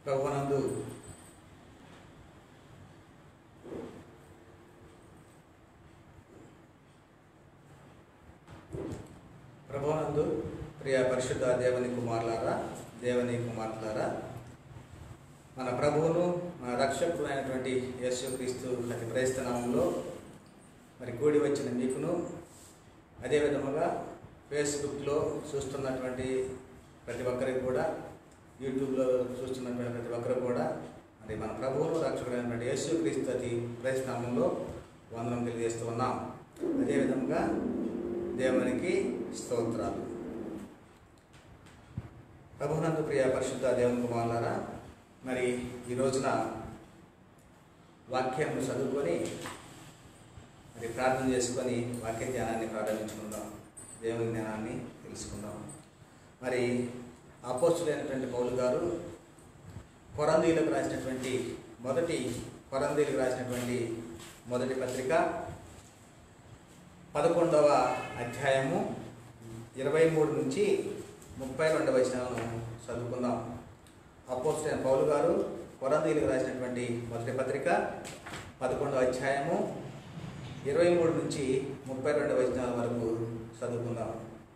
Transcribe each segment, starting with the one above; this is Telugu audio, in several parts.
ప్రభునందు ప్రభునందు ప్రియ పరిశుద్ధ దేవుని కుమారులారా దేవుని కుమార్తెలారా మన ప్రభువును మన రక్షకుడు అయినటువంటి యేసుక్రీస్తు అతి ప్రయత్నంలో మరి కూడి వచ్చిన మీకును అదే విధముగా ఫేస్బుక్లో చూస్తున్నటువంటి ప్రతి ఒక్కరికి కూడా యూట్యూబ్లో చూస్తున్నటువంటి ప్రతి ఒక్కరు కూడా మరి మన ప్రభువును రక్షకుడైనటువంటి యేసుక్రీస్తు అతి ప్రయత్నంలో వందనం తెలియజేస్తూ ఉన్నాం అదేవిధంగా దేవునికి స్తోత్రాలు ప్రభునందు ప్రియ పరిశుద్ధ దేవుని కుమారులారా మరి ఈ రోజున వాక్యాన్ని చదువుకొని మరి ప్రార్థన చేసుకొని వాక్య ధ్యానాన్ని ప్రారంభించుకుందాం దేవుని జ్ఞానాన్ని తెలుసుకుందాం మరి అపోస్తులైనటువంటి పౌలు గారు కొరందీలకు రాసినటువంటి మొదటి కొరందీలకు రాసినటువంటి మొదటి పత్రిక పదకొండవ అధ్యాయము ఇరవై మూడు నుంచి ముప్పై రెండవ వచనాలను చదువుకుందాం అపోస్టైన పౌలు గారు కొరందీలకు రాసినటువంటి మొదటి పత్రిక పదకొండవ అధ్యాయము ఇరవై మూడు నుంచి ముప్పై రెండవ వచనాల వరకు చదువుకుందాం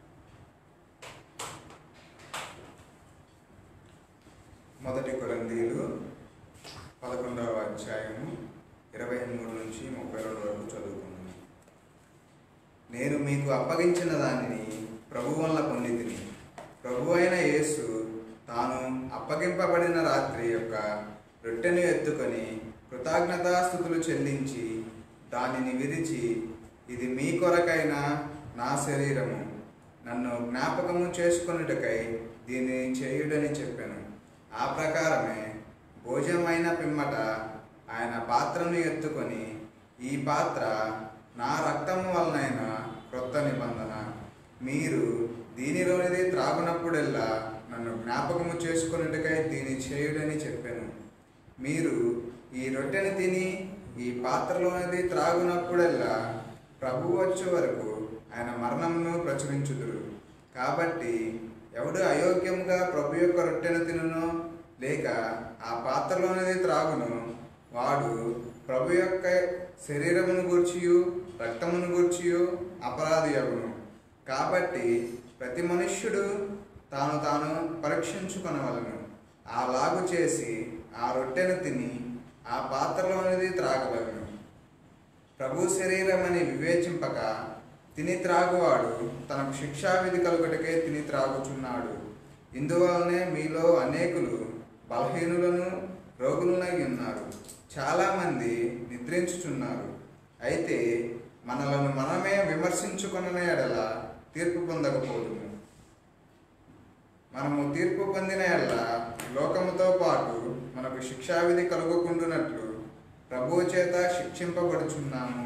మొదటి కొరందీలు పదకొండవ అధ్యాయము ఇరవై మూడు నుంచి ముప్పై రెండు వరకు చదువుకున్నాను నేను మీకు అప్పగించిన దానిని ప్రభు వల్ల పొందితిని ప్రభు అయిన యేసు తాను అప్పగింపబడిన రాత్రి యొక్క రొట్టెను ఎత్తుకొని కృతజ్ఞతాస్థుతులు చెల్లించి దానిని విరిచి ఇది మీ కొరకైన నా శరీరము నన్ను జ్ఞాపకము చేసుకొనుటకై దీనిని చేయుడని చెప్పాను ఆ ప్రకారమే భోజనమైన పిమ్మట ఆయన పాత్రను ఎత్తుకొని ఈ పాత్ర నా రక్తము వలనైన క్రొత్త నిబంధన మీరు దీనిలోనిది త్రాగునప్పుడెల్లా నన్ను జ్ఞాపకము చేసుకొనుటకై దీని చేయుడని చెప్పాను మీరు ఈ రొట్టెని తిని ఈ పాత్రలోనిది త్రాగునప్పుడెల్లా ప్రభు వచ్చే వరకు ఆయన మరణమును ప్రచురించుదురు కాబట్టి ఎవడు అయోగ్యముగా ప్రభు యొక్క రొట్టెను తినునో లేక ఆ పాత్రలోనిది త్రాగును వాడు ప్రభు యొక్క శరీరమును గూర్చియు రక్తమును గూర్చియు అపరాధి అగును కాబట్టి ప్రతి మనుష్యుడు తాను తాను పరీక్షించుకొనవలను అలాగు చేసి ఆ రొట్టెను తిని ఆ పాత్రలోనిది త్రాగవలను ప్రభు శరీరమని వివేచింపక తిని త్రాగువాడు తనకు శిక్షావిధి కలుగుటకే తిని త్రాగుచున్నాడు ఇందువలనే మీలో అనేకులు బలహీనులను రోగులనై ఉన్నారు చాలామంది నిద్రించుచున్నారు అయితే మనలను మనమే విమర్శించుకున్న ఎడల తీర్పు పొందకపోదుము మనము తీర్పు పొందిన ఎడల లోకముతో పాటు మనకు శిక్షావిధి కలుగకుండునట్లు ప్రభువు చేత శిక్షింపబడుచున్నాము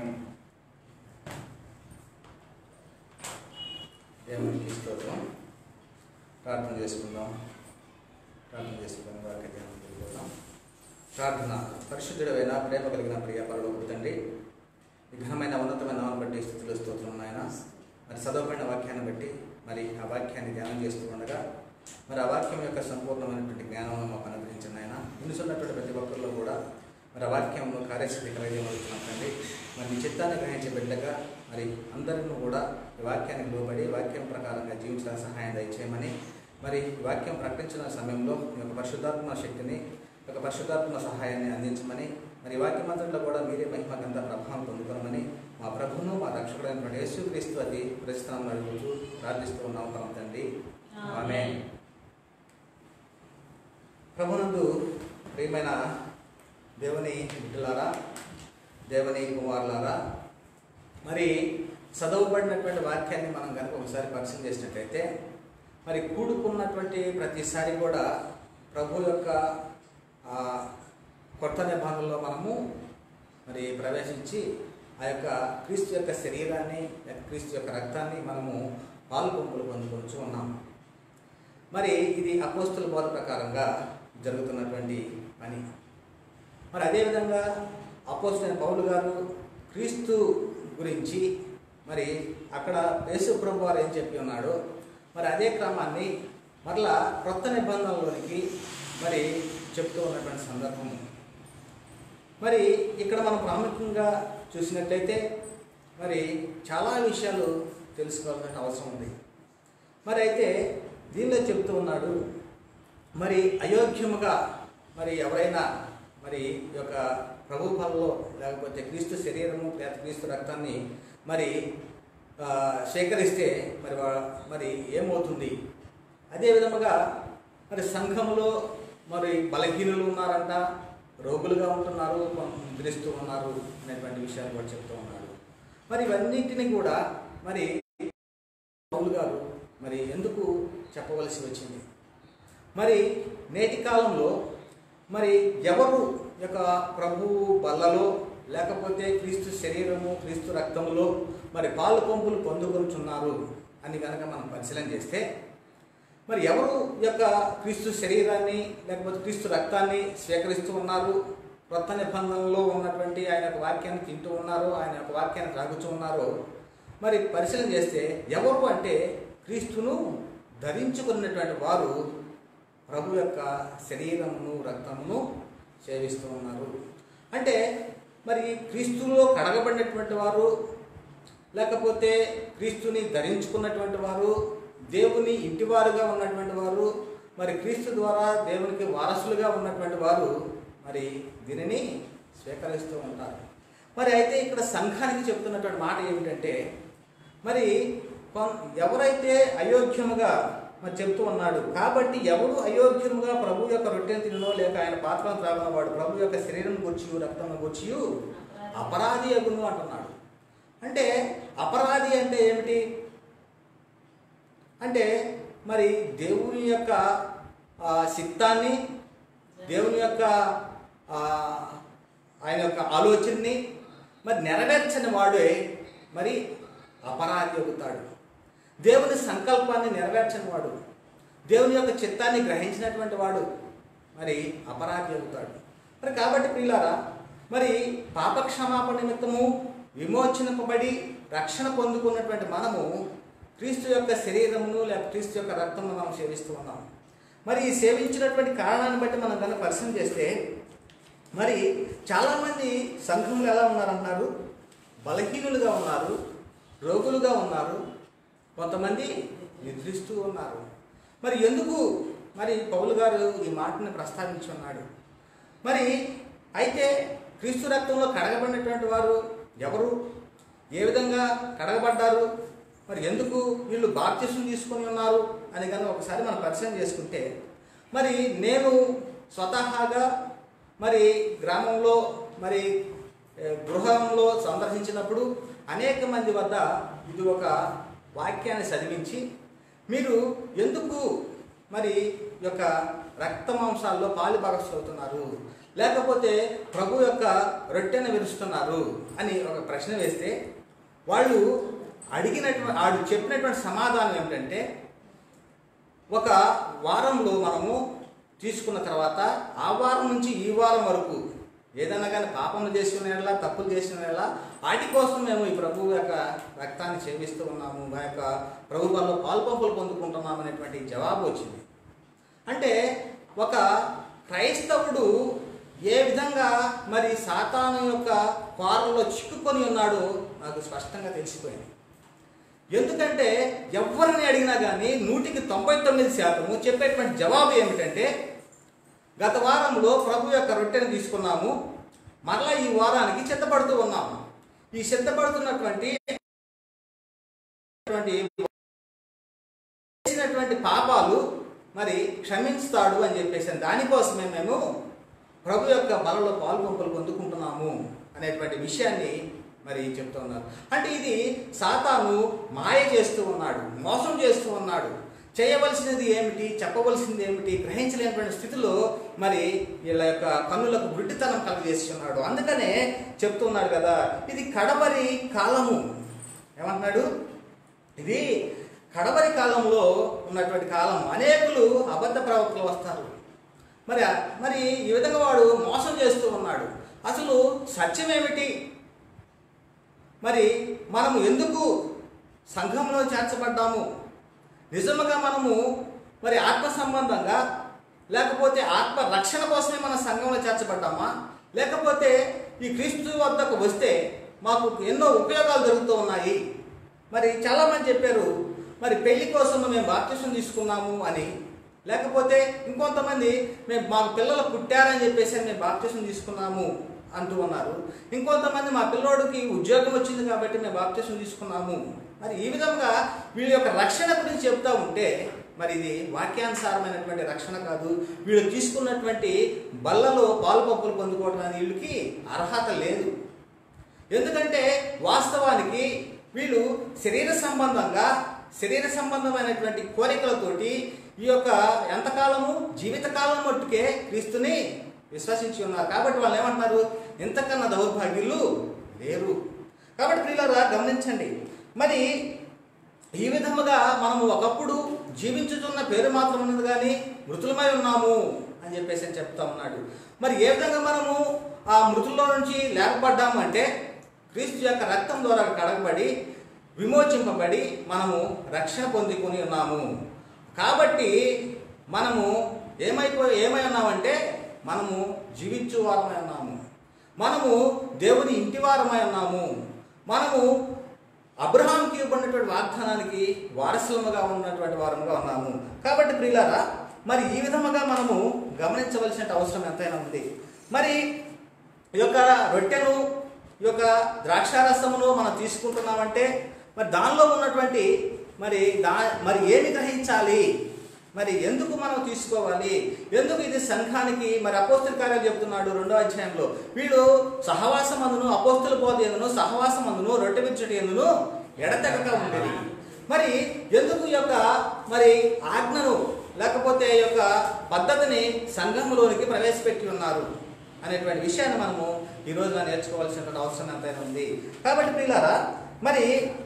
దేవునికి స్తోత్రం ప్రార్థన చేసుకుందాం ప్రార్థన చేసుకుందాం వాక్య ధ్యానం వెళ్ళిపోతాం ప్రార్థన పరిశుద్ధుడైన ప్రేమ కలిగిన ప్రియ పరలోకుడు తండ్రి ఈ ఘనమైన ఉన్నతమైన నామం బట్టి స్థితిలో స్తోత్రం నాయన మరి చదవబడిన వాక్యాన్ని బట్టి మరి ఆ వాక్యాన్ని ధ్యానం చేస్తూ ఉండగా మరి ఆ వాక్యం యొక్క సంపూర్ణమైనటువంటి జ్ఞానం మాకు అనుగ్రహించిన ఆయన నిలుచున్నటువంటి ప్రతి ఒక్కరిలో కూడా మరి ఆ వాక్యంలో కార్యశక్తి కలిగి అవుతున్నట్టండి మరి మీ చిత్తాన్ని గ్రహించే బిడ్డగా మరి అందరిని కూడా ఈ వాక్యానికి లోబడి వాక్యం ప్రకారంగా జీవించడానికి సహాయం దయచేయమని మరి ఈ వాక్యం ప్రకటించిన సమయంలో మీ యొక్క పరిశుద్ధాత్మ శక్తిని ఈ యొక్క పరిశుద్ధాత్మ సహాయాన్ని అందించమని మరి ఈ వాక్యమంతట్లో కూడా మీరే మహిమకంత ప్రభావం పొందుకోమని మా ప్రభువును మా రక్షకుడైనటువంటి యేసుక్రీస్తు అది ప్రస్తుతం అడుగుతూ ప్రార్థిస్తూ ఉన్నాం పరమ తండ్రి ఆమె ప్రభునందు ప్రియమైన దేవుని బిడ్డలారా దేవుని కుమారులారా మరి చదవబడినటువంటి వాక్యాన్ని మనం కనుక ఒకసారి పరిశీలన చేసినట్లయితే మరి కూడుకున్నటువంటి ప్రతిసారి కూడా ప్రభు యొక్క ఆ, కొత్త నిబంధనలో మనము మరి ప్రవేశించి ఆ యొక్క క్రీస్తు యొక్క శరీరాన్ని క్రీస్తు యొక్క రక్తాన్ని మనము పాల్గొంపులు పొందుకొచ్చు ఉన్నాం మరి ఇది అపోస్తుల బోధ ప్రకారంగా జరుగుతున్నటువంటి పని మరి అదేవిధంగా అపోస్తులైన పౌలు గారు క్రీస్తు గురించి మరి అక్కడ యేసు ప్రభు వారు ఏం చెప్పి ఉన్నాడో మరి అదే క్రమాన్ని మరలా క్రొత్త నిబంధనలోనికి మరి చెప్తూ ఉన్నటువంటి సందర్భం మరి ఇక్కడ మనం ప్రాముఖ్యంగా చూసినట్లయితే మరి చాలా విషయాలు తెలుసుకోవాల్సిన అవసరం ఉంది మరి అయితే దీనిలో చెప్తూ ఉన్నాడు మరి అయోగ్యముగా మరి ఎవరైనా మరి ఈ యొక్క ప్రభు ఫలంలో లేకపోతే క్రీస్తు శరీరము లేదా క్రీస్తు రక్తాన్ని మరి ఆ, సేకరిస్తే మరి వా- మరి ఏమవుతుంది అదే విధముగా మరి సంఘములో మరి బలహీనులు ఉన్నారంట రోగులుగా ఉంటున్నారు నిద్రిస్తూ ఉన్నారు అనేటువంటి విషయాలు కూడా చెప్తూ ఉన్నారు మరి ఇవన్నింటినీ కూడా మరి పౌలు గారు మరి ఎందుకు చెప్పవలసి వచ్చింది మరి నేటి కాలంలో మరి ఎవరు యొక్క ప్రభు బల్లలో లేకపోతే క్రీస్తు శరీరము క్రీస్తు రక్తములో మరి పాలు పంపులు పొందుకొనుచున్నారు అని కనుక మనం పరిశీలన చేస్తే మరి ఎవరు యొక్క క్రీస్తు శరీరాన్ని లేకపోతే క్రీస్తు రక్తాన్ని స్వీకరిస్తూ ఉన్నారు కొత్త నిబంధనలో ఉన్నటువంటి ఆయన యొక్క వాక్యాన్ని తింటూ ఉన్నారు ఆయన యొక్క వాక్యాన్ని తాగుతూ ఉన్నారు మరి పరిశీలన చేస్తే ఎవరు అంటే క్రీస్తును ధరించుకున్నటువంటి వారు ప్రభు యొక్క శరీరమును రక్తమును సేవిస్తూ ఉన్నారు అంటే మరి క్రీస్తులో కడగబడినటువంటి వారు లేకపోతే క్రీస్తుని ధరించుకున్నటువంటి వారు దేవుని ఇంటివారుగా ఉన్నటువంటి వారు మరి క్రీస్తు ద్వారా దేవునికి వారసులుగా ఉన్నటువంటి వారు మరి దీనిని స్వీకరిస్తూ ఉంటారు మరి అయితే ఇక్కడ సంఘానికి చెప్తున్నటువంటి మాట ఏమిటంటే మరి కొన్- ఎవరైతే అయోగ్యముగా మరి చెప్తూ ఉన్నాడు కాబట్టి ఎవడు అయోగ్యముగా ప్రభు యొక్క రొట్టెను తినో లేక ఆయన పాత్రను త్రాగిన వాడు ప్రభు యొక్క శరీరం గుర్చి రక్తం గుర్చి అపరాధి అగును అంటున్నాడు అంటే అపరాధి అంటే ఏమిటి అంటే మరి దేవుని యొక్క ఆ, చిత్తాన్ని దేవుని యొక్క ఆ, ఆయన యొక్క ఆలోచనని మరి నెరవేర్చని వాడే మరి అపరాధి అవుతాడు దేవుని సంకల్పాన్ని నెరవేర్చని వాడు దేవుని యొక్క చిత్తాన్ని గ్రహించినటువంటి వాడు మరి అపరాధి అవుతాడు మరి కాబట్టి పిల్లారా మరి పాపక్షమాపణ నిమిత్తము విమోచనపబడి రక్షణ పొందుకున్నటువంటి మనము క్రీస్తు యొక్క శరీరమును లేక క్రీస్తు యొక్క రక్తమును మనం సేవిస్తూ ఉన్నాం మరి ఈ సేవించినటువంటి కారణాన్ని బట్టి మనం కనుక పరిశీలన చేస్తే మరి చాలామంది సంఘంలో ఎలా ఉన్నారంటున్నారు బలహీనులుగా ఉన్నారు రోగులుగా ఉన్నారు కొంతమంది నిద్రిస్తూ ఉన్నారు మరి ఎందుకు మరి పౌలు గారు ఈ మాటని ప్రస్తావించి ఉన్నాడు మరి అయితే క్రీస్తు రక్తంలో కడగబడినటువంటి వారు ఎవరు ఏ విధంగా కడగబడ్డారు మరి ఎందుకు వీళ్ళు బాప్తిసం తీసుకొని ఉన్నారు అని కనుక ఒకసారి మనం పరిచయం చేసుకుంటే మరి నేను స్వతహాగా మరి గ్రామంలో మరి ఏ, గృహంలో సందర్శించినప్పుడు అనేక మంది వద్ద ఇది ఒక వాక్యాన్ని చదివించి మీరు ఎందుకు మరి ఈ యొక్క రక్త మాంసాల్లో పాలు అవుతున్నారు లేకపోతే ప్రభు యొక్క రొట్టెను విరుస్తున్నారు అని ఒక ప్రశ్న వేస్తే వాళ్ళు అడిగినటువంటి వాడు చెప్పినటువంటి సమాధానం ఏమిటంటే ఒక వారంలో మనము తీసుకున్న తర్వాత ఆ వారం నుంచి ఈ వారం వరకు ఏదైనా కానీ పాపములు చేసిన ఎలా తప్పులు చేసిన ఎలా వాటి కోసం మేము ఈ ప్రభువు యొక్క రక్తాన్ని సేవిస్తూ ఉన్నాము మా యొక్క ప్రభు వల్ల పాల్పంపులు పొందుకుంటున్నాం అనేటువంటి జవాబు వచ్చింది అంటే ఒక క్రైస్తవుడు ఏ విధంగా మరి సాతాను యొక్క కోరలో చిక్కుకొని ఉన్నాడో నాకు స్పష్టంగా తెలిసిపోయింది ఎందుకంటే ఎవరిని అడిగినా కానీ నూటికి తొంభై తొమ్మిది శాతము చెప్పేటువంటి జవాబు ఏమిటంటే గత వారంలో ప్రభు యొక్క రొట్టెను తీసుకున్నాము మరలా ఈ వారానికి సిద్ధపడుతూ ఉన్నాము ఈ సిద్ధపడుతున్నటువంటి చేసినటువంటి పాపాలు మరి క్షమించుతాడు అని చెప్పేసి దానికోసమే మేము ప్రభు యొక్క బలలో పాల్పంపులు పొందుకుంటున్నాము అనేటువంటి విషయాన్ని మరి చెప్తూ ఉన్నారు అంటే ఇది సాతాను మాయ చేస్తూ ఉన్నాడు మోసం చేస్తూ ఉన్నాడు చేయవలసినది ఏమిటి చెప్పవలసింది ఏమిటి గ్రహించలేనటువంటి స్థితిలో మరి వీళ్ళ యొక్క కన్నులకు గుడ్డితనం కలుగజేసి ఉన్నాడు అందుకనే చెప్తున్నాడు కదా ఇది కడబరి కాలము ఏమంటున్నాడు ఇది కడవరి కాలంలో ఉన్నటువంటి కాలం అనేకులు అబద్ధ ప్రవక్తలు వస్తారు మరి మరి ఈ విధంగా వాడు మోసం చేస్తూ ఉన్నాడు అసలు సత్యం ఏమిటి మరి మనము ఎందుకు సంఘంలో చేర్చబడ్డాము నిజముగా మనము మరి ఆత్మ సంబంధంగా లేకపోతే ఆత్మ రక్షణ కోసమే మన సంఘంలో చేర్చబడ్డామా లేకపోతే ఈ క్రీస్తు వద్దకు వస్తే మాకు ఎన్నో ఉపయోగాలు జరుగుతూ ఉన్నాయి మరి చాలామంది చెప్పారు మరి పెళ్లి కోసం మేము బాప్తిసం తీసుకున్నాము అని లేకపోతే ఇంకొంతమంది మేము మాకు పిల్లలు పుట్టారని చెప్పేసి మేము బాప్తిసం తీసుకున్నాము అంటూ ఉన్నారు ఇంకొంతమంది మా పిల్లోడికి ఉద్యోగం వచ్చింది కాబట్టి మేము బాప్తిసం తీసుకున్నాము మరి ఈ విధంగా వీళ్ళ యొక్క రక్షణ గురించి చెప్తా ఉంటే మరి ఇది వాక్యానుసారమైనటువంటి రక్షణ కాదు వీళ్ళు తీసుకున్నటువంటి బల్లలో పాలు పప్పులు పొందుకోవడానికి వీళ్ళకి అర్హత లేదు ఎందుకంటే వాస్తవానికి వీళ్ళు శరీర సంబంధంగా శరీర సంబంధమైనటువంటి కోరికలతోటి ఈ యొక్క ఎంతకాలము జీవితకాలం మట్టుకే క్రీస్తుని విశ్వసించి ఉన్నారు కాబట్టి వాళ్ళు ఏమంటున్నారు ఇంతకన్నా దౌర్భాగ్యులు లేరు కాబట్టి ప్రియులారా గమనించండి మరి ఈ విధముగా మనము ఒకప్పుడు జీవించుతున్న పేరు మాత్రం ఉన్నది కానీ మృతులమై ఉన్నాము అని చెప్పేసి అని చెప్తా ఉన్నాడు మరి ఏ విధంగా మనము ఆ మృతుల్లో నుంచి లేపబడ్డాము అంటే క్రీస్తు యొక్క రక్తం ద్వారా కడగబడి విమోచింపబడి మనము రక్షణ పొందుకొని ఉన్నాము కాబట్టి మనము ఏమైపోయి ఏమై ఉన్నామంటే మనము జీవించు వారమై ఉన్నాము మనము దేవుని ఇంటి వారమై ఉన్నాము మనము అబ్రహాంకి ఇవ్వబడినటువంటి వాగ్దానానికి వారసులముగా ఉన్నటువంటి వారముగా ఉన్నాము కాబట్టి ప్రియులారా మరి ఈ విధముగా మనము గమనించవలసిన అవసరం ఎంతైనా ఉంది మరి ఈ యొక్క రొట్టెను ఈ యొక్క ద్రాక్షారసమును మనం తీసుకుంటున్నామంటే మరి దానిలో ఉన్నటువంటి మరి దా మరి ఏమి గ్రహించాలి మరి ఎందుకు మనం తీసుకోవాలి ఎందుకు ఇది సంఘానికి మరి అపోస్తుల కార్యాలు చెప్తున్నాడు రెండో అధ్యాయంలో వీళ్ళు సహవాసం అందును అపోస్తుల బోధ ఎందును సహవాసం అందును రొట్టె విచ్చటి ఎందును ఎడతెగక ఉండేది మరి ఎందుకు ఈ యొక్క మరి ఆజ్ఞను లేకపోతే ఈ యొక్క పద్ధతిని సంఘంలోనికి ప్రవేశపెట్టి ఉన్నారు అనేటువంటి విషయాన్ని మనము ఈ రోజున నేర్చుకోవాల్సినటువంటి అవసరం ఎంతైనా ఉంది కాబట్టి ప్రియులారా మరి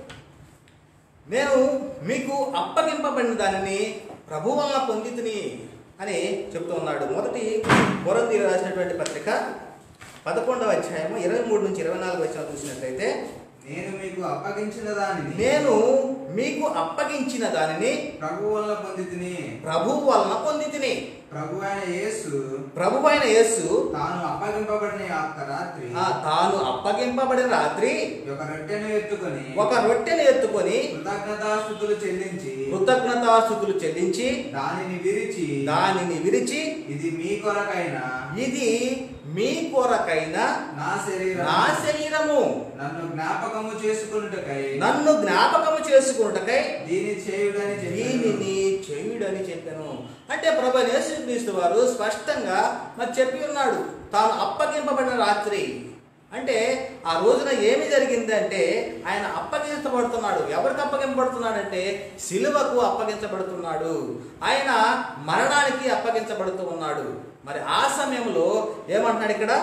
నేను మీకు అప్పగింపబడిన దానిని ప్రభు వలన పొందితిని అని చెప్తూ ఉన్నాడు మొదటి కొరందీలు రాసినటువంటి పత్రిక పదకొండవ అధ్యాయము ఇరవై మూడు నుంచి ఇరవై నాలుగు వచ్చిన చూసినట్లయితే నేను మీకు అప్పగించిన దానిని నేను మీకు అప్పగించిన దానిని ప్రభు వల్ల పొంది తిని ప్రభు వలన పొందితిని ప్రభు అయిన యేసు ప్రభు అయిన యేసు తాను అప్పగింపబడిన యొక్క రాత్రి ఆ తాను అప్పగింపబడిన రాత్రి ఒక రొట్టెను ఎత్తుకొని ఒక రొట్టెను ఎత్తుకొని కృతజ్ఞతాస్థుతులు చెల్లించి కృతజ్ఞతాస్థుతులు చెల్లించి దానిని విరిచి దానిని విరిచి ఇది మీ కొరకైన ఇది మీ కొరకైన నా శరీరం నా శరీరము నన్ను జ్ఞాపకము చేసుకున్నటకై నన్ను జ్ఞాపకము చేసుకున్నటకై దీని చేయుడని చెప్పాను దీనిని చేయుడని చెప్పాను అంటే ప్రభు యేసుక్రీస్తు వారు స్పష్టంగా మరి చెప్పి ఉన్నాడు తాను అప్పగింపబడిన రాత్రి అంటే ఆ రోజున ఏమి జరిగిందంటే ఆయన అప్పగించబడుతున్నాడు ఎవరికి అప్పగింపబడుతున్నాడంటే సిలువకు అప్పగించబడుతున్నాడు ఆయన మరణానికి అప్పగించబడుతూ ఉన్నాడు మరి ఆ సమయంలో ఏమంటున్నాడు ఇక్కడ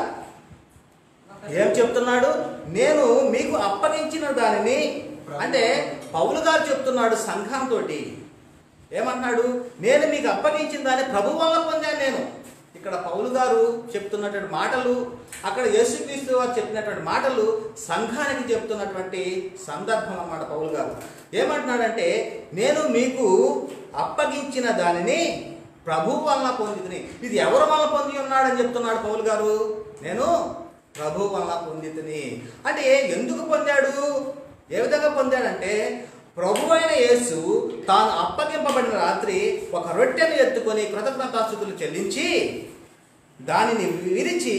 ఏం చెప్తున్నాడు నేను మీకు అప్పగించిన దానిని అంటే పౌలు గారు చెప్తున్నాడు సంఘంతో ఏమంటున్నాడు నేను మీకు అప్పగించిన దాన్ని ప్రభు వల్ల పొందాను నేను ఇక్కడ పౌలు గారు చెప్తున్నటువంటి మాటలు అక్కడ యేసుక్రీస్తు వారు చెప్పినటువంటి మాటలు సంఘానికి చెప్తున్నటువంటి సందర్భం అన్నమాట పౌలు గారు ఏమంటున్నాడంటే నేను మీకు అప్పగించిన దానిని ప్రభు వలన పొందితిని ఇది ఎవరి వలన పొంది ఉన్నాడని చెప్తున్నాడు పౌలు గారు నేను ప్రభు వలన పొందితిని అంటే ఎందుకు పొందాడు ఏ విధంగా పొందాడంటే ప్రభు అయిన యేసు తాను అప్పగింపబడిన రాత్రి ఒక రొట్టెను ఎత్తుకొని కృతజ్ఞతాస్థుతులు చెల్లించి దానిని విరిచి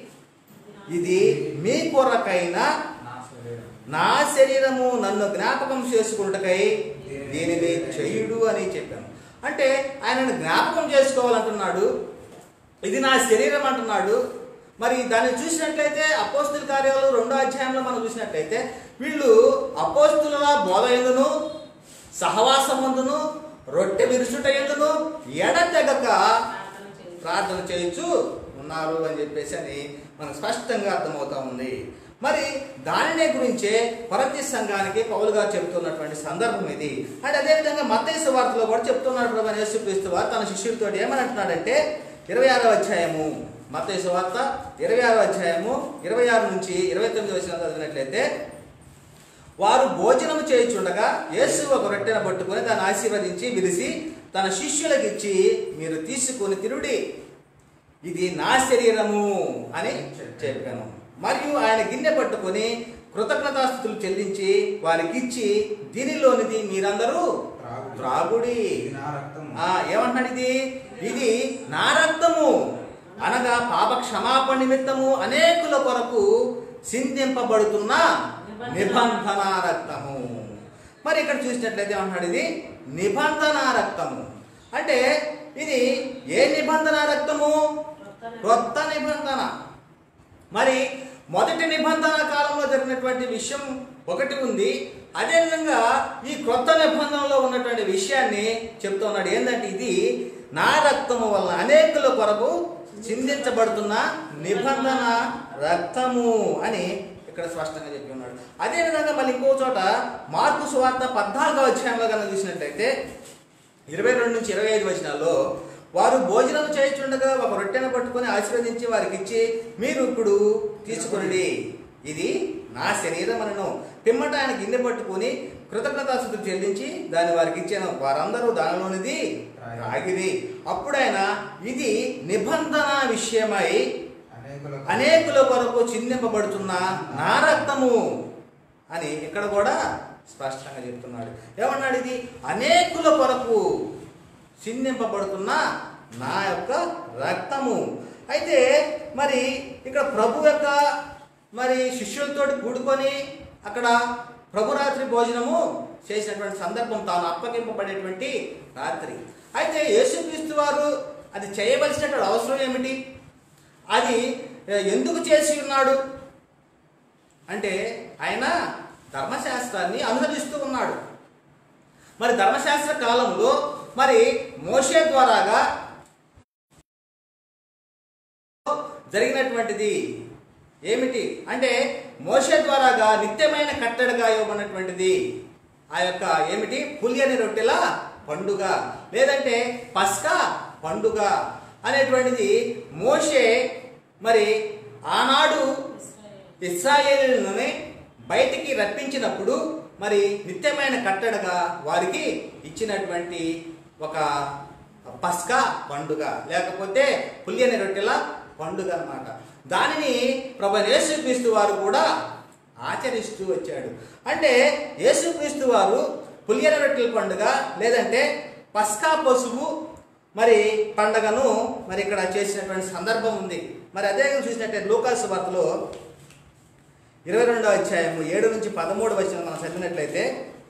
ఇది మీ కొరకైన నా శరీరం నా శరీరము నన్ను జ్ఞాపకం చేసుకుంటకై దీనిని చేయుడు అని చెప్పాను అంటే ఆయనను జ్ఞాపకం చేసుకోవాలంటున్నాడు ఇది నా శరీరం అంటున్నాడు మరి దాన్ని చూసినట్లయితే అపోస్తుల కార్యాలు రెండో అధ్యాయంలో మనం చూసినట్లయితే వీళ్ళు అపోస్తుల బోధ ఎందును సహవాసమందును రొట్టె విరుచుట ఎందును ఎడతెగక ప్రార్థన చేయొచ్చు ఉన్నారు అని చెప్పేసి అని మనకు స్పష్టంగా అర్థమవుతా ఉంది మరి దానినే గురించే కొరంతి సంఘానికి పౌలు గారు చెప్తున్నటువంటి సందర్భం ఇది అండ్ అదేవిధంగా మత్తయి వార్తలో కూడా చెప్తున్నాడు ప్రభు యేసుక్రీస్తు వారు తన శిష్యుడితో ఏమని అంటున్నాడంటే ఇరవై ఆరో అధ్యాయము మత్తయి వార్త ఇరవై ఆరో అధ్యాయము ఇరవై ఆరు నుంచి ఇరవై తొమ్మిది వచ్చిన చదివినట్లయితే వారు భోజనం చేయుచుండగా యేసు ఒక రొట్టెను పట్టుకొని దాన్ని ఆశీర్వదించి విరిసి తన శిష్యులకు ఇచ్చి మీరు తీసుకొని తిరుడి ఇది నా శరీరము అని చెప్పాను మరియు ఆయన గిన్నె పట్టుకొని కృతజ్ఞతాస్థుతులు చెల్లించి వారికి ఇచ్చి దీనిలోనిది మీరందరూ త్రాగుడి. త్రాగుడి ఇది నా రక్తము. ఆ ఏమంటున్నాడు ఇది ఇది నా రక్తము అనగా పాప క్షమాపణ నిమిత్తము అనేకుల కొరకు సింధింపబడుతున్న నిబంధన రక్తము మరి ఇక్కడ చూసినట్లయితే ఏమంటున్నాడు ఇది నిబంధన రక్తము అంటే ఇది ఏ నిబంధన రక్తము కొత్త నిబంధన మరి మొదటి నిబంధన కాలంలో జరిగినటువంటి విషయం ఒకటి ఉంది అదేవిధంగా ఈ క్రొత్త నిబంధనలో ఉన్నటువంటి విషయాన్ని చెప్తున్నాడు ఏంటంటే ఇది నా రక్తము వల్ల అనేకుల కొరకు చిందించబడుతున్న నిబంధన రక్తము అని ఇక్కడ స్పష్టంగా చెప్పి ఉన్నాడు అదేవిధంగా మళ్ళీ ఇంకో చోట మార్పు సువార్త పద్నాలుగో అధ్యాయంలో కనుక చూసినట్లయితే ఇరవై రెండు నుంచి ఇరవై ఐదు వచనాల్లో వారు భోజనం చేయుచుండగా ఒక రొట్టెను పట్టుకొని ఆశీర్వదించి వారికి ఇచ్చి మీరు ఇప్పుడు తీసుకుని ఇది నా శరీరం అనను పిమ్మట ఆయన గిన్నె పట్టుకొని కృతజ్ఞతాస్థుతులు చెల్లించి దాన్ని వారికి ఇచ్చాను వారందరూ దానిలోనిది రాగిరి అప్పుడు ఆయన ఇది నిబంధన విషయమై అనేకులకు అనేకుల కొరకు చిందింపబడుతున్న నా రక్తము అని ఇక్కడ కూడా స్పష్టంగా చెప్తున్నాడు ఏమన్నాడు ఇది అనేకుల కొరకు చిందింపబడుతున్న నా యొక్క రక్తము అయితే మరి ఇక్కడ ప్రభు యొక్క మరి శిష్యులతో కూడుకొని అక్కడ ప్రభురాత్రి భోజనము చేసినటువంటి సందర్భం తాను అప్పగింపబడేటువంటి రాత్రి అయితే యేసుక్రీస్తు వారు అది చేయవలసినటువంటి అవసరం ఏమిటి అది ఎందుకు చేసి ఉన్నాడు అంటే ఆయన ధర్మశాస్త్రాన్ని అనుసరిస్తూ ఉన్నాడు మరి ధర్మశాస్త్ర కాలంలో మరి మోషే ద్వారాగా జరిగినటువంటిది ఏమిటి అంటే మోషే ద్వారాగా నిత్యమైన కట్టడగా ఇవ్వబడినటువంటిది ఆ యొక్క ఏమిటి పులియని రొట్టెల పండుగ లేదంటే పస్కా పండుగ అనేటువంటిది మోషే మరి ఆనాడు ఇస్రాయేలుని బయటికి రప్పించినప్పుడు మరి నిత్యమైన కట్టడగా వారికి ఇచ్చినటువంటి ఒక పస్కా పండుగ లేకపోతే పులియని రొట్టెల పండుగ అన్నమాట దానిని ప్రభు యేసుక్రీస్తు వారు కూడా ఆచరిస్తూ వచ్చాడు అంటే యేసుక్రీస్తు వారు పులియన రొట్టెల పండుగ లేదంటే పస్కా పశువు మరి పండగను మరి ఇక్కడ చేసినటువంటి సందర్భం ఉంది మరి అదే చూసినట్టే లూకాసు వార్తలో ఇరవై రెండవ అధ్యాయము ఏడు నుంచి పదమూడు వచ్చిన మనం చదివినట్లయితే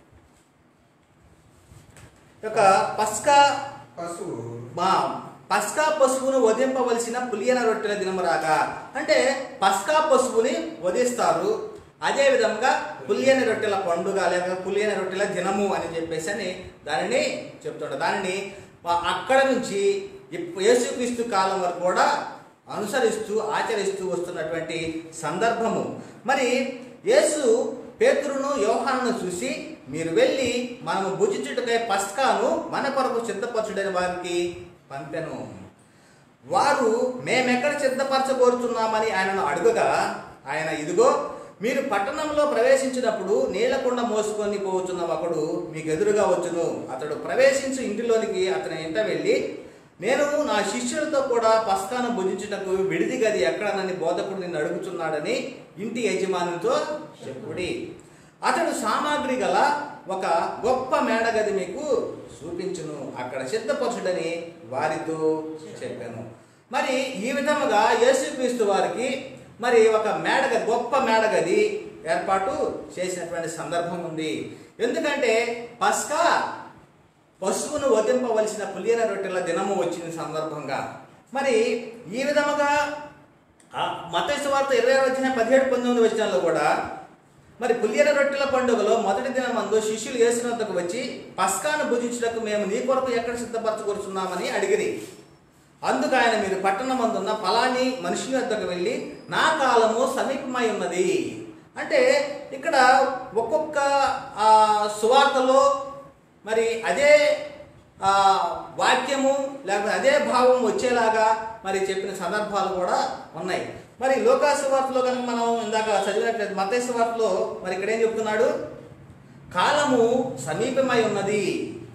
ఈ యొక్క పస్కా పశువు మా పస్కా పశువును వధింపవలసిన పులియన రొట్టెల దినము రాగా అంటే పస్కా పశువుని వధిస్తారు అదే విధంగా పులియని రొట్టెల పండుగ లేక పులియని రొట్టెల దినము అని చెప్పేసి అని దానిని చెప్తుంటారు దానిని ఆ- అక్కడ నుంచి ఇప్పు- యేసుక్రీస్తు కాలం వరకు కూడా అనుసరిస్తూ ఆచరిస్తూ వస్తున్నటువంటి సందర్భము మరి యేసు పేతురును యోహాను చూసి మీరు వెళ్ళి మనము భుజించుటకై పస్కాను మన కొరకు సిద్ధపరచుడని వారికి పంపెను వారు మేమెక్కడ సిద్ధపరచబోతున్నామని ఆయనను అడుగగా ఆయన ఇదిగో మీరు పట్టణంలో ప్రవేశించినప్పుడు నీళ్లకుండ మోసుకొని పోతున్న ఒకడు మీకు ఎదురుగా వచ్చును అతడు ప్రవేశించి ఇంటిలోనికి అతని ఇంట వెళ్ళి నేను నా శిష్యులతో కూడా పస్కాను భుజించుటకు విడిది గది ఎక్కడనని బోధకుడు నిన్ను అడుగుతున్నాడని ఇంటి యజమానితో చెప్పుడి అతడు సామాగ్రి గల ఒక గొప్ప మేడగది మీకు చూపించును అక్కడ సిద్ధపరచుడని వారితో చెప్పాను మరి ఈ విధముగా యేసుక్రీస్తు వారికి మరి ఒక మేడగది గొప్ప మేడగది ఏర్పాటు చేసినటువంటి సందర్భం ఉంది ఎందుకంటే పస్కా పశువును వధింపవలసిన పులియన రొట్టెల దినము వచ్చిన సందర్భంగా మరి ఈ విధముగా మతేసు వార్త ఇరవై వచ్చిన పదిహేడు పంతొమ్మిది వచ్చినాల్లో కూడా మరి పులియన రొట్టెల పండుగలో మొదటి దినం మందు శిష్యులు యేసునంతకు వచ్చి పస్కాను భుజించుటకు మేము నీ కొరకు ఎక్కడ సిద్ధపరచుకొరుచున్నామని అడిగిరి అందుకు ఆయన మీరు పట్టణమందున్న ఫలాని మనుషుల వద్దకు వెళ్ళి నా కాలము సమీపమై ఉన్నది అంటే ఇక్కడ ఒక్కొక్క ఆ, సువార్తలో మరి అదే ఆ, వాక్యము లేకపోతే అదే భావం వచ్చేలాగా మరి చెప్పిన సందర్భాలు కూడా ఉన్నాయి మరి లోకాసు వార్తలో కనుక మనం ఇందాక చదివినట్లయితే మతేసు వార్తలో మరి ఇక్కడ ఏం చెప్తున్నాడు కాలము సమీపమై ఉన్నది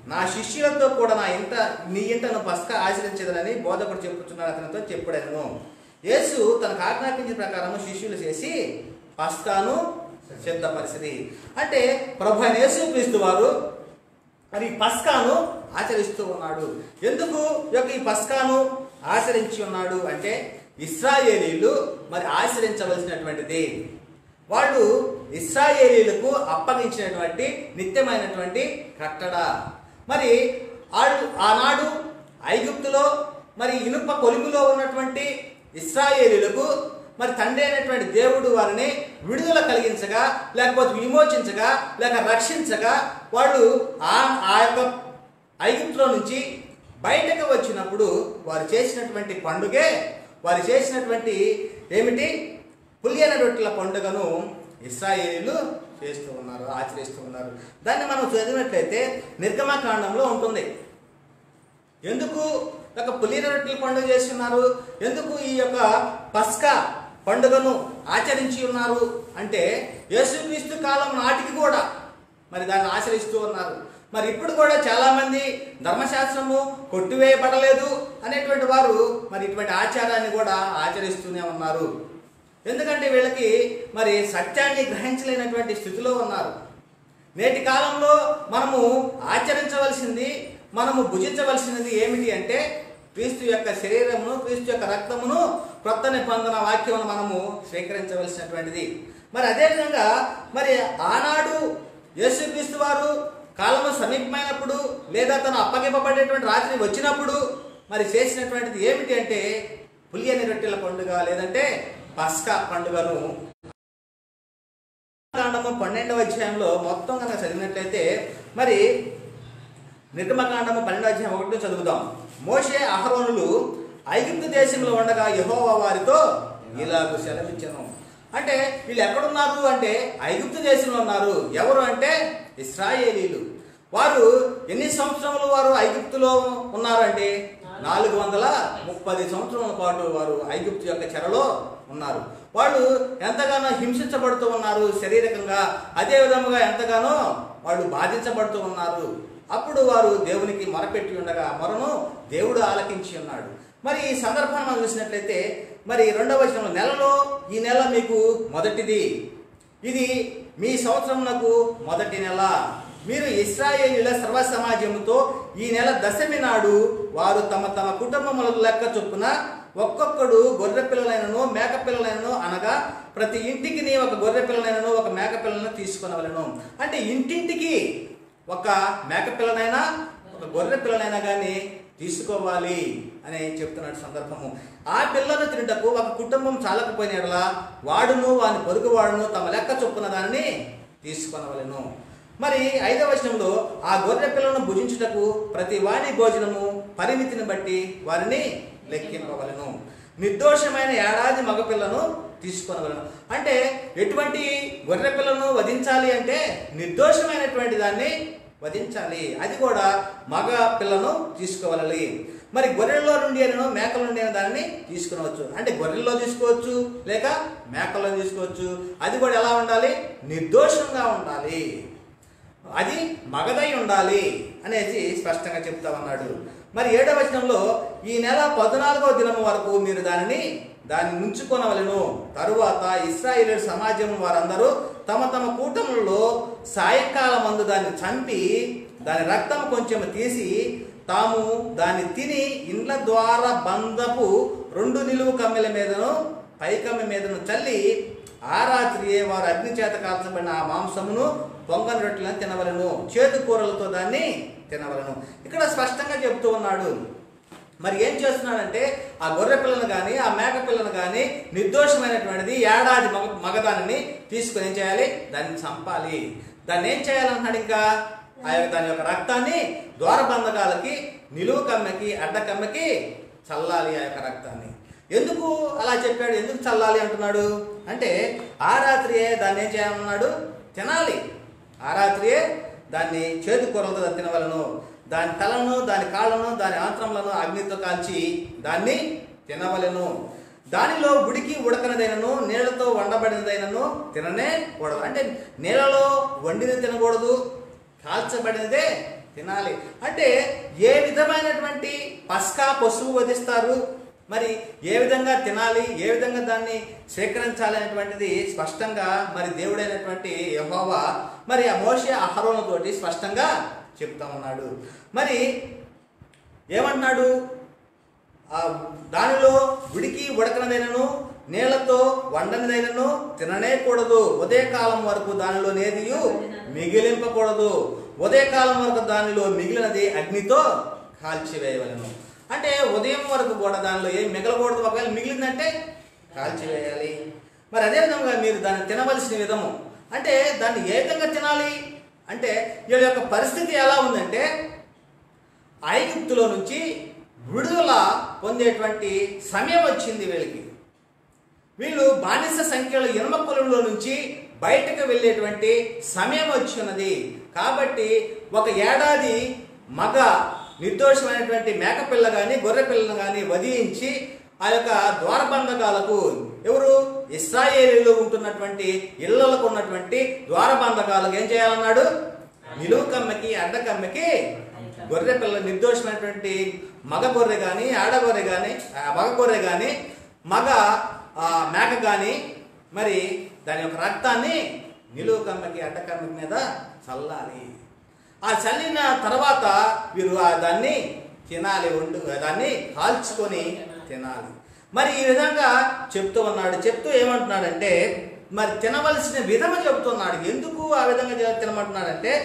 నా శిష్యులతో కూడా నా ఇంట నీ ఇంటను పస్క ఆచరించదనని బోధకుడు చెప్పుచున్నాడు అతనితో చెప్పుడను యేసు తనకు ఆజ్ఞాపించిన ప్రకారం శిష్యులు చేసి పస్కాను సిద్ధపరిచింది అంటే ప్రభు అయిన యేసు క్రీస్తు వారు మరి ఈ పస్కాను ఆచరిస్తూ ఉన్నాడు ఎందుకు ఈ యొక్క ఈ పస్కాను ఆచరించి ఉన్నాడు అంటే ఇస్రాయేలీలు మరి ఆచరించవలసినటువంటిది వాళ్ళు ఇస్రాయేలీలకు అప్పగించినటువంటి నిత్యమైనటువంటి కట్టడ మరి వాళ్ళు ఆనాడు ఐగుప్తులో మరి ఇనుప కొలుగులో ఉన్నటువంటి ఇస్రాయేలీలకు మరి తండ్రి అయినటువంటి దేవుడు వారిని విడుదల కలిగించగా లేకపోతే విమోచించగా లేక రక్షించగా వాళ్ళు ఆ ఆ యొక్క ఐగుప్తులో నుంచి బయటకు వచ్చినప్పుడు వారు చేసినటువంటి పండుగే వారు చేసినటువంటి ఏమిటి పులియన రొట్టెల పండుగను ఇస్రాయేలీలు చేస్తూ ఉన్నారు ఆచరిస్తూ ఉన్నారు దాన్ని మనం చదివినట్లయితే నిర్గమకాండంలో ఉంటుంది ఎందుకు ఒక పులిన రొట్టెల పండుగ చేస్తున్నారు ఎందుకు ఈ యొక్క పస్కా పండుగను ఆచరించి ఉన్నారు అంటే యేసుక్రీస్తు కాలం నాటికి కూడా మరి దాన్ని ఆచరిస్తూ ఉన్నారు మరి ఇప్పుడు కూడా చాలా మంది ధర్మశాస్త్రము కొట్టివేయబడలేదు అనేటువంటి వారు మరి ఇటువంటి ఆచారాన్ని కూడా ఆచరిస్తూనే ఉన్నారు ఎందుకంటే వీళ్ళకి మరి సత్యాన్ని గ్రహించలేనటువంటి స్థితిలో ఉన్నారు నేటి కాలంలో మనము ఆచరించవలసింది మనము భుజించవలసినది ఏమిటి అంటే క్రీస్తు యొక్క శరీరమును క్రీస్తు యొక్క రక్తమును క్రొత్త నిబంధన వాక్యమును మనము స్వీకరించవలసినటువంటిది మరి అదేవిధంగా మరి ఆనాడు యేసుక్రీస్తు వారు కాలము సమీపమైనప్పుడు లేదా తను అప్పగింపబడేటువంటి రాత్రి వచ్చినప్పుడు మరి చేసినటువంటిది ఏమిటి అంటే పులియని రొట్టెల పండుగ లేదంటే పస్కా పండుగను కాండము పన్నెండవ అధ్యాయంలో మొత్తం కనుక చదివినట్లయితే మరి నిర్గమకాండము పన్నెండవ అధ్యాయం ఒకటి చదువుదాం మోషే అహరోనులు ఐగుప్తు దేశంలో ఉండగా యెహోవా వారితో ఇలాగ సెలవిచ్చను అంటే వీళ్ళు ఎక్కడున్నారు అంటే ఐగుప్తు దేశంలో ఉన్నారు ఎవరు అంటే ఇస్రాయేలీలు వారు ఎన్ని సంవత్సరములు వారు ఐగుప్తులో ఉన్నారంటే నాలుగు వందల ముప్పది సంవత్సరముల పాటు వారు ఐగుప్తు యొక్క చెరలో ఉన్నారు వాళ్ళు ఎంతగానో హింసించబడుతూ ఉన్నారు శారీరకంగా అదే విధముగా ఎంతగానో వాళ్ళు బాధించబడుతూ ఉన్నారు అప్పుడు వారు దేవునికి మొరపెట్టి ఉండగా మొరను దేవుడు ఆలకించి ఉన్నాడు మరి ఈ సందర్భాన్ని మనం చూసినట్లయితే మరి రెండవ వచనంలో నెలలో ఈ నెల మీకు మొదటిది ఇది మీ సంవత్సరమునకు మొదటి నెల మీరు ఇస్రాయేలీల సర్వ సమాజముతో ఈ నెల దశమి నాడు వారు తమ తమ కుటుంబములకు లెక్క చొప్పున ఒక్కొక్కడు గొర్రె పిల్లలైనను మేక పిల్లలైనను అనగా ప్రతి ఇంటికి నీ ఒక గొర్రె పిల్లలైనను ఒక మేక పిల్లలను తీసుకొనవలను అంటే ఇంటింటికి ఒక మేక పిల్లనైనా ఒక గొర్రె పిల్లనైనా కానీ తీసుకోవాలి అని చెప్తున్నాడు సందర్భము ఆ పిల్లను తినుటకు ఒక కుటుంబం చాలకపోయిన ఎడల వాడును వాని పొరుగు వాడును తమ లెక్క చొప్పున దాన్ని తీసుకొనవలెను మరి ఐదవ వచనంలో ఆ గొర్రె పిల్లను భుజించుటకు ప్రతి వాని భోజనము పరిమితిని బట్టి వారిని లెక్కింపవలను నిర్దోషమైన ఏడాది మగపిల్లను తీసుకొనవలను అంటే ఎటువంటి గొర్రె పిల్లను వధించాలి అంటే నిర్దోషమైనటువంటి దాన్ని వధించాలి అది కూడా మగ పిల్లను తీసుకోవాలి మరి గొర్రెల్లో నుండి అయినను మేకల నుండి అయిన దానిని తీసుకునవచ్చు అంటే గొర్రెల్లో తీసుకోవచ్చు లేక మేకల్లో తీసుకోవచ్చు అది కూడా ఎలా ఉండాలి నిర్దోషంగా ఉండాలి అది మగదై ఉండాలి అనేసి స్పష్టంగా చెప్తా ఉన్నాడు మరి ఏడవ వచనంలో ఈ నెల పద్నాలుగవ దినం వరకు మీరు దానిని దాన్ని ఉంచుకొనవలెను తరువాత ఇస్రాయేలు సమాజం వారందరూ తమ తమ కూటములలో సాయంకాలం మందు దాన్ని చంపి దాని రక్తం కొంచెం తీసి తాము దాన్ని తిని ఇండ్ల ద్వారా బంధపు రెండు నిలువు కమ్మెల మీదను పైకమ్మె మీదను చల్లి ఆ రాత్రియే వారు అగ్ని చేత కాల్చబడిన ఆ మాంసమును పొంగని రొట్టెలను తినవలను చేదు కూరలతో దాన్ని తినవలను ఇక్కడ స్పష్టంగా చెబుతూ ఉన్నాడు మరి ఏం చేస్తున్నాడంటే ఆ గొర్రె పిల్లను కానీ ఆ మేక పిల్లను కానీ నిర్దోషమైనటువంటిది ఏడాది మగ మగదానిని తీసుకొని ఏం చేయాలి దాన్ని చంపాలి దాన్ని ఏం చేయాలన్నాడు ఇంకా ఆ యొక్క దాని యొక్క రక్తాన్ని ద్వారబంధకాలకి నిలువు కమ్మెకి అడ్డ కమ్మెకి చల్లాలి ఆ యొక్క రక్తాన్ని ఎందుకు అలా చెప్పాడు ఎందుకు చల్లాలి అంటున్నాడు అంటే ఆ రాత్రియే దాన్ని ఏం చేయాలన్నాడు తినాలి ఆ రాత్రియే దాన్ని చేదు కూరలతో తినవలను దాని తలను దాని కాళ్ళను దాని ఆంత్రములను అగ్నితో కాల్చి దాన్ని తినవలెను దానిలో ఉడికి ఉడకనిదైనను నీళ్లతో వండబడినదైనను తిననే కూడదు అంటే నీళ్ళలో వండినది తినకూడదు కాల్చబడినదే తినాలి అంటే ఏ విధమైనటువంటి పస్కా పశువు వధిస్తారు మరి ఏ విధంగా తినాలి ఏ విధంగా దాన్ని స్వీకరించాలి అనేటువంటిది స్పష్టంగా మరి దేవుడైనటువంటి యహోవా మరి ఆ మోషే అహరోనుతోటి స్పష్టంగా చెప్తా ఉన్నాడు మరి ఏమంటున్నాడు ఆ దానిలో ఉడికి ఉడకనదైనను నీళ్లతో వండనిదైనను తిననేకూడదు ఉదయకాలం వరకు దానిలో నేదియు మిగిలింపకూడదు ఉదయకాలం వరకు దానిలో మిగిలినది అగ్నితో కాల్చివేయవలను అంటే ఉదయం వరకు కూడా దానిలో ఏం మిగలకూడదు ఒకవేళ మిగిలిందంటే కాల్చివేయాలి మరి అదే విధంగా మీరు దాన్ని తినవలసిన విధము అంటే దాన్ని ఏ విధంగా తినాలి అంటే వీళ్ళ యొక్క పరిస్థితి ఎలా ఉందంటే ఐగుప్తులో నుంచి విడుదల పొందేటువంటి సమయం వచ్చింది వీళ్ళకి వీళ్ళు బానిస సంఖ్యలో ఎనమ పొలంలో నుంచి బయటకు వెళ్ళేటువంటి సమయం వచ్చినది కాబట్టి ఒక ఏడాది మగ నిర్దోషమైనటువంటి మేకపిల్ల కానీ గొర్రె పిల్లను కానీ వధించి ఆ యొక్క ద్వారబంధకాలకు ఎవరు ఇస్రాయేలీలో ఉంటున్నటువంటి ఇళ్లకు ఉన్నటువంటి ద్వారబంధకాలకు ఏం చేయాలన్నాడు నిలువు కమ్మకి అడ్డకమ్మకి గొర్రె పిల్ల నిర్దోషమైనటువంటి మగ గొర్రె కానీ ఆడ గొర్రె కానీ మగ గొర్రె కానీ మగ ఆ, మేక కానీ మరి దాని యొక్క రక్తాన్ని నిలువు కమ్మకి అడ్డకమ్మకి మీద చల్లాలి ఆ చల్లిన తర్వాత వీరు ఆ దాన్ని తినాలి వండు దాన్ని కాల్చుకొని తినాలి మరి ఈ విధంగా చెప్తూ ఉన్నాడు చెప్తూ ఏమంటున్నాడంటే మరి తినవలసిన విధము చెప్తున్నాడు ఎందుకు ఆ విధంగా చే- తినమంటున్నాడంటే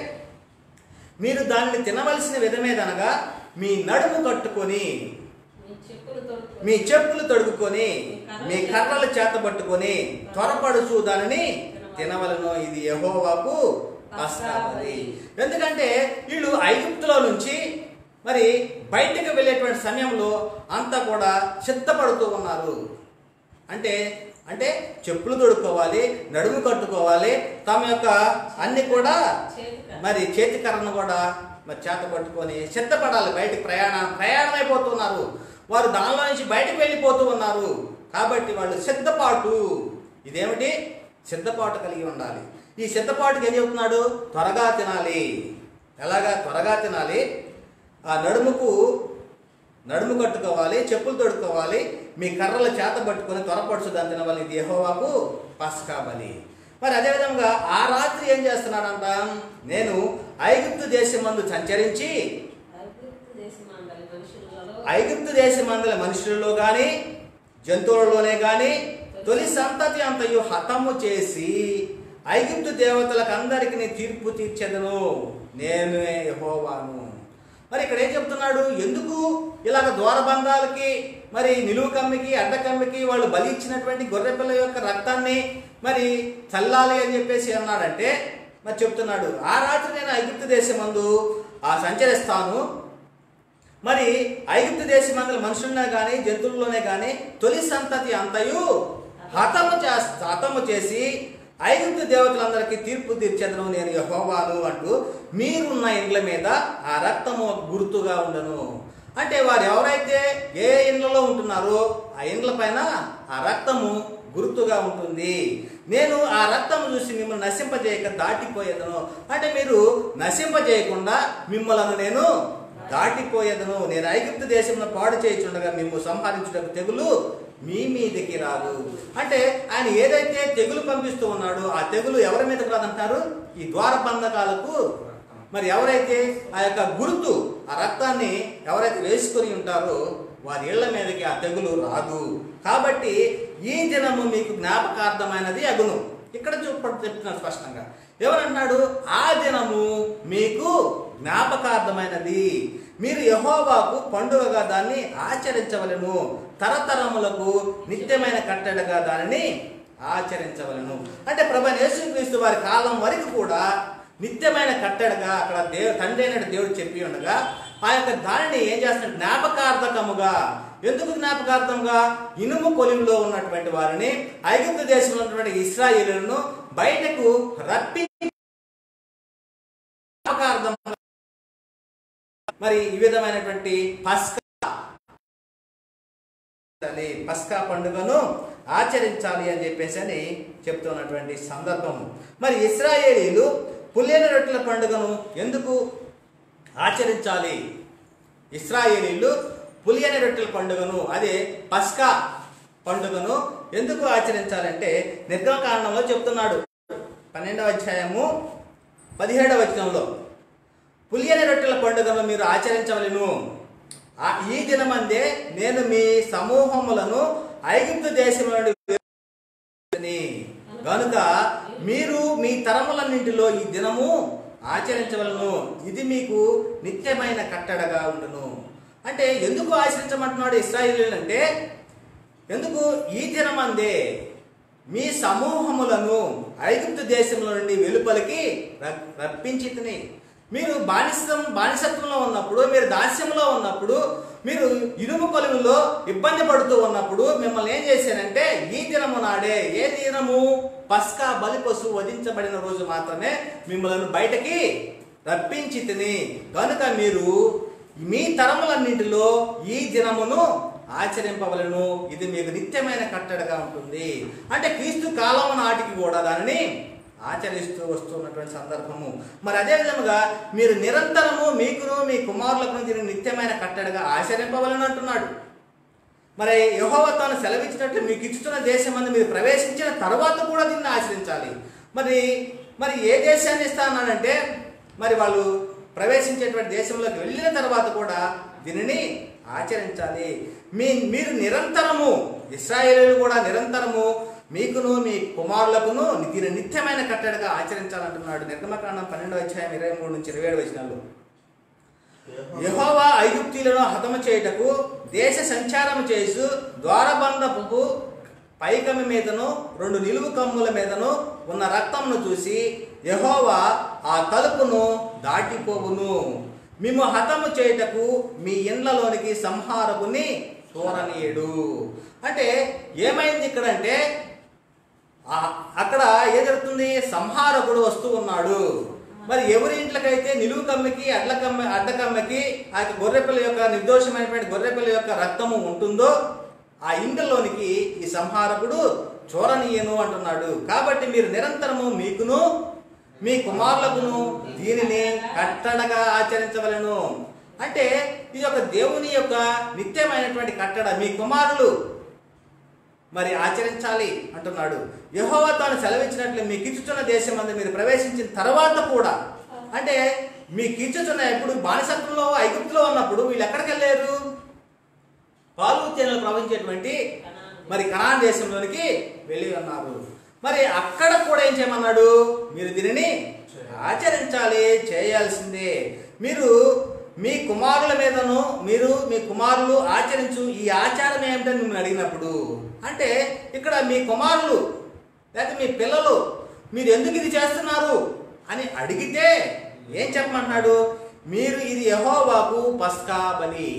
మీరు దాన్ని తినవలసిన విధమేదనగా మీ నడుము కట్టుకొని మీ చెప్పులు తొడుక్కు- మీ చెప్పులు తొడుగుకొని మీ కర్రలు చేత పట్టుకొని త్వరపడుచు దానిని తినవలను ఇది యహోవాకు పస్కాబలి ఎందుకంటే వీళ్ళు ఐగుప్తులో నుంచి మరి బయటకు వెళ్ళేటువంటి సమయంలో అంతా కూడా సిద్ధపడుతూ ఉన్నారు అంటే అంటే చెప్పులు తొడుక్కోవాలి నడుము కట్టుకోవాలి తమ యొక్క అన్ని కూడా చేతికర్ర. మరి చేతికర్రను కూడా మరి చేత పట్టుకొని సిద్ధపడాలి బయటికి ప్రయాణం ప్రయాణం అయిపోతున్నారు వారు దానిలో నుంచి బయటకు వెళ్ళిపోతూ ఉన్నారు కాబట్టి వాళ్ళు సిద్ధపాటు ఇదేమిటి సిద్ధపాటు కలిగి ఉండాలి ఈ సిద్ధపాటుకి ఏం చెబుతున్నాడు త్వరగా తినాలి ఎలాగా త్వరగా తినాలి ఆ నడుముకు నడుము కట్టుకోవాలి చెప్పులు తొడుక్కోవాలి మీ కర్రల చేత పట్టుకొని త్వరపడుచు దాని తినవాలి ఇది యెహోవాకు పస్కా బలి మరి అదేవిధంగా ఆ రాత్రి ఏం చేస్తున్నాడంట నేను ఐగుప్తు దేశం మందు సంచరించి ఐగుప్తు దేశమందలి మనుషులలో ఐగుప్తు దేశమందల మనుషులలో గాని జంతువులలోనే గాని తొలి సంతతి అంతయు హతము చేసి ఐగుప్తు దేవతలకు అందరికి తీర్పు తీర్చెదను నేను యెహోవాను మరి ఇక్కడ ఏం చెప్తున్నాడు ఎందుకు ఇలాగ ద్వారబంధాలకి మరి నిలువు కమ్మికి అడ్డ కమ్మికి వాళ్ళు బలి ఇచ్చినటువంటి గొర్రెపిల్ల యొక్క రక్తాన్ని మరి చల్లాలి అని చెప్పేసి అన్నాడంటే మరి చెప్తున్నాడు ఆ రాత్రి నేను ఐగుప్తు దేశమందు ఆ సంచరిస్తాను మరి ఐగుప్తు దేశమందుల మనుషుల్నే కానీ జంతువుల్లోనే కానీ తొలి సంతతి అంతయు హతము చేస్తా హతము చేసి ఐగుప్తు దేవతలందరికీ తీర్పు తీర్చేదను నేను యహోవాను అంటూ మీరున్న ఇండ్ల మీద ఆ రక్తము ఒక గుర్తుగా ఉండను అంటే వారు ఎవరైతే ఏ ఇండ్లలో ఉంటున్నారో ఆ ఇండ్ల పైన ఆ రక్తము గుర్తుగా ఉంటుంది నేను ఆ రక్తము చూసి మిమ్మల్ని నశింపజేయక దాటిపోయేదను అంటే మీరు నశింపజేయకుండా మిమ్మల్ని నేను దాటిపోయేదను నేను ఐగుప్తు దేశంలో పాడు చేయుచుండగా మేము సంహరించుటకు తెగులు మీ మీదకి రాదు అంటే ఆయన ఏదైతే తెగులు పంపిస్తూ ఉన్నాడో ఆ తెగులు ఎవరి మీదకి రాదంటారు ఈ ద్వారబంధకాలకు మరి ఎవరైతే ఆ యొక్క గుర్తు ఆ రక్తాన్ని ఎవరైతే వేసుకొని ఉంటారో వారి ఇళ్ల మీదకి ఆ తెగులు రాదు కాబట్టి ఈ దినము మీకు జ్ఞాపకార్థమైనది అగును ఇక్కడ చూపడు చెప్తున్నాను స్పష్టంగా ఎవరంటున్నాడు ఆ దినము మీకు జ్ఞాపకార్థమైనది మీరు యహోవాకు పండుగగా దాన్ని ఆచరించవలను తరతరములకు నిత్యమైన కట్టడగా దానిని ఆచరించవలను అంటే ప్రభు యేసుక్రీస్తు వారి కాలం వరకు కూడా నిత్యమైన కట్టడగా అక్కడ దేవు తండ్రి అయిన దేవుడు చెప్పి ఉండగా ఆ యొక్క దానిని ఏం చేస్తున్నాడు జ్ఞాపకార్థకముగా ఎందుకు జ్ఞాపకార్థంగా ఇనుము కొలిమిలో ఉన్నటువంటి వారిని ఐగుప్తు దేశంలో ఉన్నటువంటి ఇస్రాయేలులను బయటకు రప్పి జ్ఞాపకార్థం మరి ఈ విధమైనటువంటి పస్కా ఆచరించాలి. పస్కా పండుగను ఆచరించాలి అని చెప్పేసి అని చెప్తున్నటువంటి సందర్భము మరి ఇస్రాయేలీలు పుల్లిన రొట్టెల పండుగను ఎందుకు ఆచరించాలి ఇస్రాయేలీలు పులియని రొట్టెల పండుగను అదే పస్కా పండుగను ఎందుకు ఆచరించాలంటే నిర్గమకాండంలో చెప్తున్నాడు పన్నెండవ అధ్యాయము పదిహేడవ వచనంలో పులియని రొట్టెల పండుగను మీరు ఆచరించవలను ఆ ఈ దినమందే నేను మీ సమూహములను ఐగుప్తు దేశం నుండి వేరుకొని, గనుక మీరు మీ తరములన్నింటిలో ఈ దినము ఆచరించవలను ఇది మీకు నిత్యమైన కట్టడగా ఉండును అంటే ఎందుకు ఆచరించమంటున్నాడు ఇస్రాయిల్ అంటే ఎందుకు ఈ దినమందే మీ సమూహములను ఐగుప్తు దేశంలో నుండి వెలుపలికి ర- రప్పించి తిని మీరు బానిసం బానిసత్వంలో ఉన్నప్పుడు మీరు దాస్యంలో ఉన్నప్పుడు మీరు ఇనుము కొలువులో ఇబ్బంది పడుతూ ఉన్నప్పుడు మిమ్మల్ని ఏం చేశానంటే ఈ దినము నాడే ఏ దినము పస్కా బలి పశువు వధించబడిన రోజు మాత్రమే మిమ్మల్ని బయటకి రప్పించి తిని కనుక మీరు మీ తరములన్నింటిలో ఈ దినమును ఆచరింపవలను ఇది మీకు నిత్యమైన కట్టడగా ఉంటుంది అంటే క్రీస్తు కాలం నాటికి కూడా దానిని ఆచరిస్తూ వస్తున్నటువంటి సందర్భము మరి అదే విధముగా మీరు నిరంతరము మీకును మీ కుమారులకు దీన్ని నిత్యమైన కట్టడగా ఆచరింపవలను అంటున్నాడు మరి యహోవ తాను సెలవిచ్చినట్లు మీకు ఇచ్చుతున్న దేశం అందు మీరు ప్రవేశించిన తర్వాత కూడా దీన్ని ఆచరించాలి మరి మరి ఏ దేశాన్ని ఇస్తా అన్నాడంటే మరి వాళ్ళు ప్రవేశించేటువంటి దేశంలోకి వెళ్ళిన తర్వాత కూడా దీనిని ఆచరించాలి మీ మీరు నిరంతరము ఇస్రాయేలీలు కూడా నిరంతరము మీకును మీ కుమారులకును దీని నిత్యమైన కట్టడగా ఆచరించాలంటున్నాడు నిర్గమకాండం పన్నెండవ అధ్యాయం ఇరవై మూడు నుంచి ఇరవై ఏడు వచనాలు యెహోవా ఐగుప్తీలను హతము చేయుటకు దేశ సంచారం చేసు ద్వారబంధపు పైకమి మీదను రెండు నిలువు కమ్ముల మీదను ఉన్న రక్తమును చూసి యెహోవా ఆ తలుపును దాటిపోవును మేము హతము చేయుటకు మీ ఇండ్లలోనికి సంహారకుని చూరనీయుడు అంటే ఏమైంది ఇక్కడ అంటే ఆ- అక్కడ ఏం జరుగుతుంది సంహారకుడు వస్తూ ఉన్నాడు మరి ఎవరి ఇంట్లకైతే నిలువు కమ్మికి అడ్ల కమ్మ అడ్డ కమ్మకి ఆ యొక్క గొర్రెపిల్ల యొక్క నిర్దోషమైనటువంటి గొర్రెపిల్ల యొక్క రక్తము ఉంటుందో ఆ ఇంటిలోనికి ఈ సంహారకుడు చూరనీయను అంటున్నాడు కాబట్టి మీరు నిరంతరము మీకును మీ కుమారులకును దీనిని కట్టడగా ఆచరించవలను అంటే ఇది ఒక దేవుని యొక్క నిత్యమైనటువంటి కట్టడ మీ కుమారులు మరి ఆచరించాలి అంటున్నాడు యెహోవా తాను సెలవిచ్చినట్లు మీకు ఇచ్చుచున్న దేశం అందు మీరు ప్రవేశించిన తర్వాత కూడా అంటే మీకు ఇచ్చుచున్న ఎప్పుడు బానిసత్వంలో ఐగుప్తులో ఉన్నప్పుడు వీళ్ళు ఎక్కడికి వెళ్ళారు పాలు తేనెలు ప్రవహించేటువంటి మరి కనాన్ దేశంలోనికి వెళ్ళి ఉన్నారు మరి అక్కడ కూడా ఏం చేయమన్నాడు మీరు దీనిని ఆచరించాలి చేయాల్సిందే మీరు మీ కుమారుల మీదను మీరు మీ కుమారులు ఆచరించు ఈ ఆచారం ఏమిటని మిమ్మల్ని అడిగినప్పుడు అంటే ఇక్కడ మీ కుమారులు లేకపోతే మీ పిల్లలు మీరు ఎందుకు ఇది చేస్తున్నారు అని అడిగితే ఏం చెప్పమంటున్నాడు మీరు ఇది యహోవాకు పస్కా బలి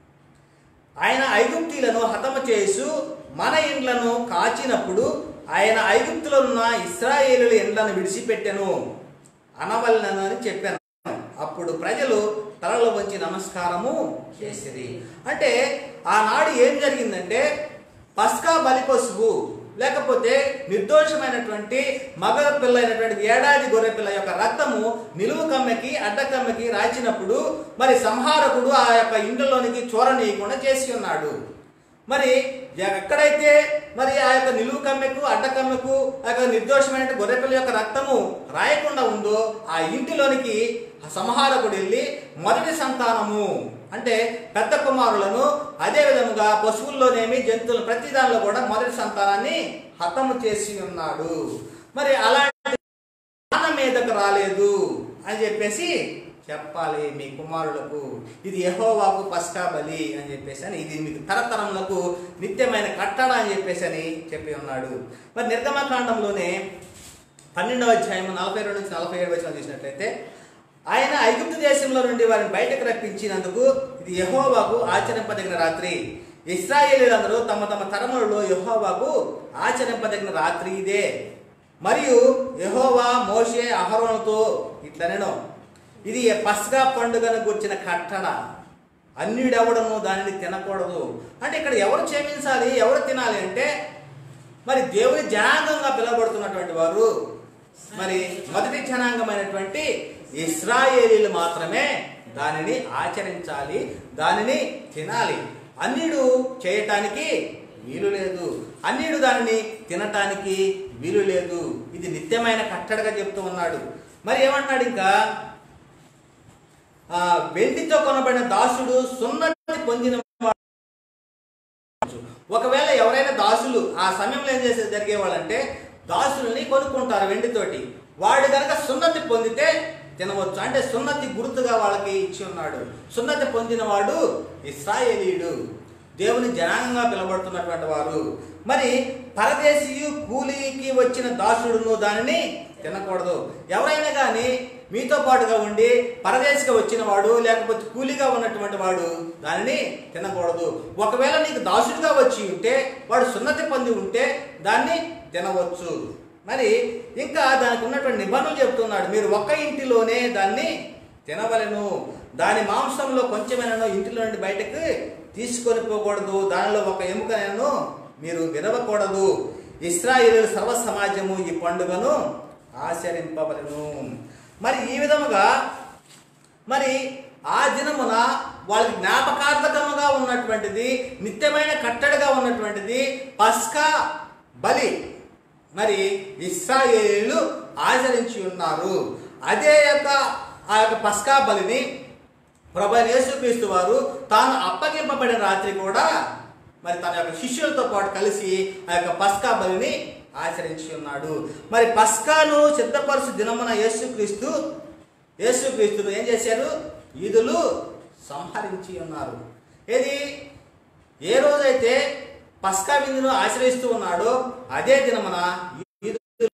ఆయన ఐగుప్తీలను హతము చేసు మన ఇండ్లను కాచినప్పుడు ఆయన ఐగుప్తులో ఉన్న ఇస్రాయేలుల ఇండ్లను విడిచిపెట్టెను అనవలనని చెప్పాను అప్పుడు ప్రజలు తలలు వంచి నమస్కారము చేసిరి అంటే ఆనాడు ఏం జరిగిందంటే పస్కా బలి పశువు లేకపోతే నిర్దోషమైనటువంటి మగ పిల్ల అయినటువంటి ఏడాది గొర్రె పిల్ల యొక్క రక్తము నిలువు కమ్మెకి అడ్డ కమ్మెకి రాచినప్పుడు మరి సంహారకుడు ఆ యొక్క ఇంటిలోనికి చూరనీయకుండా చేసి ఉన్నాడు మరి ఎక్కడైతే మరి ఆ యొక్క నిలువు కమ్మెకు అడ్డ కమ్మెకు ఆ యొక్క నిర్దోషమైన గొర్రెపిల్ల యొక్క రక్తము రాయకుండా ఉందో ఆ ఇంటిలోనికి ఆ సంహారకుడు వెళ్ళి మొదటి సంతానము అంటే పెద్ద కుమారులను అదే విధముగా పశువుల్లోనేమి జంతువులు ప్రతి దానిలో కూడా మొదటి సంతానాన్ని హతము చేసి ఉన్నాడు మరి అలాంటి జ్ఞానం మీదకు రాలేదు అని చెప్పేసి చెప్పాలి మీ కుమారులకు ఇది యహోవాకు పస్కా బలి అని చెప్పేసి అని ఇది మీకు తరతరములకు నిత్యమైన కట్టడ అని చెప్పేసి అని చెప్పి ఉన్నాడు మరి నిర్గమకాండంలోనే పన్నెండవ అధ్యాయం నలభై రెండు నుంచి నలభై ఏడు వచ్చిన చూసినట్లయితే ఆయన ఐగుప్తు దేశంలో నుండి వారిని బయటకు రప్పించినందుకు ఇది యహోవాకు ఆచరింపదగిన రాత్రి ఇస్రాయేలీలందరూ తమ తమ తరములలో యహోవాకు ఆచరింపదగిన రాత్రి ఇదే మరియు యహోవా మోషే అహరోనుతో ఇట్లనెను ఇది పస్గా పండుగను గుర్చిన కట్టడ అన్యుడెవడను దానిని తినకూడదు అంటే ఇక్కడ ఎవరు క్షమించాలి ఎవరు తినాలి అంటే మరి దేవుని జనాంగంగా పిలువబడుతున్నటువంటి వారు మరి మొదటి జనాంగమైనటువంటి ఇస్రాయేలీలు మాత్రమే దానిని ఆచరించాలి దానిని తినాలి అన్నిడు చేయటానికి వీలు లేదు అన్నిడు దానిని తినటానికి వీలు లేదు ఇది నిత్యమైన కట్టడగా చెప్తూ ఉన్నాడు మరి ఏమన్నాడు ఇంకా ఆ, వెండితో కొనబడిన దాసుడు సున్నతి పొందిన ఒకవేళ ఎవరైనా దాసులు ఆ సమయంలో ఏం చేసే జరిగేవాళ్ళంటే దాసుల్ని కొనుక్కుంటారు వెండితోటి వాడు కనుక సున్నతి పొందితే తినవచ్చు అంటే సున్నతి గుర్తుగా వాళ్ళకి ఇచ్చి ఉన్నాడు సున్నతి పొందినవాడు ఇస్రాయేలీయుడు దేవుని జనాంగంగా పిలబడుతున్నటువంటి వారు మరి పరదేశీయు కూలీకి వచ్చిన దాసుడును దానిని తినకూడదు ఎవరైనా కానీ మీతో పాటుగా ఉండి పరదేశిగా వచ్చిన వాడు లేకపోతే కూలీగా ఉన్నటువంటి వాడు దానిని తినకూడదు ఒకవేళ నీకు దాసుడిగా వచ్చి ఉంటే వాడు సున్నతి పొంది ఉంటే దాన్ని తినవచ్చు మరి ఇంకా దానికి ఉన్నటువంటి నిబంధనలు చెప్తున్నాడు మీరు ఒక్క ఇంటిలోనే దాన్ని తినవలెను దాని మాంసంలో కొంచెమైనా ఇంటిలో నుండి బయటకు తీసుకొని పోకూడదు దానిలో ఒక ఎముకనైనా మీరు విరవకూడదు ఇస్రాయేలు సర్వ సమాజము ఈ పండుగను ఆచరింపవలను మరి ఈ విధముగా మరి ఆ దినమున వాళ్ళకి జ్ఞాపకార్థకముగా ఉన్నటువంటిది నిత్యమైన కట్టడిగా ఉన్నటువంటిది పస్కా బలి మరి ఇస్రాయేలీలు ఆచరించి ఉన్నారు అదే యొక్క ఆ యొక్క పస్కా బలిని ప్రభు అయిన యేసుక్రీస్తు వారు తాను అప్పగింపబడిన రాత్రి కూడా మరి తన యొక్క శిష్యులతో పాటు కలిసి ఆ యొక్క పస్కా బలిని ఆచరించి ఉన్నాడు మరి పస్కాను సిద్ధపరుచు దినమున యేసుక్రీస్తు యేసుక్రీస్తును ఏం చేశారు ఈదులు సంహరించి ఉన్నారు ఏది ఏ రోజైతే పస్కా విందును ఆశ్రయిస్తూ ఉన్నాడో అదే దినమున ఈదులు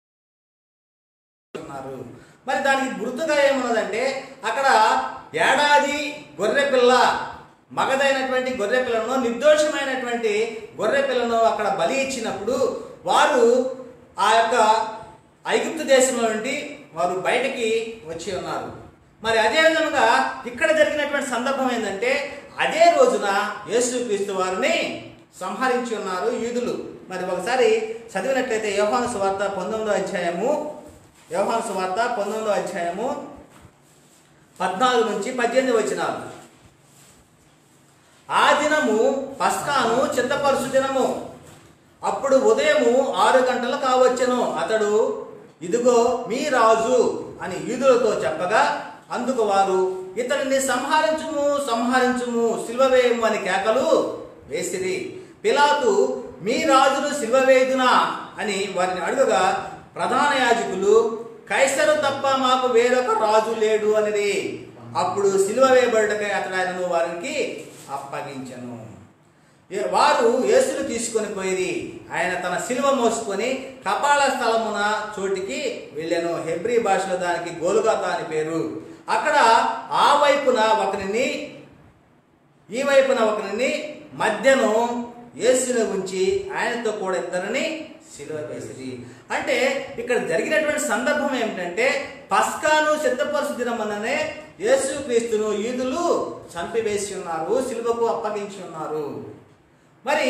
ఉన్నారు మరి దానికి గుర్తుగా ఏమున్నదంటే అక్కడ ఏడాది గొర్రె పిల్ల మగదైనటువంటి గొర్రె పిల్లను నిర్దోషమైనటువంటి గొర్రె పిల్లను అక్కడ బలి ఇచ్చినప్పుడు వారు ఆ యొక్క ఐగుప్తు దేశంలో నుండి వారు బయటికి వచ్చి ఉన్నారు మరి అదే విధంగా ఇక్కడ జరిగినటువంటి సందర్భం ఏంటంటే అదే రోజున యేసుక్రీస్తు వారిని సంహరించి ఉన్నారు యూదులు మరి ఒకసారి చదివినట్లయితే యోహాను సువార్త పంతొమ్మిదో అధ్యాయము యోహాను సువార్త పంతొమ్మిదో అధ్యాయము పద్నాలుగు నుంచి పద్దెనిమిది వచ్చినారు ఆ దినము పస్కాను చిత్తపరుసు దినము అప్పుడు ఉదయము ఆరు గంటలు కావచ్చెను అతడు ఇదిగో మీ రాజు అని యూదులతో చెప్పగా అందుకు వారు ఇతడిని సంహరించుము సంహరించుము సిల్వవేయము అని కేకలు వేసిరి పిలాతు మీ రాజును సిల్వవేయుదునా అని వారిని అడుగగా ప్రధాన యాజకులు కైసరు తప్ప మాకు వేరొక రాజు లేడు అనేది అప్పుడు సిలువ వేయబడుటకై అతడు ఆయనను వారికి అప్పగించను ఏ- వారు యేసును తీసుకొని పోయి ఆయన తన సిలువ మోసుకొని కపాల స్థలమున చోటికి వెళ్ళాను హెబ్రీ భాషలో దానికి గోలుగాత అని పేరు అక్కడ ఆ వైపున ఒకరిని ఈ వైపున ఒకరిని మధ్యను యేసుని ఉంచి ఆయనతో కూడా ఇద్దరిని సిలువ వేసిరి అంటే ఇక్కడ జరిగినటువంటి సందర్భం ఏమిటంటే పస్కాను సిద్ధపరచు దినమననే యేసుక్రీస్తును యూదులు చంపివేసి ఉన్నారు సిలువకు అప్పగించి ఉన్నారు మరి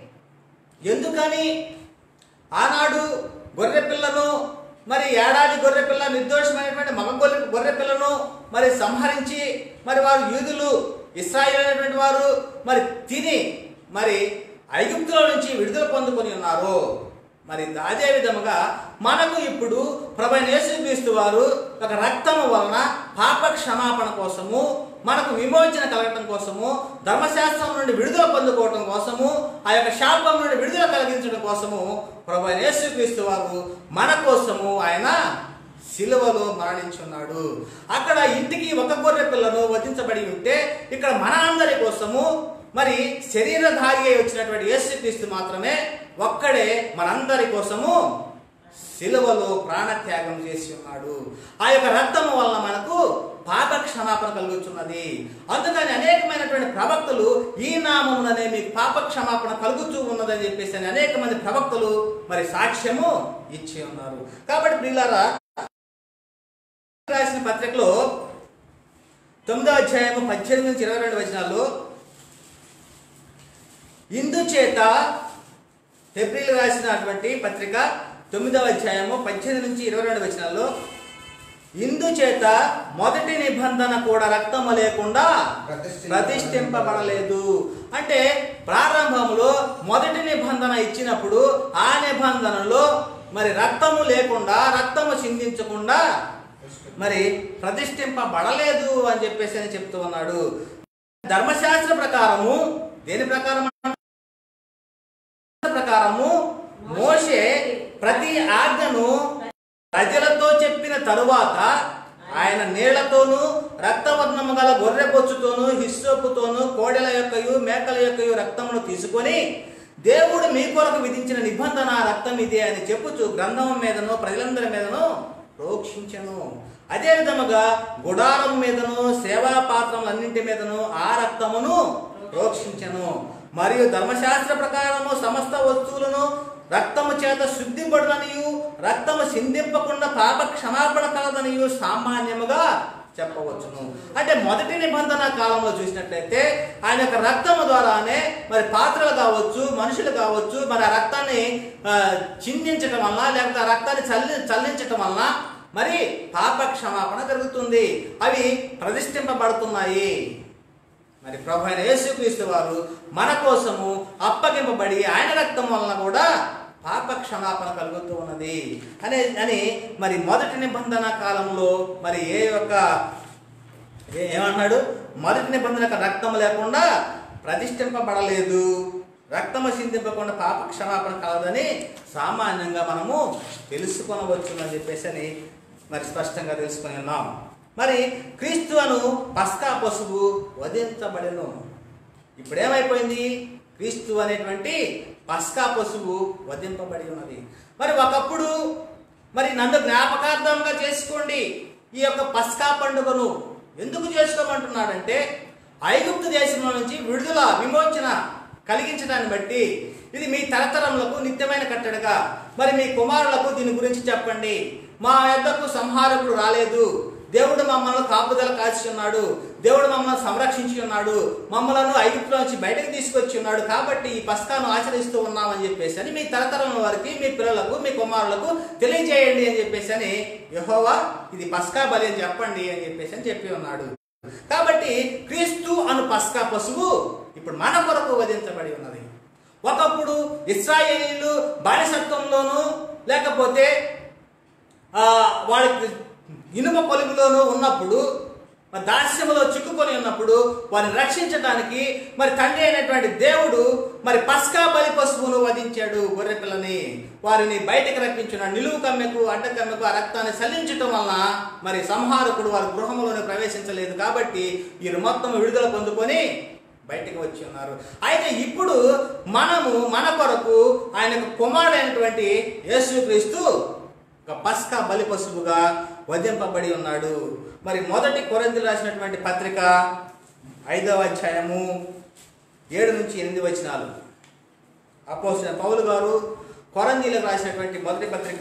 ఎందుకని ఆనాడు గొర్రె పిల్లను మరి ఏడాది గొర్రె పిల్ల నిర్దోషమైనటువంటి మగ గొర్రె గొర్రె పిల్లను మరి సంహరించి మరి వారు యూదులు ఇస్రాయిల్ అనేటువంటి వారు మరి తిని మరి ఐగుప్తులో నుంచి విడుదల పొందుకొని ఉన్నారు మరి అదే విధముగా మనకు ఇప్పుడు ప్రభు యేసుక్రీస్తు వారు ఒక రక్తము వలన పాప క్షమాపణ కోసము మనకు విమోచన కలగటం కోసము ధర్మశాస్త్రం నుండి విడుదల పొందుకోవటం కోసము ఆ యొక్క శాపం నుండి విడుదల కలిగించడం కోసము ప్రభు యేసుక్రీస్తు వారు మన కోసము ఆయన సిలువలో మరణించున్నాడు అక్కడ ఇంటికి ఒక గొర్రె పిల్లను వధించబడి ఉంటే ఇక్కడ మన అందరి కోసము మరి శరీరధారి అయి వచ్చినటువంటి యేసుక్రీస్తు మాత్రమే ఒక్కడే మనందరి కోసము సిలువలో ప్రాణత్యాగం చేసి ఉన్నాడు ఆ యొక్క రక్తము వలన మనకు పాప క్షమాపణ కలుగుతున్నది అందుకని అనేకమైనటువంటి ప్రవక్తలు ఈ నామముననే మీకు పాప క్షమాపణ కలుగుతూ ఉన్నదని చెప్పేసి అని అనేక మంది ప్రవక్తలు మరి సాక్ష్యము ఇచ్చి ఉన్నారు కాబట్టి ప్రియులారా రాసిన పత్రికలో తొమ్మిదో అధ్యాయము పద్దెనిమిది నుంచి ఇరవై రెండు వచనాల్లో ఇందుచేత ఫిబ్రిల్ రాసినటువంటి పత్రిక తొమ్మిదవ అధ్యాయము పద్దెనిమిది నుంచి ఇరవై రెండు వచనాల్లో ఇందుచేత మొదటి నిబంధన కూడా రక్తము లేకుండా ప్రతిష్ఠింప- ప్రతిష్ఠింపబడలేదు అంటే ప్రారంభంలో మొదటి నిబంధన ఇచ్చినప్పుడు ఆ నిబంధనలో మరి రక్తము లేకుండా రక్తము చిందించకుండా మరి ప్రతిష్ఠింపబడలేదు అని చెప్పేసి అని చెప్తూ ఉన్నాడు ధర్మశాస్త్ర ప్రకారము దేని ప్రకారం ప్రకారము మోషే ప్రతి ఆజ్ఞను ప్రజలతో చెప్పిన తరువాత ఆయన నీళ్లతోనూ రక్తవర్ణము గల గొర్రె బొచ్చుతోనూ హిస్సోపుతోనూ కోడెల యొక్కయు మేకల యొక్కయు రక్తమును తీసుకొని దేవుడు మీ కొరకు విధించిన నిబంధన రక్తం ఇదే అని చెప్పుచు గ్రంథం మీదను ప్రజలందరి మీదను ప్రోక్షించను అదే విధముగా గుడారం మీదను సేవా పాత్రములన్నింటి మీదను ఆ రక్తమును ప్రోక్షించను మరియు ధర్మశాస్త్ర ప్రకారము సమస్త వస్తువులను రక్తము చేత శుద్ధిపడుననియు రక్తము సిందింపకుండా పాప క్షమాపణ కలదనియు సామాన్యముగా చెప్పవచ్చును అంటే మొదటి నిబంధన కాలంలో చూసినట్లయితే ఆయన యొక్క రక్తము ద్వారానే మరి పాత్రలు కావచ్చు మనుషులు కావచ్చు మరి ఆ రక్తాన్ని ఆ, చిందించటం వలన లేకపోతే ఆ రక్తాన్ని చల్లి చల్లించటం వలన మరి పాప క్షమాపణ జరుగుతుంది అవి ప్రతిష్ఠింపబడుతున్నాయి మరి ప్రభు అయిన యేసుక్రీస్తు వారు మన కోసము అప్పగింపబడి ఆయన రక్తం వలన కూడా పాప క్షమాపణ కలుగుతూ ఉన్నది అనే అని మరి మొదటి నిబంధన కాలంలో మరి ఏ యొక్క ఏ- ఏమన్నాడు మొదటి నిబంధన యొక్క రక్తం లేకుండా ప్రతిష్ఠింపబడలేదు రక్తము సిందింపకుండా పాప క్షమాపణ కలదని సామాన్యంగా మనము తెలుసుకొనవచ్చు అని చెప్పేసి అని మరి స్పష్టంగా తెలుసుకొని ఉన్నాం మరి క్రీస్తు అను పస్కా పశువు వధించబడెను ఇప్పుడు ఏమైపోయింది క్రీస్తు అనేటువంటి పస్కా పశువు వధింపబడి ఉన్నది మరి ఒకప్పుడు మరి నన్ను జ్ఞాపకార్థంగా చేసుకోండి ఈ యొక్క పస్కా పండుగను ఎందుకు చేసుకోమంటున్నాడంటే ఐగుప్తు దేశంలో నుంచి విడుదల విమోచన కలిగించడాన్ని బట్టి ఇది మీ తరతరములకు నిత్యమైన కట్టడగా మరి మీ కుమారులకు దీని గురించి చెప్పండి మా యొద్దకు సంహారకుడు రాలేదు దేవుడు మమ్మల్ని కాపుదల కాచి ఉన్నాడు దేవుడు మమ్మల్ని సంరక్షించి ఉన్నాడు మమ్మలను ఐగుప్తులో నుంచి బయటకు తీసుకొచ్చి ఉన్నాడు కాబట్టి ఈ పస్కాను ఆచరిస్తూ ఉన్నామని చెప్పేసి అని మీ తరతరముల వారికి మీ పిల్లలకు మీ కుమారులకు తెలియజేయండి అని చెప్పేసి అని యెహోవా ఇది పస్కా బలి అని చెప్పండి అని చెప్పేసి అని చెప్పి ఉన్నాడు కాబట్టి క్రీస్తు అను పస్కా పశువు ఇప్పుడు మన కొరకు వధించబడి ఉన్నది ఒకప్పుడు ఇస్రాయేలీలు బానిసత్వంలోనూ లేకపోతే ఆ, వాళ్ళకి ఇనుప పొలుగులోనూ ఉన్నప్పుడు మరి దాస్యములో చిక్కుకొని ఉన్నప్పుడు వారిని రక్షించడానికి మరి తండ్రి అయినటువంటి దేవుడు మరి పస్కా బలి పశువును వధించాడు గొర్రె పిల్లని వారిని బయటకు రప్పించిన నిలువు కమ్మెకు అడ్డ కమ్మెకు ఆ రక్తాన్ని సల్లించటం వలన మరి సంహారకుడు వారి గృహంలోనే ప్రవేశించలేదు కాబట్టి వీరు మొత్తం విడుదల పొందుకొని బయటకు వచ్చి ఉన్నారు అయితే ఇప్పుడు మనము మన కొరకు ఆయన కుమారుడైనటువంటి యేసుక్రీస్తు ఒక పస్కా బలి పశువుగా వధింపబడి ఉన్నాడు మరి మొదటి కొరంది రాసినటువంటి పత్రిక ఐదవ అధ్యాయము ఏడు నుంచి ఎనిమిది వచనాలు అపోసిన పౌలు గారు కొరందీలకు రాసినటువంటి మొదటి పత్రిక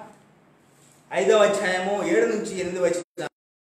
ఐదవ అధ్యాయము ఏడు నుంచి ఎనిమిది వచనాలు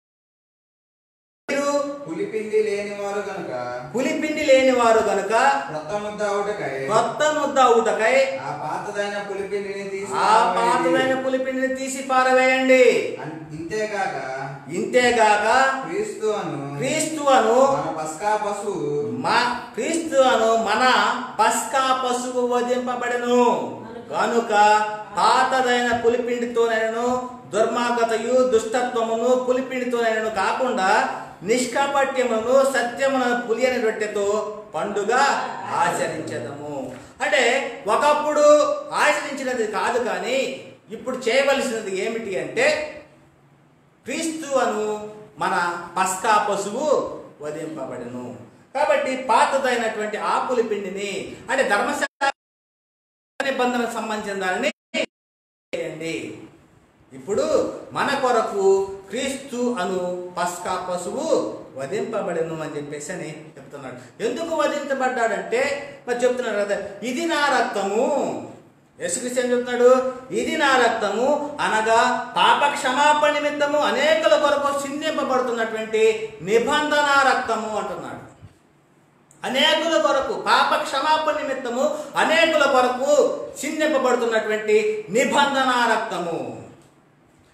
మీరు పులిపిండి లేని వారు గనుక పులిపిండి లేని వారు గనుక క్రొత్త ముద్ద అవుటకై కొత్త ముద్ద అవుటకై ఆ పాతదైన పులిపిండిని తీసి ఆ పాతమైన పులిపిండిని తీసి పారవేయండి అన్- ఇంతేకాక ఇంతేగాక క్రీస్తు అను క్రీస్తు అను మన పస్కా పశువు మా క్రీస్తు అను మన పస్కా పశువు వధింపబడెను కనుక పాతదైన పులిపిండితోనైనను దుర్మార్గతయు దుష్టత్వమును పులిపిండితోనైనను కాకుండా నిష్కాపట్యమును సత్యమున పులియని రొట్టెతో పండుగ ఆచరించదము అంటే ఒకప్పుడు ఆచరించినది కాదు కానీ ఇప్పుడు చేయవలసినది ఏమిటి అంటే క్రీస్తు అను మన పస్కా పశువు వధింపబడెను కాబట్టి పాతదైనటువంటి ఆకులి పిండిని అంటే ధర్మశాస్త్ర నిబంధనకు సంబంధించిన దానిని చేయండి ఇప్పుడు మన కొరకు క్రీస్తు అను పస్కా పశువు వధింపబడెను అని చెప్పేసి అని చెప్తున్నాడు ఎందుకు వధించబడ్డాడంటే మరి చెప్తున్నాడు కదా ఇది నా రక్తము యేసుక్రీస్తు ఏం చెప్తున్నాడు ఇది నా రక్తము అనగా పాప క్షమాపణ నిమిత్తము అనేకుల కొరకు చిందింపబడుతున్నటువంటి నిబంధన రక్తము అంటున్నాడు అనేకుల కొరకు పాప క్షమాపణ నిమిత్తము అనేకుల కొరకు చిందింపబడుతున్నటువంటి నిబంధన రక్తము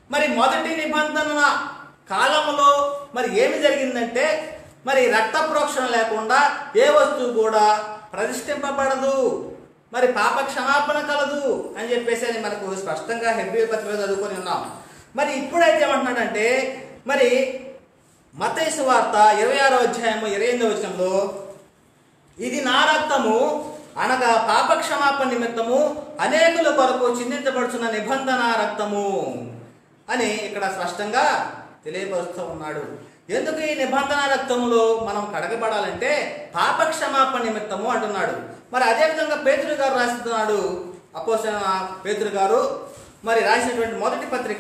మరి మొదటి నిబంధన కాలంలో మరి ఏమి జరిగిందంటే మరి రక్త ప్రోక్షణ లేకుండా ఏ వస్తువు కూడా ప్రతిష్ఠింపబడదు మరి పాప క్షమాపణ కలదు అని చెప్పేసి అని మనకు స్పష్టంగా హెబ్రి పత్రిక చదువుకొని ఉన్నాం మరి ఇప్పుడైతే ఏమంటున్నాడంటే మరి మతైసు వార్త ఇరవై ఆరో అధ్యాయము ఇరవై ఎనిమిదో వచనంలో ఇది నా రక్తము అనగా పాప క్షమాపణ నిమిత్తము అనేకుల కొరకు చిందించబడుచున్న నిబంధన రక్తము అని ఇక్కడ స్పష్టంగా తెలియపరుస్తూ ఉన్నాడు ఎందుకు ఈ నిబంధన రక్తములో మనం కడగబడాలంటే పాప క్షమాపణ నిమిత్తము అంటున్నాడు మరి అదేవిధంగా పేతురు గారు రాస్తున్నాడు అపోసన పేతురు గారు మరి రాసినటువంటి మొదటి పత్రిక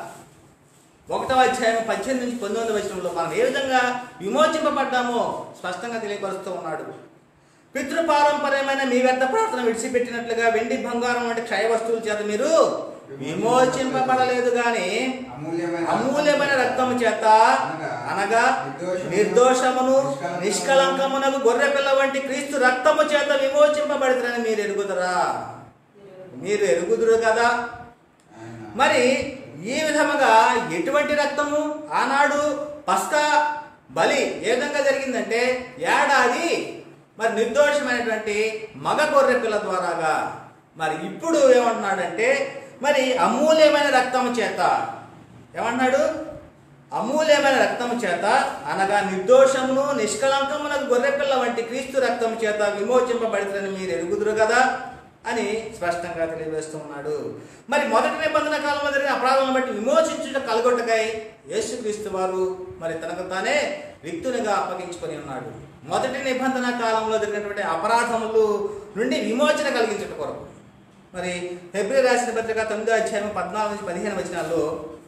ఒకటవ అధ్యాయం పద్దెనిమిది నుంచి పంతొమ్మిది వచనంలో మనం ఏ విధంగా విమోచింపబడ్డామో స్పష్టంగా తెలియపరుస్తూ ఉన్నాడు పితృపారంపర్యమైన మీ వ్యర్థ ప్రార్థన విడిచిపెట్టినట్లుగా వెండి బంగారం వంటి క్షయ వస్తువుల చేత మీరు విమోచింపబడలేదు గాని అమూల్యమైన అమూల్యమైన రక్తము చేత అనగా నిర్దోషమును, నిర్దోషమును నిష్కలంకమును, నిష్కలంకమునకు గొర్రె పిల్ల వంటి క్రీస్తు రక్తము చేత విమోచింపబడుతుందని మీరు ఎరుగుదరా మీరు ఎరుగుదురు కదా ఆయన మరి ఈ విధముగా ఎటువంటి రక్తము ఆనాడు పస్కా బలి ఏ విధంగా జరిగిందంటే ఏడాది మరి నిర్దోషమైనటువంటి మగ గొర్రె పిల్ల ద్వారాగా మరి ఇప్పుడు ఏమంటున్నాడంటే మరి అమూల్యమైన రక్తము చేత ఏమన్నాడు అమూల్యమైన రక్తము చేత అనగా నిర్దోషమును నిష్కలంకమునకు గొర్రెపిల్ల వంటి క్రీస్తు రక్తము చేత విమోచింపబడుతుందని మీరు ఎరుగుదురు కదా అని స్పష్టంగా తెలియజేస్తూ ఉన్నాడు మరి మొదటి నిబంధన కాలంలో జరిగిన అపరాధాలను బట్టి విమోచించుట కలగొట్టకై యేసుక్రీస్తు వారు మరి తనకు తానే రిక్తునిగా అప్పగించుకొని ఉన్నాడు మొదటి నిబంధన కాలంలో జరిగినటువంటి అపరాధములు నుండి విమోచన కలిగించుట కొరకు మరి ఫిబ్రవరి రాసిన పత్రిక తొమ్మిదో అధ్యాయం పద్నాలుగు నుంచి పదిహేను వచనాల్లో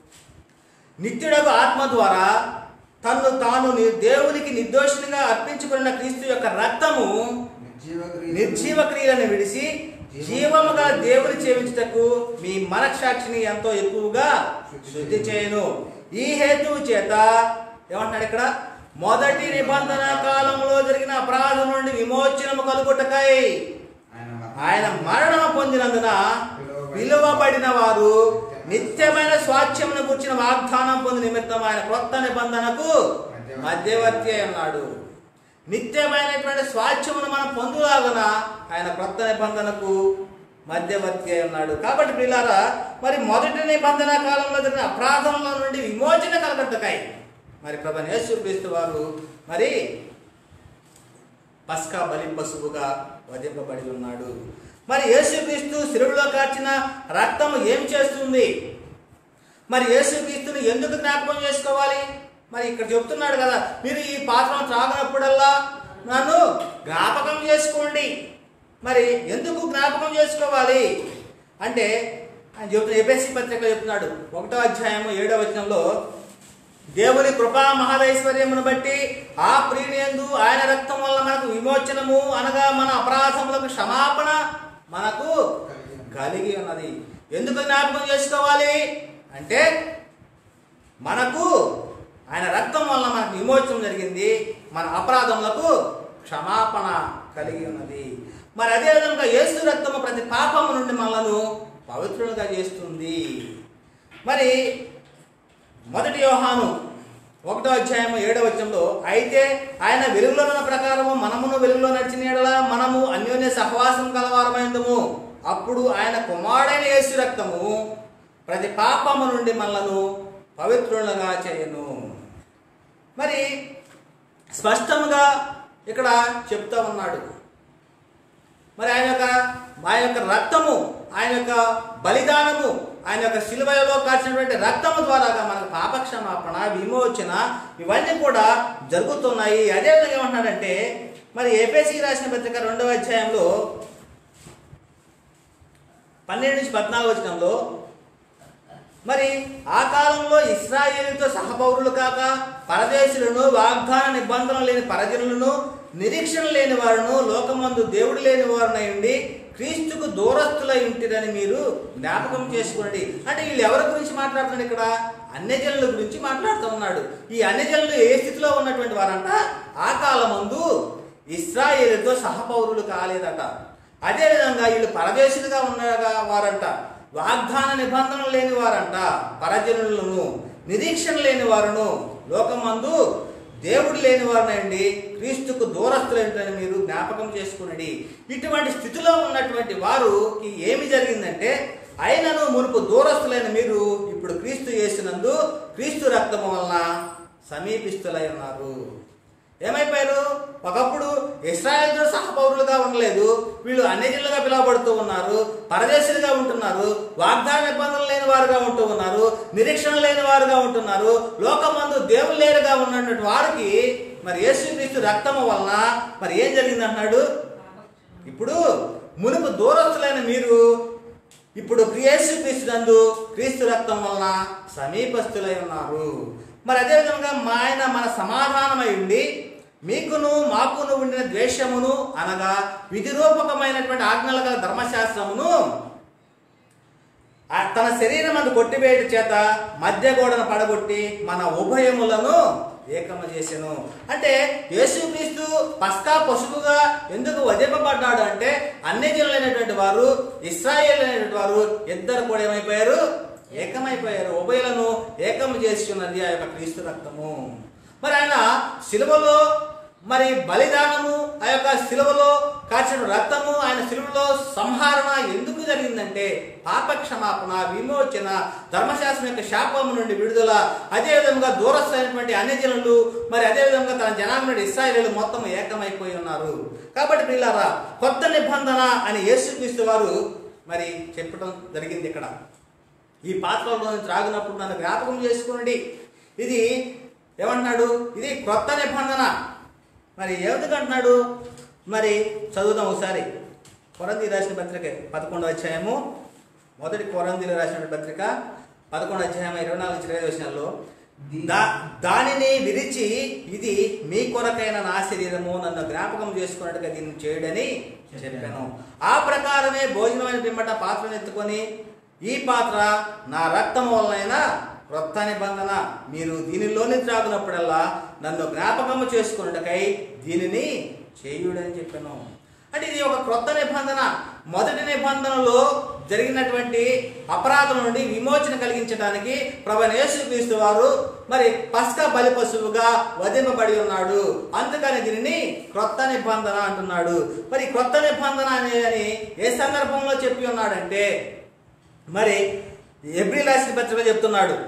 నిత్యుడకు ఆత్మ ద్వారా తన్ను తాను ని- దేవునికి నిర్దోషినిగా అర్పించుకున్న క్రీస్తు యొక్క రక్తము నిర్జీవ క్రియలు- నిర్జీవ క్రియలను విడిచి జీవముగా దేవుని చేయించుటకు మీ మనక్షాక్షిని ఎంతో ఎక్కువగా శుద్ధి చేయను ఈ హేతువు చేత ఏమంటున్నాడు ఇక్కడ మొదటి నిబంధన కాలంలో జరిగిన అపరాధం నుండి విమోచనము కలుగుటకై ఆయన మరణ- ఆయన మరణం పొందినందున పిలువబడిన వారు నిత్యమైన స్వాస్థ్యమును కూర్చిన వాగ్దానం పొంది నిమిత్తం ఆయన క్రొత్త నిబంధనకు మధ్యవర్తి అయి ఉన్నాడు నిత్యమైనటువంటి స్వాస్థ్యమును మనం పొందులాగన ఆయన క్రొత్త నిబంధనకు మధ్యవర్తి అయి ఉన్నాడు కాబట్టి పిల్లారా మరి మొదటి నిబంధన కాలంలో జరిగిన అపరాధంలో నుండి విమోచన కలగట్టుకాయి మరి ప్రభు యేసుక్రీస్తు వారు మరి పస్కా బలి పశువుగా వధింపబడి ఉన్నాడు మరి యేసుక్రీస్తు శిరుడులో కార్చిన రక్తము ఏం చేస్తుంది మరి యేసుక్రీస్తుని ఎందుకు జ్ఞాపకం చేసుకోవాలి మరి ఇక్కడ చెప్తున్నాడు కదా మీరు ఈ పాత్రను త్రాగినప్పుడల్లా నన్ను జ్ఞాపకం చేసుకోండి మరి ఎందుకు జ్ఞాపకం చేసుకోవాలి అంటే ఆయన చెప్తున్న ఎపిఎస్సి పత్రికలో చెప్తున్నాడు ఒకటో అధ్యాయము ఏడో వచనంలో దేవుని కృపా మహదైశ్వర్యమును బట్టి ఆ ప్రియనియందు ఆయన రక్తం వల్ల మనకు విమోచనము అనగా మన అపరాధములకు క్షమాపణ మనకు కలిగి ఉన్నది ఎందుకు జ్ఞాపకం చేసుకోవాలి అంటే మనకు ఆయన రక్తం వల్ల మనకు విమోచనం జరిగింది మన అపరాధములకు క్షమాపణ కలిగి ఉన్నది మరి అదే విధంగా యేసు రక్తము ప్రతి పాపము నుండి మనలను పవిత్రులుగా చేస్తుంది మరి మొదటి యోహాను ఒకటో అధ్యాయము ఏడవ వచనంలో అయితే ఆయన వెలుగులో ఉన్న ప్రకారము మనమును వెలుగులో నడిచిన యెడల మనము అన్యోన్య సహవాసం కలవారమైందము అప్పుడు ఆయన కుమారుడైన యేసు రక్తము ప్రతి పాపము నుండి మనలను పవిత్రులుగా చేయను మరి స్పష్టంగా ఇక్కడ చెప్తా ఉన్నాడు మరి ఆయన యొక్క ఆయన యొక్క రక్తము ఆయన యొక్క బలిదానము ఆయన యొక్క శిలువలో కాల్చినటువంటి రక్తము ద్వారాగా మనకు పాపక్షమాపణ విమోచన ఇవన్నీ కూడా జరుగుతున్నాయి అదేవిధంగా ఏమంటున్నాడంటే మరి ఏపీసీ రాసిన పత్రిక రెండవ అధ్యాయంలో పన్నెండు నుంచి పద్నాలుగు వచనంలో మరి ఆ కాలంలో ఇస్రాయేలుతో సహపౌరులు కాక పరదేశులను వాగ్దాన నిబంధనలు లేని పరజనులను నిరీక్షణ లేని వారును లోకమందు దేవుడు లేని వారునై ఉండి క్రీస్తుకు దూరస్తులై ఉంటిరని మీరు జ్ఞాపకం చేసుకోండి అంటే వీళ్ళు ఎవరి గురించి మాట్లాడుతున్నారు ఇక్కడ అన్యజనుల గురించి మాట్లాడుతూ ఉన్నాడు ఈ అన్యజనులు ఏ స్థితిలో ఉన్నటువంటి వారంట ఆ కాలమందు ఇస్రాయేలుతో సహపౌరులు కాలేదట అదేవిధంగా వీళ్ళు పరదేశులుగా ఉన్న వారంట వాగ్దాన నిబంధన లేని వారంట పరజనులను నిరీక్షణ లేని వారును లోకమందు దేవుడు లేని వారినండి క్రీస్తుకు దూరస్తులైన మీరు జ్ఞాపకం చేసుకునండి ఇటువంటి స్థితిలో ఉన్నటువంటి వారుకి ఏమి జరిగిందంటే అయినను మునుపు దూరస్తులైన మీరు ఇప్పుడు క్రీస్తు చేసినందు క్రీస్తు రక్తము వలన సమీపిస్తులై ఉన్నారు ఏమైపోయారు ఒకప్పుడు ఇస్రాయేల్తో సహపౌరులుగా ఉండలేదు వీళ్ళు అన్యజనులుగా పిలువబడుతూ ఉన్నారు పరదేశులుగా ఉంటున్నారు వాగ్దాన నిబంధనలు లేని వారుగా ఉంటూ ఉన్నారు నిరీక్షణ లేని వారుగా ఉంటున్నారు లోకమందు దేవుడు లేరుగా ఉన్నటువంటి వారికి మరి యేసుక్రీస్తు రక్తము వలన మరి ఏం జరిగింది అంటున్నాడు ఇప్పుడు మునుపు దూరస్తులైన మీరు ఇప్పుడు క్రియేసు క్రీస్తునందు క్రీస్తు రక్తం వలన సమీపస్తులై ఉన్నారు మరి అదేవిధంగా మా ఆయన మన సమాధానమై ఉండి మీకును మాకును ఉండిన ద్వేషమును అనగా విధిరూపకమైనటువంటి ఆజ్ఞల గల ధర్మశాస్త్రమును ఆ తన శరీరం అందు కొట్టివేయట చేత మధ్య గోడను పడగొట్టి మన ఉభయములను ఏకమ చేసెను అంటే యేసుక్రీస్తు పస్కా పశువుగా ఎందుకు వధింపబడ్డాడు అంటే అన్ని జిల్లాలైనటువంటి వారు ఇస్రాయేల్ అయినటువంటి వారు ఇద్దరు కూడా ఏమైపోయారు ఏకమైపోయారు ఉభయలను ఏకం చేసి ఉన్నది ఆ యొక్క క్రీస్తు రక్తము మరి ఆయన శిలువలో మరి బలిదానము ఆ యొక్క శిలువలో కాచిన రక్తము ఆయన శిలువలో సంహారణ ఎందుకు జరిగిందంటే పాప క్షమాపణ విమోచన ధర్మశాస్త్రం యొక్క శాపము నుండి విడుదల అదేవిధంగా దూరస్థైనటువంటి అన్యజనులు మరి అదేవిధంగా తన జనాంగ ఇస్రాయలు మొత్తం ఏకమైపోయి ఉన్నారు కాబట్టి పిల్లారా కొత్త నిబంధన అని యేసుక్రీస్తు వారు మరి చెప్పడం జరిగింది ఇక్కడ ఈ పాత్రలో నుంచి త్రాగినప్పుడు నన్ను జ్ఞాపకం చేసుకోండి ఇది ఏమంటున్నాడు ఇది క్రొత్త నిబంధన మరి ఎందుకు అంటున్నాడు మరి చదువుదాం ఒకసారి కొరంది రాసిన పత్రిక పదకొండో అధ్యాయము మొదటి కొరందీలో రాసిన పత్రిక పదకొండు అధ్యాయం ఇరవై నాలుగు నుంచి ఇరవై వచనాల్లో దా దానిని విరిచి ఇది మీ కొరకైన నా శరీరము నన్ను జ్ఞాపకం చేసుకున్నట్టుగా దీన్ని చేయడని చెప్పాను ఆ ప్రకారమే భోజనమైన పిమ్మట పాత్రను ఎత్తుకొని ఈ పాత్ర నా రక్తము వలనైనా క్రొత్త నిబంధన మీరు దీనిలోని త్రాగునప్పుడల్లా నన్ను జ్ఞాపకము చేసుకున్నటకై దీనిని చేయుడని చెప్పాను అంటే ఇది ఒక క్రొత్త నిబంధన మొదటి నిబంధనలో జరిగినటువంటి అపరాధం నుండి విమోచన కలిగించడానికి ప్రభు యేసుక్రీస్తు వారు మరి పస్కా బలి పశువుగా వధింపబడి ఉన్నాడు అందుకని దీనిని క్రొత్త నిబంధన అంటున్నాడు మరి క్రొత్త నిబంధన అనేది ఏ సందర్భంలో చెప్పి ఉన్నాడంటే మరి ఎబ్రిల్ రాసిన పత్రిక చెప్తున్నాడు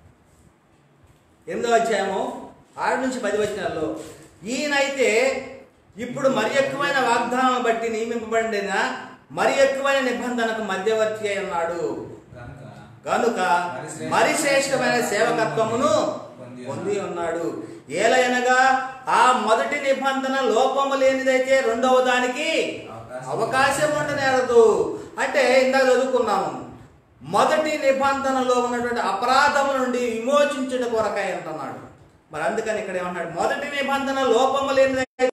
ఎనిమిదో అధ్యాయము ఆరు నుంచి పది వచనాల్లో ఈయనైతే ఇప్పుడు మరి ఎక్కువైన వాగ్దానం బట్టి నియమింపబడిన మరి ఎక్కువైన నిబంధనకు మధ్యవర్తి అయి ఉన్నాడు కనుక మరి శ్రేష్టమైన సేవకత్వమును పొంది ఉన్నాడు ఏలయనగా ఆ మొదటి నిబంధన లోపము లేనిదైతే రెండవ దానికి అవకాశం ఉండనేరదు అంటే ఇందాక చదువుకున్నాము మొదటి నిబంధనలో ఉన్నటువంటి అపరాధముల నుండి విమోచించుట కొరకై అంటున్నాడు మరి అందుకని ఇక్కడ ఏమన్నాడు మొదటి నిబంధన లోపము లేనిదైతే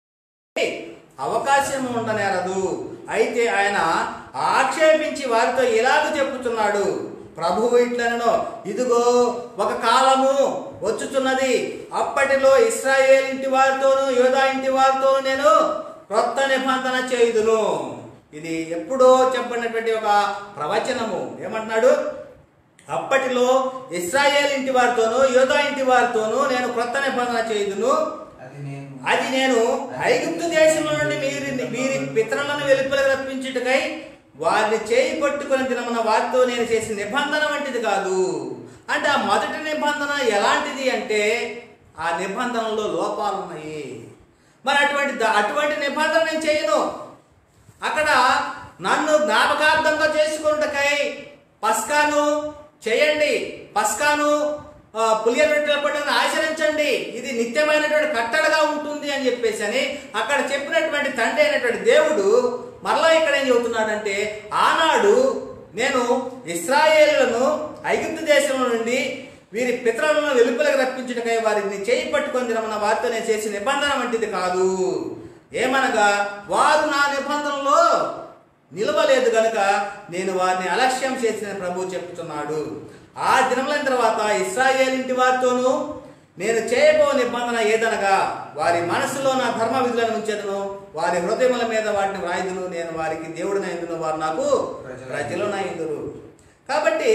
అవకాశం ఉండనేరదు అయితే ఆయన ఆక్షేపించి వారితో ఇలాగ చెప్పుతున్నాడు ప్రభువు ఇట్లనో ఇదిగో ఒక కాలము వచ్చుచున్నది అప్పటిలో ఇస్రాయేల్ ఇంటి వారితోనూ యోధా ఇంటి వారితోనూ నేను క్రొత్త నిబంధన చేయుదును ఇది ఎప్పుడో చెప్పినటువంటి ఒక ప్రవచనము ఏమంటున్నాడు అప్పటిలో ఇస్రాయేల్ ఇంటి వారితోనూ యోధా ఇంటి వారితోనూ నేను క్రొత్త నిబంధన చేయుదును అది నేను అది నేను ఐగుప్తు దేశంలో నుండి మీరు వీరి పితరులను వెలుపలకు రప్పించుటకై వారిని చేయి పట్టుకుని తినమన్న వారితో నేను చేసిన నిబంధన వంటిది కాదు అంటే ఆ మొదటి నిబంధన ఎలాంటిది అంటే ఆ నిబంధనలో లోపాలు ఉన్నాయి మరి అటువంటి ద- అటువంటి నిబంధన నేను చేయను అక్కడ నన్ను జ్ఞాపకార్థంగా చేసుకున్నటకై పస్కాను చేయండి పస్కాను ఆ, పులియ రొట్టెల పండుగను ఆచరించండి ఇది నిత్యమైనటువంటి కట్టడగా ఉంటుంది అని చెప్పేసి అని అక్కడ చెప్పినటువంటి తండ్రి అయినటువంటి దేవుడు మరలా ఇక్కడ ఏం చెబుతున్నాడంటే ఆనాడు నేను ఇస్రాయేలులను ఐగుప్తు దేశం నుండి వీరి పితరులను వెలుపలకు రప్పించుటకై వారిని చేయి పట్టుకొని తినమన్న వారితో నేను చేసిన నిబంధన వంటిది కాదు ఏమనగా వారు నా నిబంధనలో నిలవలేదు గనుక నేను వారిని అలక్ష్యం చేసిన ప్రభు చెప్తున్నాడు ఆ దినములైన తర్వాత ఇస్రాయేల్ ఇంటి వారితోనూ నేను చేయబో నిబంధన ఏదనగా వారి మనసులో నా ధర్మ విధులను ఉంచేదను వారి హృదయముల మీద వాటిని వ్రాయుదును నేను వారికి దేవుడినైందును వారు నాకు ప్రజలునైందురు కాబట్టి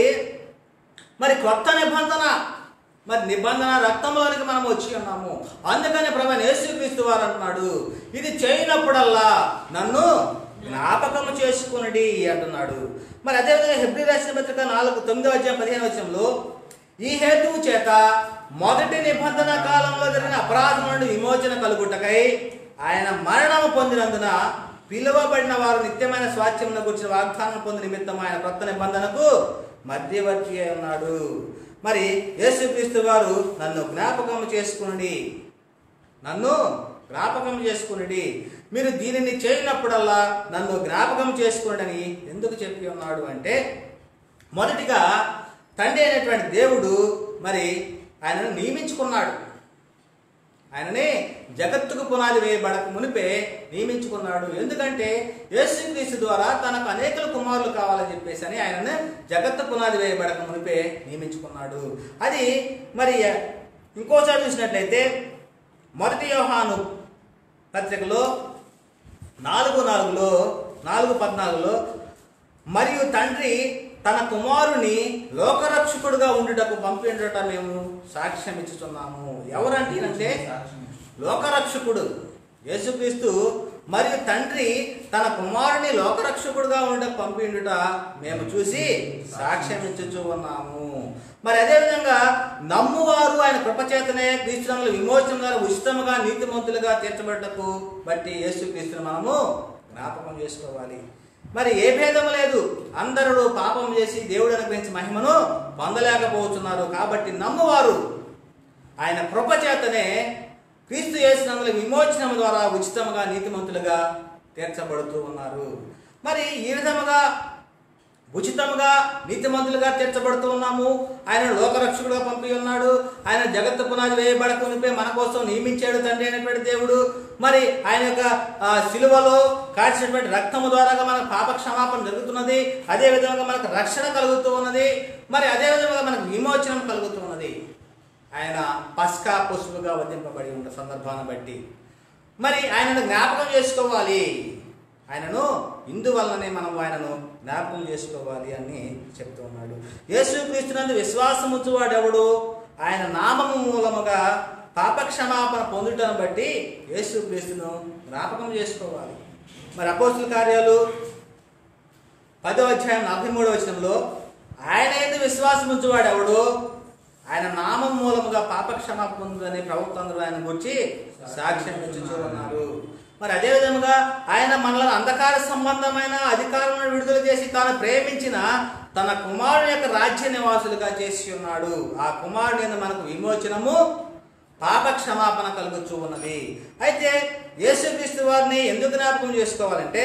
మరి కొత్త నిబంధన మరి నిబంధన రక్తంలోనికి మనం వచ్చి ఉన్నాము అందుకని ప్రభు యేసుక్రీస్తు వారు అంటున్నాడు ఇది చేయనప్పుడల్లా నన్ను జ్ఞాపకము చేసుకునడి అంటున్నాడు మరి అదేవిధంగా హెబ్రి రాసిన పత్రిక నాలుగు తొమ్మిదో అధ్యాయం పదిహేను వచ్చంలో ఈ హేతువు చేత మొదటి నిబంధన కాలంలో జరిగిన అపరాధం నుండి విమోచన కలుగుటకై ఆయన మరణము పొందినందున పిలువబడిన వారు నిత్యమైన స్వాస్థ్యమును గురించిన వాగ్దానం పొందిన నిమిత్తం ఆయన కొత్త నిబంధనకు మధ్యవర్తి అయి ఉన్నాడు మరి యేసుక్రీస్తు వారు నన్ను జ్ఞాపకం చేసుకునండి నన్ను జ్ఞాపకం చేసుకునడి మీరు దీనిని చేయనప్పుడల్లా నన్ను జ్ఞాపకం చేసుకునడని ఎందుకు చెప్పి ఉన్నాడు అంటే మొదటిగా తండ్రి అయినటువంటి దేవుడు మరి ఆయనను నియమించుకున్నాడు ఆయనని జగత్తుకు పునాది వేయబడక మునిపే నియమించుకున్నాడు ఎందుకంటే యేసుక్రీస్తు ద్వారా తనకు అనేకల కుమారులు కావాలని చెప్పేసి అని ఆయనను జగత్తు పునాది వేయబడక మునిపే నియమించుకున్నాడు అది మరి ఇంకోసారి చూసినట్లయితే మొదటి యోహాను పత్రికలో నాలుగు నాలుగులో నాలుగు పద్నాలుగులో మరియు తండ్రి తన కుమారుని లోకరక్షకుడుగా ఉండుటకు పంపిండట మేము సాక్ష్యం ఇచ్చుతున్నాము ఎవరంటే లోకరక్షకుడు యేసుక్రీస్తు మరియు తండ్రి తన కుమారుని లోకరక్షకుడుగా ఉండ పంపిండుట మేము చూసి సాక్ష్యం ఇచ్చుచూ ఉన్నాము మరి అదేవిధంగా నమ్మువారు ఆయన కృపచేతనే క్రీస్తునంలో విమోచన ద్వారా ఉచితముగా నీతిమంతులుగా తీర్చబడ్డకు బట్టి యేసుక్రీస్తుని మనము జ్ఞాపకం చేసుకోవాలి మరి ఏ భేదం లేదు అందరూ పాపం చేసి దేవుడు అనుగ్రహించిన మహిమను పొందలేకపోతున్నారు కాబట్టి నమ్మువారు ఆయన కృప చేతనే క్రీస్తు చేసినందుల విమోచనం ద్వారా ఉచితంగా నీతిమంతులుగా తీర్చబడుతూ ఉన్నారు మరి ఈ విధముగా ఉచితంగా నీతిమంతులుగా తీర్చబడుతూ ఉన్నాము ఆయన లోకరక్షకుడుగా పంపి ఉన్నాడు ఆయన జగత్తు పునాది వేయబడకునిపై మన కోసం నియమించాడు తండ్రి అయినటువంటి దేవుడు మరి ఆయన యొక్క ఆ, శిలువలో కాల్చినటువంటి రక్తము ద్వారా మనకు పాప క్షమాపణ జరుగుతున్నది అదే విధంగా మనకు రక్షణ కలుగుతూ ఉన్నది మరి అదే విధంగా మనకు విమోచనం కలుగుతూ ఉన్నది ఆయన పస్కా పశువుగా వధింపబడి ఉన్న సందర్భాన్ని బట్టి మరి ఆయనను జ్ఞాపకం చేసుకోవాలి ఆయనను ఇందువల్లనే మనం ఆయనను జ్ఞాపకం చేసుకోవాలి అని చెప్తూ ఉన్నాడు యేసుక్రీస్తునందు విశ్వాసం ఉంచువాడెవడు ఆయన నామము మూలముగా పాపక్షమాపణ పొందుటను బట్టి యేసుక్రీస్తును జ్ఞాపకం చేసుకోవాలి మరి అపోస్తుల కార్యాలు పదో అధ్యాయం నలభై మూడో వచనంలో ఆయన ఎందుకు విశ్వాసం ఉంచువాడు ఎవడు ఆయన నామం మూలముగా పాపక్షమాపణ పొందుదని ప్రభుత్వం ఆయన గురించి సాక్ష్యం ఇచ్చుచూ ఉన్నారు మరి అదే విధముగా ఆయన మనలను అంధకార సంబంధమైన అధికారం విడుదల చేసి తాను ప్రేమించిన తన కుమారుని యొక్క రాజ్య నివాసులుగా చేసి ఉన్నాడు ఆ కుమారుని మనకు విమోచనము పాప క్షమాపణ కలుగుతూ ఉన్నది అయితే యేసుక్రీస్తు వారిని ఎందుకు జ్ఞాపకం చేసుకోవాలంటే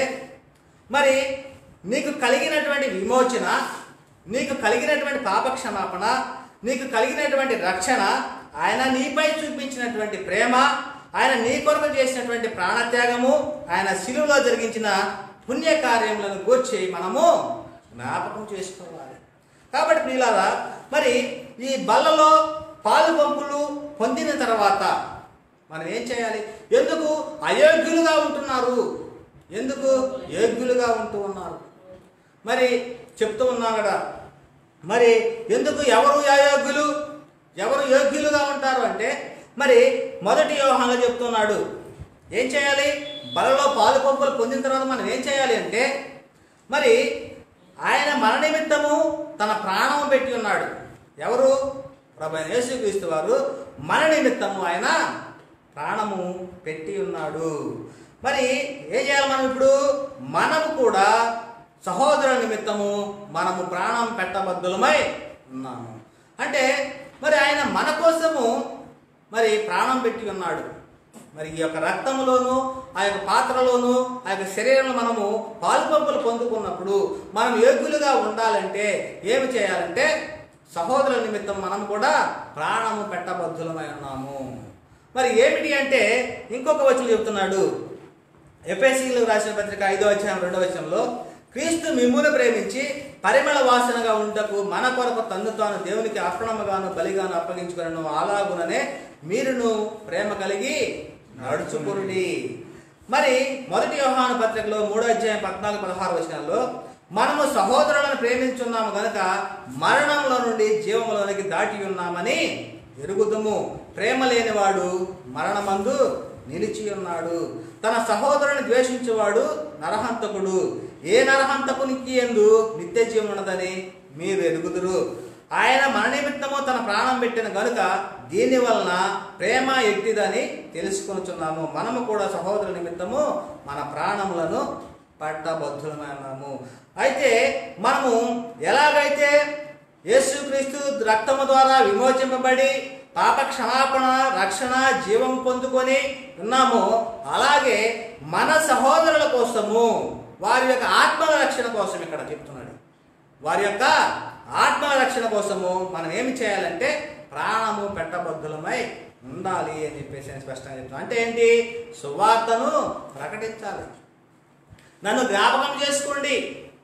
మరి నీకు కలిగినటువంటి విమోచన నీకు కలిగినటువంటి పాప క్షమాపణ నీకు కలిగినటువంటి రక్షణ ఆయన నీపై చూపించినటువంటి ప్రేమ ఆయన నీ కొరకు చేసినటువంటి ప్రాణత్యాగము ఆయన శిలువలో జరిగించిన పుణ్య కార్యములను గూర్చి మనము జ్ఞాపకం చేసుకోవాలి కాబట్టి ప్రియులారా మరి ఈ బల్లలో పాలు పంపులు పొందిన తర్వాత మనం ఏం చేయాలి ఎందుకు అయోగ్యులుగా ఉంటున్నారు ఎందుకు యోగ్యులుగా ఉంటూ ఉన్నారు మరి చెప్తూ ఉన్నాం కదా మరి ఎందుకు ఎవరు అయోగ్యులు ఎవరు యోగ్యులుగా ఉంటారు అంటే మరి మొదటి వ్యవహారంలో చెప్తున్నాడు ఏం చేయాలి బలలో పాలు పంపులు పొందిన తర్వాత మనం ఏం చేయాలి అంటే మరి ఆయన మన నిమిత్తము తన ప్రాణం పెట్టి ఉన్నాడు ఎవరు ప్రభు అయిన యేసుక్రీస్తు వారు మన నిమిత్తము ఆయన ప్రాణము పెట్టి ఉన్నాడు మరి ఏం చేయాలి మనం ఇప్పుడు మనము కూడా సహోదర నిమిత్తము మనము ప్రాణం పెట్టబద్దులమై ఉన్నాము అంటే మరి ఆయన మన కోసము మరి ప్రాణం పెట్టి ఉన్నాడు మరి ఈ యొక్క రక్తములోను ఆ యొక్క పాత్రలోను ఆ యొక్క శరీరంలో మనము పాలు పంపులు పొందుకున్నప్పుడు మనం యోగ్యులుగా ఉండాలంటే ఏమి చేయాలంటే సహోదరుల నిమిత్తం మనం కూడా ప్రాణము పెట్టబద్ధులమై ఉన్నాము మరి ఏమిటి అంటే ఇంకొక వచనం చెప్తున్నాడు ఎఫ్ఎస్సీలకు రాసిన పత్రిక ఐదో అధ్యాయం రెండో వచనంలో క్రీస్తు మిమ్మును ప్రేమించి పరిమళ వాసనగా ఉంటకు మన కొరకు తన్ను తాను దేవునికి అర్పణముగాను బలిగాను అప్పగించుకులను అలాగుననే మీరును ప్రేమ కలిగి నడుచుకురుడి మరి మొదటి వ్యవహాన పత్రికలో మూడో అధ్యాయం పద్నాలుగు పదహారు వచనాల్లో మనము సహోదరులను ప్రేమించున్నాము గనుక మరణంలో నుండి జీవములోనికి దాటి ఉన్నామని ఎరుగుదుము ప్రేమ లేనివాడు మరణమందు నిలిచి ఉన్నాడు తన సహోదరుని ద్వేషించేవాడు నరహంతకుడు ఏ నరహంతకునికి ఎందు నిత్య జీవం ఉన్నదని మీరు ఎరుగుదురు ఆయన మన నిమిత్తము తన ప్రాణం పెట్టిన గనుక దీని వలన ప్రేమ ఎట్టిదని తెలుసుకొనుచున్నాము మనము కూడా సహోదరు నిమిత్తము మన ప్రాణములను పట్టబద్ధులమైనాము అయితే మనము ఎలాగైతే యేసుక్రీస్తు రక్తము ద్వారా విమోచింపబడి పాప క్షమాపణ రక్షణ జీవం పొందుకొని ఉన్నామో అలాగే మన సహోదరుల కోసము వారి యొక్క ఆత్మల రక్షణ కోసం ఇక్కడ చెప్తున్నాడు వారి యొక్క ఆత్మ రక్షణ కోసము మనం ఏమి చేయాలంటే ప్రాణము పెట్టబద్ధులమై ఉండాలి అని చెప్పేసి ఆయన స్పష్టంగా చెప్తున్నాను అంటే ఏంటి సువార్తను ప్రకటించాలి నన్ను జ్ఞాపకం చేసుకోండి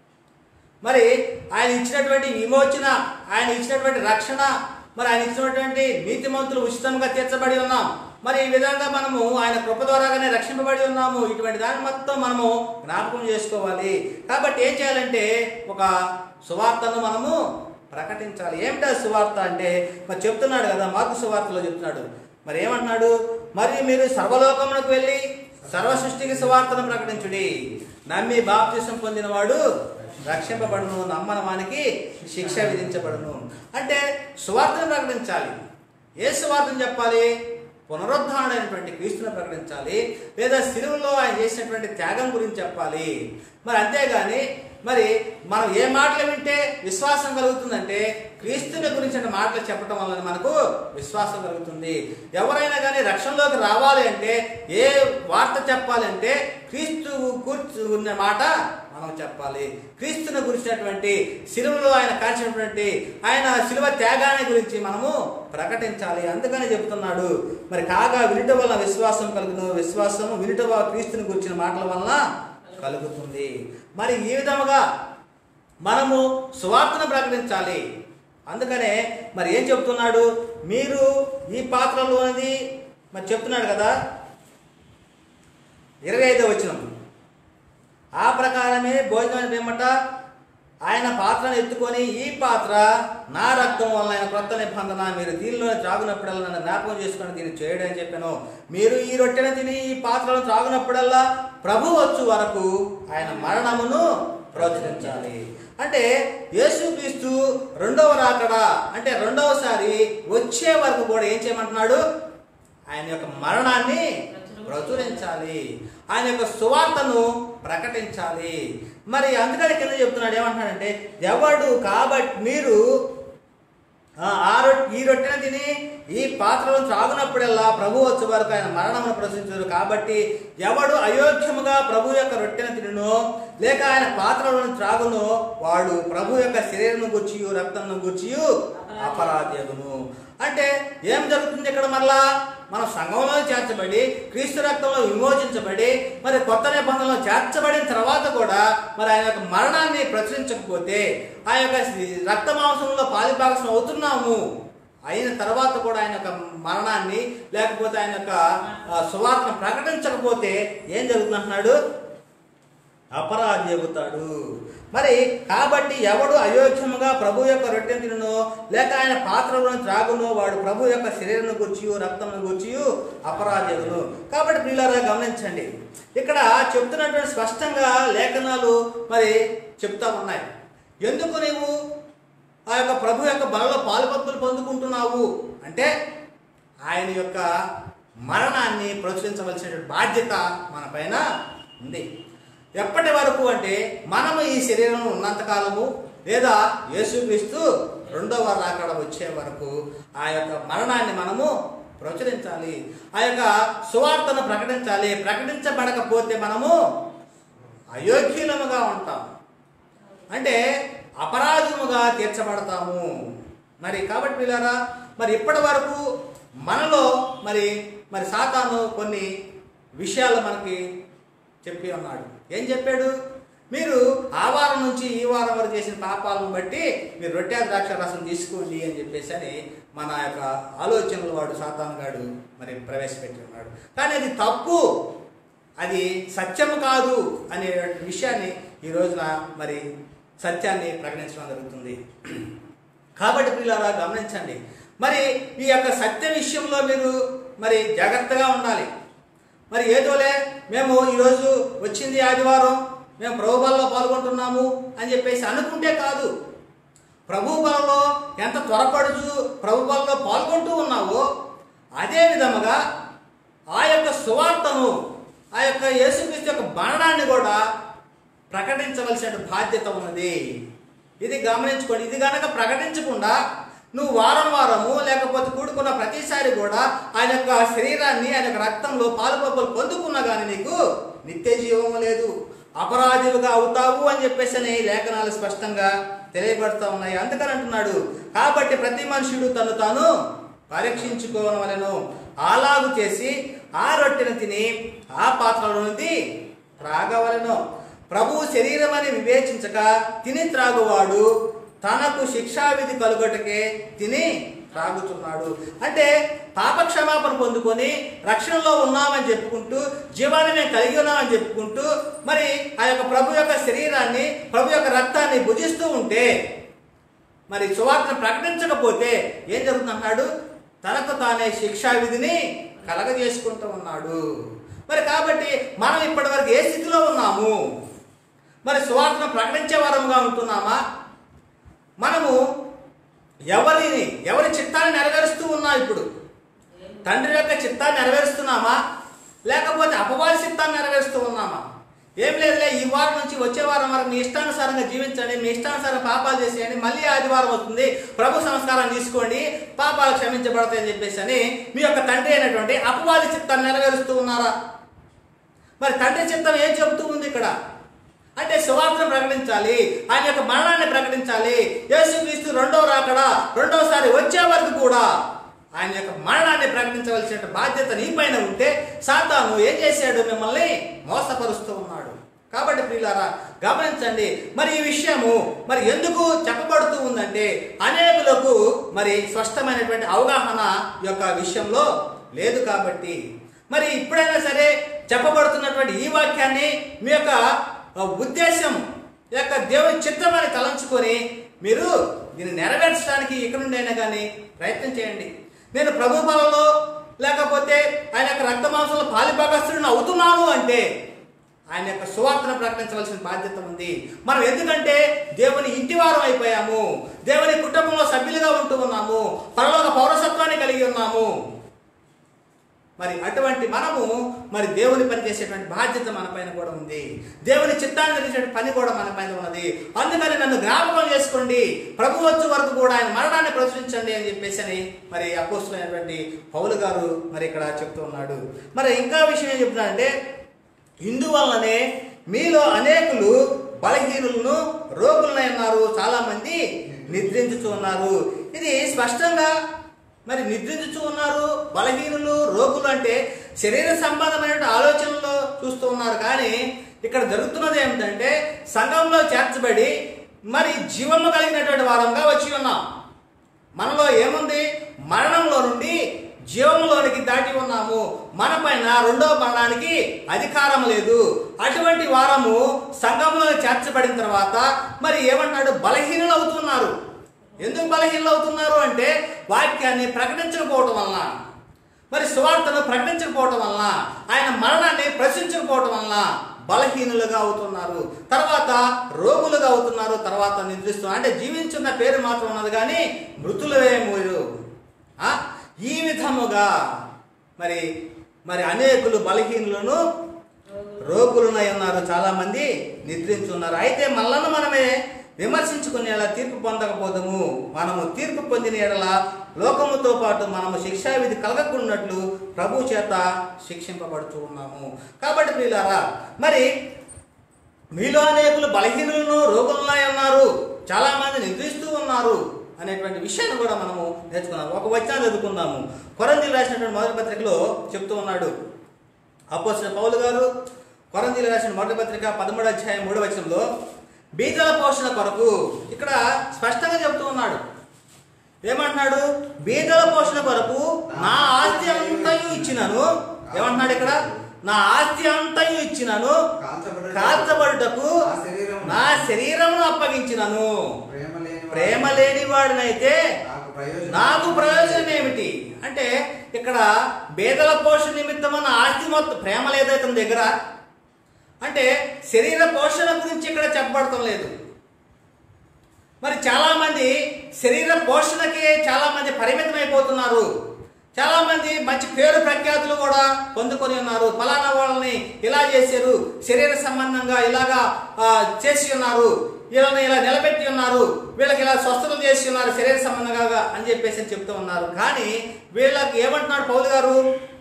మరి ఆయన ఇచ్చినటువంటి విమోచన ఆయన ఇచ్చినటువంటి రక్షణ మరి ఆయన ఇచ్చినటువంటి నీతిమంతులు ఉచితంగా తీర్చబడి ఉన్నాం మరి ఈ విధంగా మనము ఆయన కృప ద్వారాగానే రక్షింపబడి ఉన్నాము ఇటువంటి దాన్ని మొత్తం మనము జ్ఞాపకం చేసుకోవాలి కాబట్టి ఏం చేయాలంటే ఒక సువార్తను మనము ప్రకటించాలి ఏమిటా సువార్త అంటే మరి చెప్తున్నాడు కదా మార్కు సువార్తలో చెప్తున్నాడు మరి ఏమంటున్నాడు మరి మీరు సర్వలోకమునకు వెళ్ళి సర్వ సృష్టికి సువార్తను ప్రకటించుడి నమ్మి బాప్తిసం పొందినవాడు రక్షింపబడును నమ్మని వానికి శిక్ష విధించబడును అంటే సువార్తను ప్రకటించాలి ఏ సువార్తను చెప్పాలి పునరుద్ధారణైనటువంటి క్రీస్తును ప్రకటించాలి లేదా సిలువలో ఆయన చేసినటువంటి త్యాగం గురించి చెప్పాలి మరి అంతేగాని మరి మనం ఏ మాటలు వింటే విశ్వాసం కలుగుతుందంటే క్రీస్తుని గురించిన మాటలు చెప్పడం వల్ల మనకు విశ్వాసం కలుగుతుంది ఎవరైనా కానీ రక్షణలోకి రావాలి అంటే ఏ వార్త చెప్పాలి అంటే క్రీస్తు కూర్చున్న మాట మనం చెప్పాలి క్రీస్తుని గురించినటువంటి సిలువలో ఆయన కాల్చినటువంటి ఆయన సిలువ త్యాగాన్ని గురించి మనము ప్రకటించాలి అందుకని చెప్తున్నాడు మరి కాగా వినుట వల్ల విశ్వాసం కలుగును విశ్వాసము వినుట వల్ల క్రీస్తుని గురించిన మాటల వలన కలుగుతుంది మరి ఈ విధముగా మనము సువార్తను ప్రకటించాలి అందుకనే మరి ఏం చెప్తున్నాడు మీరు ఈ పాత్రలోనిది మరి చెప్తున్నాడు కదా ఇరవై ఐదో వచ్చిన ఆ ప్రకారమే భోజనం ఏమట ఆయన పాత్రను ఎత్తుకొని ఈ పాత్ర నా రక్తం వలన ఆయన క్రొత్త నిబంధన మీరు దీనిలో త్రాగునప్పుడల్లా నన్ను జ్ఞాపకం చేసుకొని దీన్ని చేయడం అని చెప్పాను మీరు ఈ రొట్టెను తిని ఈ పాత్రను త్రాగునప్పుడల్లా ప్రభు వచ్చు వరకు ఆయన మరణమును ప్రోత్సహించాలి అంటే యేసుక్రీస్తు రెండవ రాకడ అంటే రెండవసారి వచ్చే వరకు కూడా ఏం చేయమంటున్నాడు ఆయన యొక్క మరణాన్ని ప్రచురించాలి ఆయన యొక్క సువార్తను ప్రకటించాలి మరి అందుకని కింద చెప్తున్నాడు ఏమంటున్నాడంటే ఎవడు కాబట్టి మీరు ఆ ఆ రొట్టె ఈ రొట్టెను తిని ఈ పాత్రలను త్రాగునప్పుడల్లా ప్రభు వచ్చే వరకు ఆయన మరణమును ప్రశ్నించారు కాబట్టి ఎవడు అయోగ్యముగా ప్రభు యొక్క రొట్టెను తినును లేక ఆయన పాత్రలను త్రాగును వాడు ప్రభు యొక్క శరీరం గుచ్చియు రక్తంను గుచ్చియు అపరాధ్యగును అంటే ఏం జరుగుతుంది ఇక్కడ మరలా మన సంఘంలో చేర్చబడి క్రీస్తు రక్తంలో విమోచించబడి మరి కొత్త నిబంధనలో చేర్చబడిన తర్వాత కూడా మరి ఆయన యొక్క మరణాన్ని ప్రచురించకపోతే ఆ యొక్క రక్త మాంసంలో పాలిభాగం అవుతున్నాము అయిన తర్వాత కూడా ఆయన యొక్క మరణాన్ని లేకపోతే ఆయన యొక్క ఆ, సువార్తను ప్రకటించకపోతే ఏం జరుగుతుందంటున్నాడు అపరాధి అవుతాడు మరి కాబట్టి ఎవడు అయోగ్యముగా ప్రభు యొక్క రొట్టెను తినును లేక ఆయన పాత్రలను త్రాగును వాడు ప్రభు యొక్క శరీరం గుర్చియు రక్తమును గుర్చియు అపరాధులను కాబట్టి ప్రియులారా గమనించండి ఇక్కడ చెప్తున్నటువంటి స్పష్టంగా లేఖనాలు మరి చెప్తా ఉన్నాయి ఎందుకు నీవు ఆ యొక్క ప్రభు యొక్క బలలో పాలుపత్తులు పొందుకుంటున్నావు అంటే ఆయన యొక్క మరణాన్ని ప్రచురించవలసిన బాధ్యత మన పైన ఉంది ఎప్పటి వరకు అంటే మనము ఈ శరీరం ఉన్నంతకాలము లేదా యేసుక్రీస్తు రెండవ రాకడ వచ్చే వరకు ఆ యొక్క మరణాన్ని మనము ప్రచురించాలి ఆ యొక్క సువార్తను ప్రకటించాలి ప్రకటించబడకపోతే మనము అయోగ్యులముగా ఉంటాం అంటే అపరాధముగా తీర్చబడతాము మరి కాబట్టి పిల్లారా మరి ఇప్పటి వరకు మనలో మరి మరి సాతాను కొన్ని విషయాలు మనకి చెప్పి ఉన్నాడు ఏం చెప్పాడు మీరు ఆ వారం నుంచి ఈ వారం వరకు చేసిన పాపాలను బట్టి మీరు రొట్టె ద్రాక్ష రసం తీసుకోండి అని చెప్పేసి అని మన యొక్క ఆలోచనలు వాడు సాతాను గాడు మరి ప్రవేశపెట్టి ఉన్నాడు కానీ అది తప్పు అది సత్యం కాదు అనే విషయాన్ని ఈ రోజున మరి సత్యాన్ని ప్రకటించడం జరుగుతుంది కాబట్టి పిల్లరా గమనించండి మరి ఈ యొక్క సత్య విషయంలో మీరు మరి జాగ్రత్తగా ఉండాలి మరి ఏదోలే మేము ఈరోజు వచ్చింది ఆదివారం మేము ప్రభు బలలో పాల్గొంటున్నాము అని చెప్పేసి అనుకుంటే కాదు ప్రభు బలలో ఎంత త్వరపడుచు ప్రభు బలలో పాల్గొంటూ ఉన్నావో అదే విధముగా ఆ యొక్క సువార్తను ఆ యొక్క యేసుక్రీస్తు యొక్క మరణాన్ని కూడా ప్రకటించవలసిన బాధ్యత ఉన్నది ఇది గమనించుకోండి ఇది కనుక ప్రకటించకుండా నువ్వు వారం వారము లేకపోతే కూడుకున్న ప్రతిసారి కూడా ఆయన యొక్క శరీరాన్ని ఆయన యొక్క రక్తంలో పాలు పప్పులు పొందుకున్నా కానీ నీకు నిత్య జీవం లేదు అపరాధులుగా అవుతావు అని చెప్పేసి అని లేఖనాలు స్పష్టంగా తెలియబడుతూ ఉన్నాయి అందుకని అంటున్నాడు కాబట్టి ప్రతి మనుషుడు తను తాను పరీక్షించుకోవలెను అలాగు చేసి ఆ రొట్టెను తిని ఆ పాత్రలో నుండి త్రాగవలెను ప్రభువు శరీరం అని వివేచించక తిని త్రాగువాడు తనకు శిక్షావిధి కలుగటకే తిని త్రాగుతున్నాడు అంటే పాపక్షమాపణ పొందుకొని రక్షణలో ఉన్నామని చెప్పుకుంటూ జీవాన్ని మేము కలిగి ఉన్నామని చెప్పుకుంటూ మరి ఆ యొక్క ప్రభు యొక్క శరీరాన్ని ప్రభు యొక్క రక్తాన్ని భుజిస్తూ ఉంటే మరి సువార్తను ప్రకటించకపోతే ఏం జరుగుతుందన్నాడు తనకు తానే శిక్షా విధిని కలగజేసుకుంటూ ఉన్నాడు మరి కాబట్టి మనం ఇప్పటివరకు ఏ స్థితిలో ఉన్నాము మరి సువార్తను ప్రకటించే వారముగా ఉంటున్నామా మనము ఎవరిని ఎవరి చిత్తాన్ని నెరవేరుస్తూ ఉన్నాం ఇప్పుడు తండ్రి యొక్క చిత్తాన్ని నెరవేరుస్తున్నామా లేకపోతే అపవాది చిత్తాన్ని నెరవేరుస్తూ ఉన్నామా ఏం లేదులే ఈ వారం నుంచి వచ్చే వారం వరకు మీ ఇష్టానుసారంగా జీవించండి మీ ఇష్టానుసారం పాపాలు చేసేయండి మళ్ళీ ఆదివారం వస్తుంది ప్రభు సంస్కారం తీసుకోండి పాపాలు క్షమించబడతాయని చెప్పేసి అని మీ యొక్క తండ్రి అయినటువంటి అపవాది చిత్తాన్ని నెరవేరుస్తూ ఉన్నారా మరి తండ్రి చిత్తం ఏం చెబుతూ ఉంది ఇక్కడ అంటే సువార్తను ప్రకటించాలి ఆయన యొక్క మరణాన్ని ప్రకటించాలి యేసుక్రీస్తు రెండో రాకడా రెండోసారి వచ్చే వరకు కూడా ఆయన యొక్క మరణాన్ని ప్రకటించవలసిన బాధ్యత నీ పైన ఉంటే సాతాను ఏం చేశాడు మిమ్మల్ని మోసపరుస్తూ ఉన్నాడు కాబట్టి ప్రియులారా గమనించండి మరి ఈ విషయము మరి ఎందుకు చెప్పబడుతూ ఉందంటే అనేకులకు మరి స్పష్టమైనటువంటి అవగాహన యొక్క విషయంలో లేదు కాబట్టి మరి ఇప్పుడైనా సరే చెప్పబడుతున్నటువంటి ఈ వాక్యాన్ని మీ యొక్క ఉద్దేశం ఈ యొక్క దేవుని చిత్తమని తలంచుకొని మీరు దీన్ని నెరవేర్చడానికి ఇక్కడ నుండి అయినా కానీ ప్రయత్నం చేయండి నేను ప్రభు బలలో లేకపోతే ఆయన యొక్క రక్త మాంసంలో పాలిభాగస్తుడిని అవుతున్నాను అంటే ఆయన యొక్క సువార్తను ప్రకటించవలసిన బాధ్యత ఉంది మనం ఎందుకంటే దేవుని ఇంటి వారం అయిపోయాము దేవుని కుటుంబంలో సభ్యులుగా ఉంటూ ఉన్నాము పరలోక పౌరసత్వాన్ని కలిగి ఉన్నాము మరి అటువంటి మనము మరి దేవుని పని చేసేటువంటి బాధ్యత మన పైన కూడా ఉంది దేవుని చిత్తాన్ని తెలిసే పని కూడా మన పైన ఉన్నది అందుకని నన్ను జ్ఞాపకం చేసుకోండి ప్రభు వచ్చే వరకు కూడా ఆయన మరణాన్ని ప్రచురించండి అని చెప్పేసి అని మరి అపోస్తులైనటువంటి పౌలు గారు మరి ఇక్కడ చెప్తూ ఉన్నాడు మరి ఇంకా విషయం ఏం చెప్తున్నాడంటే ఇందువల్లనే మీలో అనేకులు బలహీనులను రోగులనై ఉన్నారు చాలా మంది నిద్రించుతూ ఉన్నారు ఇది స్పష్టంగా మరి నిద్రించుతూ ఉన్నారు బలహీనులు రోగులు అంటే శరీర సంబంధమైన ఆలోచనలు చూస్తూ ఉన్నారు కానీ ఇక్కడ జరుగుతున్నది ఏమిటంటే సంఘంలో చేర్చబడి మరి జీవము కలిగినటువంటి వారంగా వచ్చి ఉన్నాం మనలో ఏముంది మరణంలో నుండి జీవంలోనికి దాటి ఉన్నాము మన పైన రెండవ మరణానికి అధికారం లేదు అటువంటి వారము సంఘంలో చేర్చబడిన తర్వాత మరి ఏమంటాడు బలహీనులు అవుతున్నారు ఎందుకు బలహీనలు అవుతున్నారు అంటే వాక్యాన్ని ప్రకటించకపోవటం వలన మరి సువార్తను ప్రకటించకపోవటం వలన ఆయన మరణాన్ని ప్రశ్నించకపోవటం వలన బలహీనులుగా అవుతున్నారు తర్వాత రోగులుగా అవుతున్నారు తర్వాత నిద్రిస్తున్నారు అంటే జీవించున్న పేరు మాత్రం ఉన్నది కానీ మృతులవే మీరు ఆ? ఈ విధముగా మరి మరి అనేకులు బలహీనులను రోగులునై ఉన్నారు చాలా మంది నిద్రించున్నారు అయితే మళ్ళను మనమే విమర్శించుకునే ఎడల తీర్పు పొందకపోదము మనము తీర్పు పొందిన ఎడల లోకముతో పాటు మనము శిక్షావిధి కలగకున్నట్లు ప్రభు చేత శిక్షింపబడుతూ ఉన్నాము కాబట్టి ప్రియులారా మరి మీలో అనేకులు బలహీనులను రోగులున్నాయి ఉన్నారు చాలా మంది నిద్రిస్తూ ఉన్నారు అనేటువంటి విషయాన్ని కూడా మనము నేర్చుకున్నాము ఒక వచనం చదువుకుందాము కొరంజీలు రాసినటువంటి మొదటి పత్రికలో చెప్తూ ఉన్నాడు అపోసిన పౌలు గారు కొరందీలు రాసిన మొదటి పత్రిక పదమూడు అధ్యాయం మూడవ వచనంలో బీజల పోషణ కొరకు ఇక్కడ స్పష్టంగా చెప్తూ ఉన్నాడు ఏమంటున్నాడు బీజల పోషణ కొరకు నా ఆస్తి అంతయు ఇచ్చినాను ఏమంటున్నాడు ఇక్కడ నా ఆస్తి అంతయు ఇచ్చినాను కాల్చబడుటకు కాల్చబడుటకు నా శరీరమును నా శరీరమును అప్పగించినను ప్రేమ లేని ప్రేమ లేని వాడినైతే నాకు ప్రయోజనం నాకు ప్రయోజనం ఏమిటి అంటే ఇక్కడ బేదల పోషణ నిమిత్తం నా ఆస్తి మొత్తం ప్రేమ లేదా ఇతని దగ్గర అంటే శరీర పోషణ గురించి ఇక్కడ చెప్పబడటం లేదు మరి చాలా మంది శరీర పోషణకి చాలా మంది పరిమితం అయిపోతున్నారు చాలా మంది మంచి పేరు ప్రఖ్యాతులు కూడా పొందుకొని ఉన్నారు ఫలానా వాళ్ళని ఇలా చేశారు శరీర సంబంధంగా ఇలాగా ఆ, చేసి ఉన్నారు వీళ్ళని ఇలా నిలబెట్టి ఉన్నారు వీళ్ళకి ఇలా స్వస్థతలు చేసి ఉన్నారు శరీర సంబంధంగా అని చెప్పేసి చెప్తూ ఉన్నారు కానీ వీళ్ళకి ఏమంటున్నాడు పౌలు గారు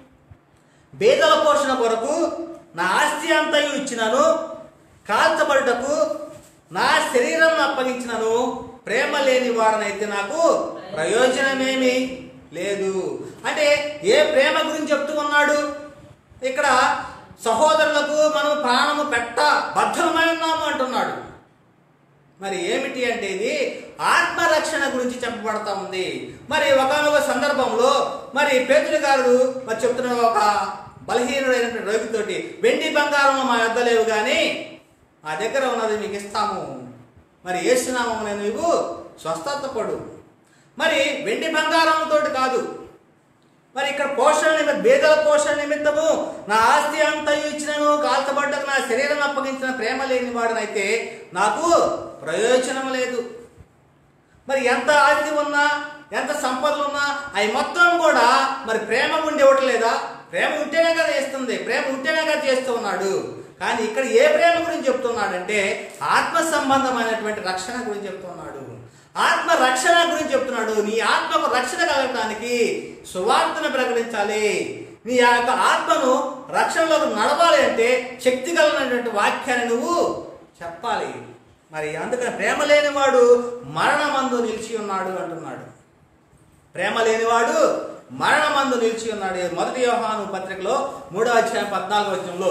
బేదల పోషణ కొరకు నా ఆస్తి అంతయు ఇచ్చినాను కాల్చబడుటకు నా శరీరం అప్పగించినను ప్రేమ లేని వాడనైతే నాకు ప్రయోజనమేమి లేదు అంటే ఏ ప్రేమ గురించి చెప్తూ ఉన్నాడు ఇక్కడ సహోదరులకు మనం ప్రాణము పెట్ట బద్ధమై ఉన్నాము అంటున్నాడు మరి ఏమిటి అంటే ఇది ఆత్మరక్షణ గురించి చెప్పబడతా ఉంది మరి ఒకనొక సందర్భంలో మరి పేతుడు గారు మరి చెప్తున్న ఒక బలహీనుడైనటువంటి రోగితోటి వెండి బంగారం మా వద్ద లేవు కానీ మా దగ్గర ఉన్నది మీకు ఇస్తాము మరి ఏసునామం నేను నీవు స్వస్థత పడు మరి వెండి బంగారంతో కాదు మరి ఇక్కడ పోషణ నిమిత్తం బేదల పోషణ నిమిత్తము నా ఆస్తి అంతయు ఇచ్చినను కాల్చబడ్డకు నా శరీరం అప్పగించిన ప్రేమ లేని వాడనైతే నాకు ప్రయోజనం లేదు మరి ఎంత ఆస్తి ఉన్నా ఎంత సంపదలు ఉన్నా అవి మొత్తం కూడా మరి ప్రేమ ఉండి ఇవ్వట్లేదా ప్రేమ ఉంటేనే కదా ఇస్తుంది ప్రేమ ఉంటేనే కదా చేస్తూ ఉన్నాడు కానీ ఇక్కడ ఏ ప్రేమ గురించి చెప్తున్నాడంటే ఆత్మ సంబంధమైనటువంటి రక్షణ గురించి చెప్తున్నాడు ఆత్మ రక్షణ గురించి చెప్తున్నాడు నీ ఆత్మకు రక్షణ కలగటానికి సువార్తను ప్రకటించాలి నీ ఆ యొక్క ఆత్మను రక్షణలోకి నడవాలి అంటే శక్తి కలిగినటువంటి వాక్యాన్ని నువ్వు చెప్పాలి మరి అందుకని ప్రేమ లేనివాడు మరణమందు నిలిచి ఉన్నాడు అంటున్నాడు ప్రేమ లేనివాడు మరణమందు నిలిచి ఉన్నాడు మొదటి యోహాను పత్రికలో మూడో అధ్యాయం పద్నాలుగు వచనంలో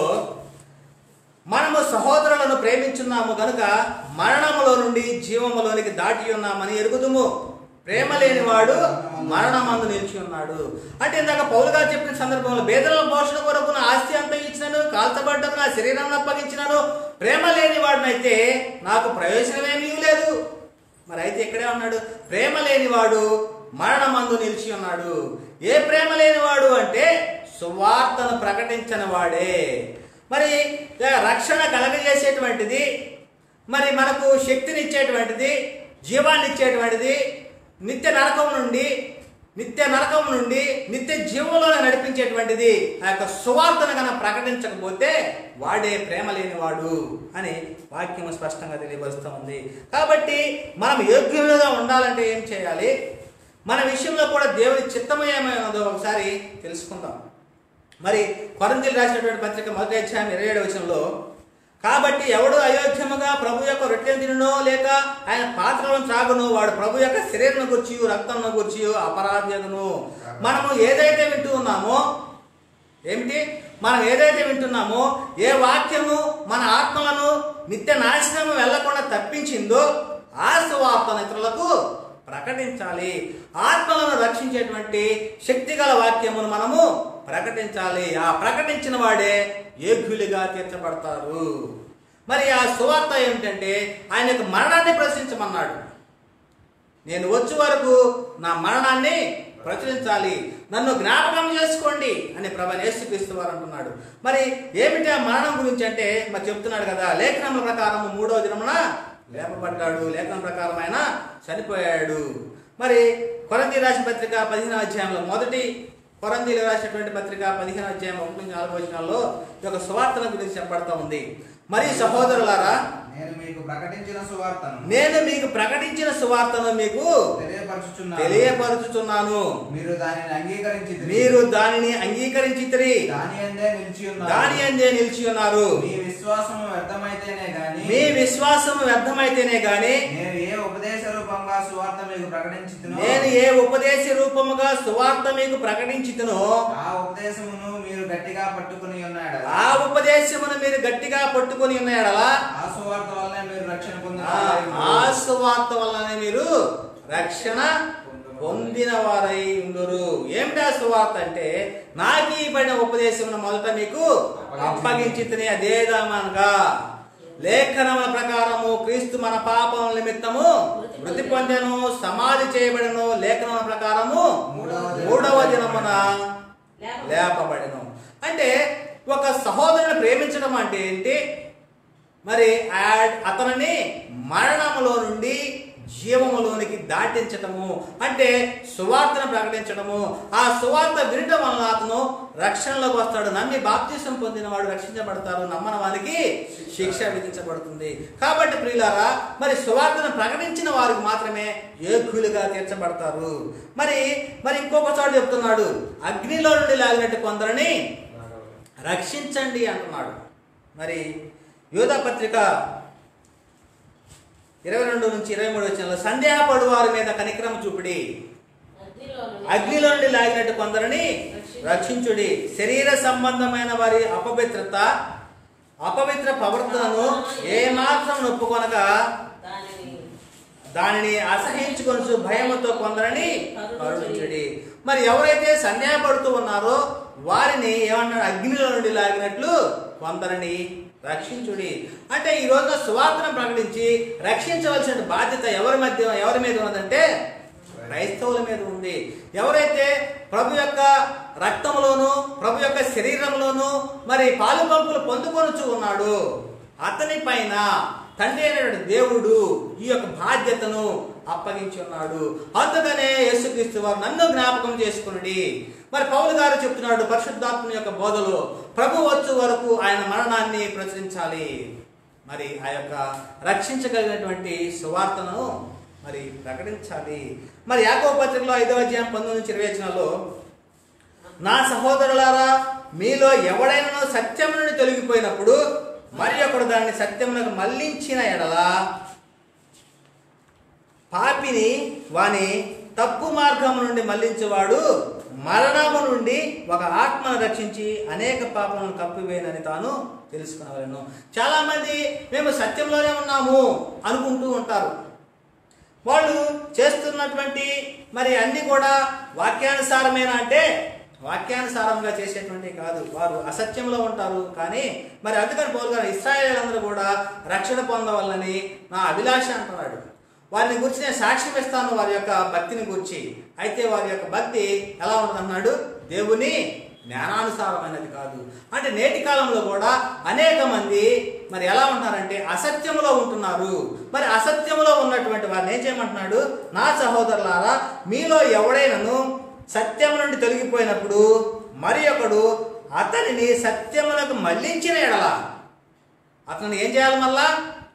మనము సహోదరులను ప్రేమించున్నాము కనుక మరణములో నుండి జీవములోనికి దాటి ఉన్నామని ఎరుగుదుము ప్రేమ లేనివాడు మరణమందు నిలిచి ఉన్నాడు అంటే ఇందాక పౌలు గారు చెప్పిన సందర్భంలో బేదల పోషణ కొరకు నా ఆస్తి అంతా ఇచ్చినాను కాల్చబడ్డకు నా శరీరం అప్పగించినాను ప్రేమ లేని వాడినైతే నాకు ప్రయోజనమేమీ లేదు మరి అయితే ఇక్కడే ఉన్నాడు ప్రేమ లేనివాడు మరణమందు నిలిచి ఉన్నాడు ఏ ప్రేమ లేనివాడు అంటే సువార్తను ప్రకటించని వాడే మరి ఇక రక్షణ కలగజేసేటువంటిది మరి మనకు శక్తిని ఇచ్చేటువంటిది జీవాన్ని ఇచ్చేటువంటిది నిత్య నరకం నుండి నిత్య నరకం నుండి నిత్య జీవంలోనే నడిపించేటువంటిది ఆ యొక్క సువార్తను కనుక ప్రకటించకపోతే వాడే ప్రేమ లేనివాడు అని వాక్యం స్పష్టంగా తెలియపరుస్తూ ఉంది కాబట్టి మనం యోగ్యులుగా ఉండాలంటే ఏం చేయాలి మన విషయంలో కూడా దేవుని చిత్తము ఏమైనదో ఒకసారి తెలుసుకుందాం మరి కొరందీలు రాసినటువంటి పత్రిక మొదటి అధ్యాయం ఇరవై ఏడు వచనంలో కాబట్టి ఎవడు అయోధ్యముగా ప్రభు యొక్క రొట్టెలు తినో లేక ఆయన పాత్రలను త్రాగును వాడు ప్రభు యొక్క శరీరం గుర్చి రక్తంను గుర్చి అపరాధ్యగును మనము ఏదైతే వింటూ ఉన్నామో ఏమిటి మనం ఏదైతే వింటున్నామో ఏ వాక్యము మన ఆత్మలను నిత్య నాశనము వెళ్లకుండా తప్పించిందో ఆ సువార్తను ఇతరులకు ప్రకటించాలి ఆత్మలను రక్షించేటువంటి శక్తిగల వాక్యమును మనము ప్రకటించాలి ఆ ప్రకటించిన వాడే యోగ్యులుగా తీర్చబడతారు మరి ఆ సువార్త ఏమిటంటే ఆయన యొక్క మరణాన్ని ప్రశ్నించమన్నాడు నేను వచ్చే వరకు నా మరణాన్ని ప్రచురించాలి నన్ను జ్ఞాపకం చేసుకోండి అని ప్రభు యేసుక్రీస్తు వారు అంటున్నాడు మరి ఏమిటి ఆ మరణం గురించి అంటే మరి చెప్తున్నాడు కదా లేఖనముల ప్రకారం మూడో దినమున లేపబడ్డాడు లేఖనం ప్రకారం ఆయన చనిపోయాడు మరి కొరంది రాసిన పత్రిక పదిహేను అధ్యాయంలో మొదటి కొరందీలు రాసినటువంటి పత్రిక పదిహేను అధ్యాయం ఒకటి నుంచి నాలుగు వచనాల్లో ఈ యొక్క సువార్తల గురించి చెప్పబడతా ఉంది మరి సహోదరులారా నేను మీకు ప్రకటించిన సువార్తను నేను మీకు ప్రకటించిన సువార్తను మీకు తెలియపరచుచున్నాను తెలియపరుచుచున్నాను మీరు దానిని అంగీకరించి మీరు దానిని అంగీకరించితిరి దాని అందే నిలిచి ఉన్నారు దాని అందే నిలిచి ఉన్నారు మీ విశ్వాసము వ్యర్థమైతేనే గాని మీ విశ్వాసం వ్యర్థమైతేనే గాని నేను ఏ ఉపదేశ రూపంగా సువార్త మీకు ప్రకటించుతును నేను ఏ ఉపదేశ రూపముగా సువార్త మీకు ప్రకటించుతునో ఆ ఉపదేశమును మీరు గట్టిగా పట్టుకుని ఉన్నాడు ఆ ఉపదేశమును మీరు గట్టిగా పట్టుకొని ఉన్నాయడలా ఆ సువార్త వల్లే మీరు రక్షణ ఆ పొందిన ఆ సువార్త వల్లనే మీరు రక్షణ పొందిన వారై ఉందరు ఏమిటి ఆ సువార్త అంటే నాకు ఈ పడిన ఉపదేశమును మొదట మీకు అప్పగించి అదేదమనగా లేఖనముల ప్రకారము క్రీస్తు మన పాపముల నిమిత్తము మృతి పొందెను సమాధి చేయబడను లేఖనముల ప్రకారము మూడవ దినమున లేపబడను అంటే ఒక సహోదరుని ప్రేమించడం అంటే ఏంటి మరి ఆ- అతనిని మరణములో నుండి జీవములోనికి దాటించటము అంటే సువార్తను ప్రకటించడము ఆ సువార్త వినటం వలన అతను రక్షణలోకి వస్తాడు నమ్మి బాప్తీసం పొందిన వాడు రక్షించబడతారు నమ్మని వారికి శిక్ష విధించబడుతుంది కాబట్టి ప్రియులారా మరి సువార్తను ప్రకటించిన వారికి మాత్రమే యోగ్యులుగా తీర్చబడతారు మరి మరి ఇంకొక చోట చెప్తున్నాడు అగ్నిలో నుండి లాగినట్టు కొందరిని రక్షించండి అంటున్నాడు మరి యోధా పత్రిక ఇరవై రెండు నుంచి ఇరవై మూడు వచ్చిన సందేహపడు వారి మీద కనిక్రమ చూపిడి అగ్నిలో నుండి లాగినట్టు కొందరిని రక్షించుడి శరీర సంబంధమైన వారి అపవిత్రత అపవిత్ర ప్రవర్తనను ఏమాత్రం నొప్పుకొనక దానిని దానిని అసహించుకొని భయముతో కొందరని కరుణించుడి మరి ఎవరైతే సందేహపడుతూ ఉన్నారో వారిని ఏమన్నాడు అగ్నిలో నుండి లాగినట్లు కొందరిని రక్షించుడి అంటే ఈ రోజున సువార్తను ప్రకటించి రక్షించవలసిన బాధ్యత ఎవరి మధ్య ఎవరి మీద ఉన్నదంటే క్రైస్తవుల మీద ఉంది ఎవరైతే ప్రభు యొక్క రక్తంలోను ప్రభు యొక్క శరీరంలోను మరి పాలు పంపులు పొందుకొనుచు ఉన్నాడు అతని పైన తండ్రి అయినటువంటి దేవుడు ఈ యొక్క బాధ్యతను అప్పగించి ఉన్నాడు అందుకనే యేసుక్రీస్తు వారు నన్ను జ్ఞాపకం చేసుకునుడి మరి పౌలు గారు చెప్తున్నాడు పరిశుద్ధాత్మ యొక్క బోధలో ప్రభు వచ్చు వరకు ఆయన మరణాన్ని ప్రచురించాలి మరి ఆ యొక్క రక్షించగలిగినటువంటి సువార్తను మరి ప్రకటించాలి మరి యాకో పత్రికలో ఐదవ అధ్యాయం పంతొమ్మిది నుంచి ఇరవై వచనాల్లో నా సహోదరులారా మీలో ఎవడైనా సత్యం నుండి తొలగిపోయినప్పుడు మరి ఒకడు దాన్ని సత్యమునకు మళ్లించిన ఎడల పాపిని వాని తప్పు మార్గం నుండి మళ్లించేవాడు మరణము నుండి ఒక ఆత్మను రక్షించి అనేక పాపలను కప్పివేయనని తాను తెలుసుకునవలను చాలా మంది మేము సత్యంలోనే ఉన్నాము అనుకుంటూ ఉంటారు వాళ్ళు చేస్తున్నటువంటి మరి అన్ని కూడా వాక్యానుసారమేనా అంటే వాక్యానుసారంగా చేసేటువంటి కాదు వారు అసత్యంలో ఉంటారు కానీ మరి అందుకని పౌలు గారు ఇస్రాయేల్ అందరూ కూడా రక్షణ పొందవాలని నా అభిలాష అంటున్నాడు వారిని గురించి నేను సాక్ష్యం ఇస్తాను వారి యొక్క భక్తిని గురించి అయితే వారి యొక్క భక్తి ఎలా ఉంటుందన్నాడు దేవుని జ్ఞానానుసారమైనది కాదు అంటే నేటి కాలంలో కూడా అనేక మంది మరి ఎలా ఉంటారంటే అసత్యంలో ఉంటున్నారు మరి అసత్యంలో ఉన్నటువంటి వారిని ఏం చేయమంటున్నాడు నా సహోదరులారా మీలో ఎవడైనను సత్యం నుండి తొలగిపోయినప్పుడు మరి ఒకడు అతనిని సత్యములకు మళ్లించిన ఎడల అతను ఏం చేయాలి మళ్ళా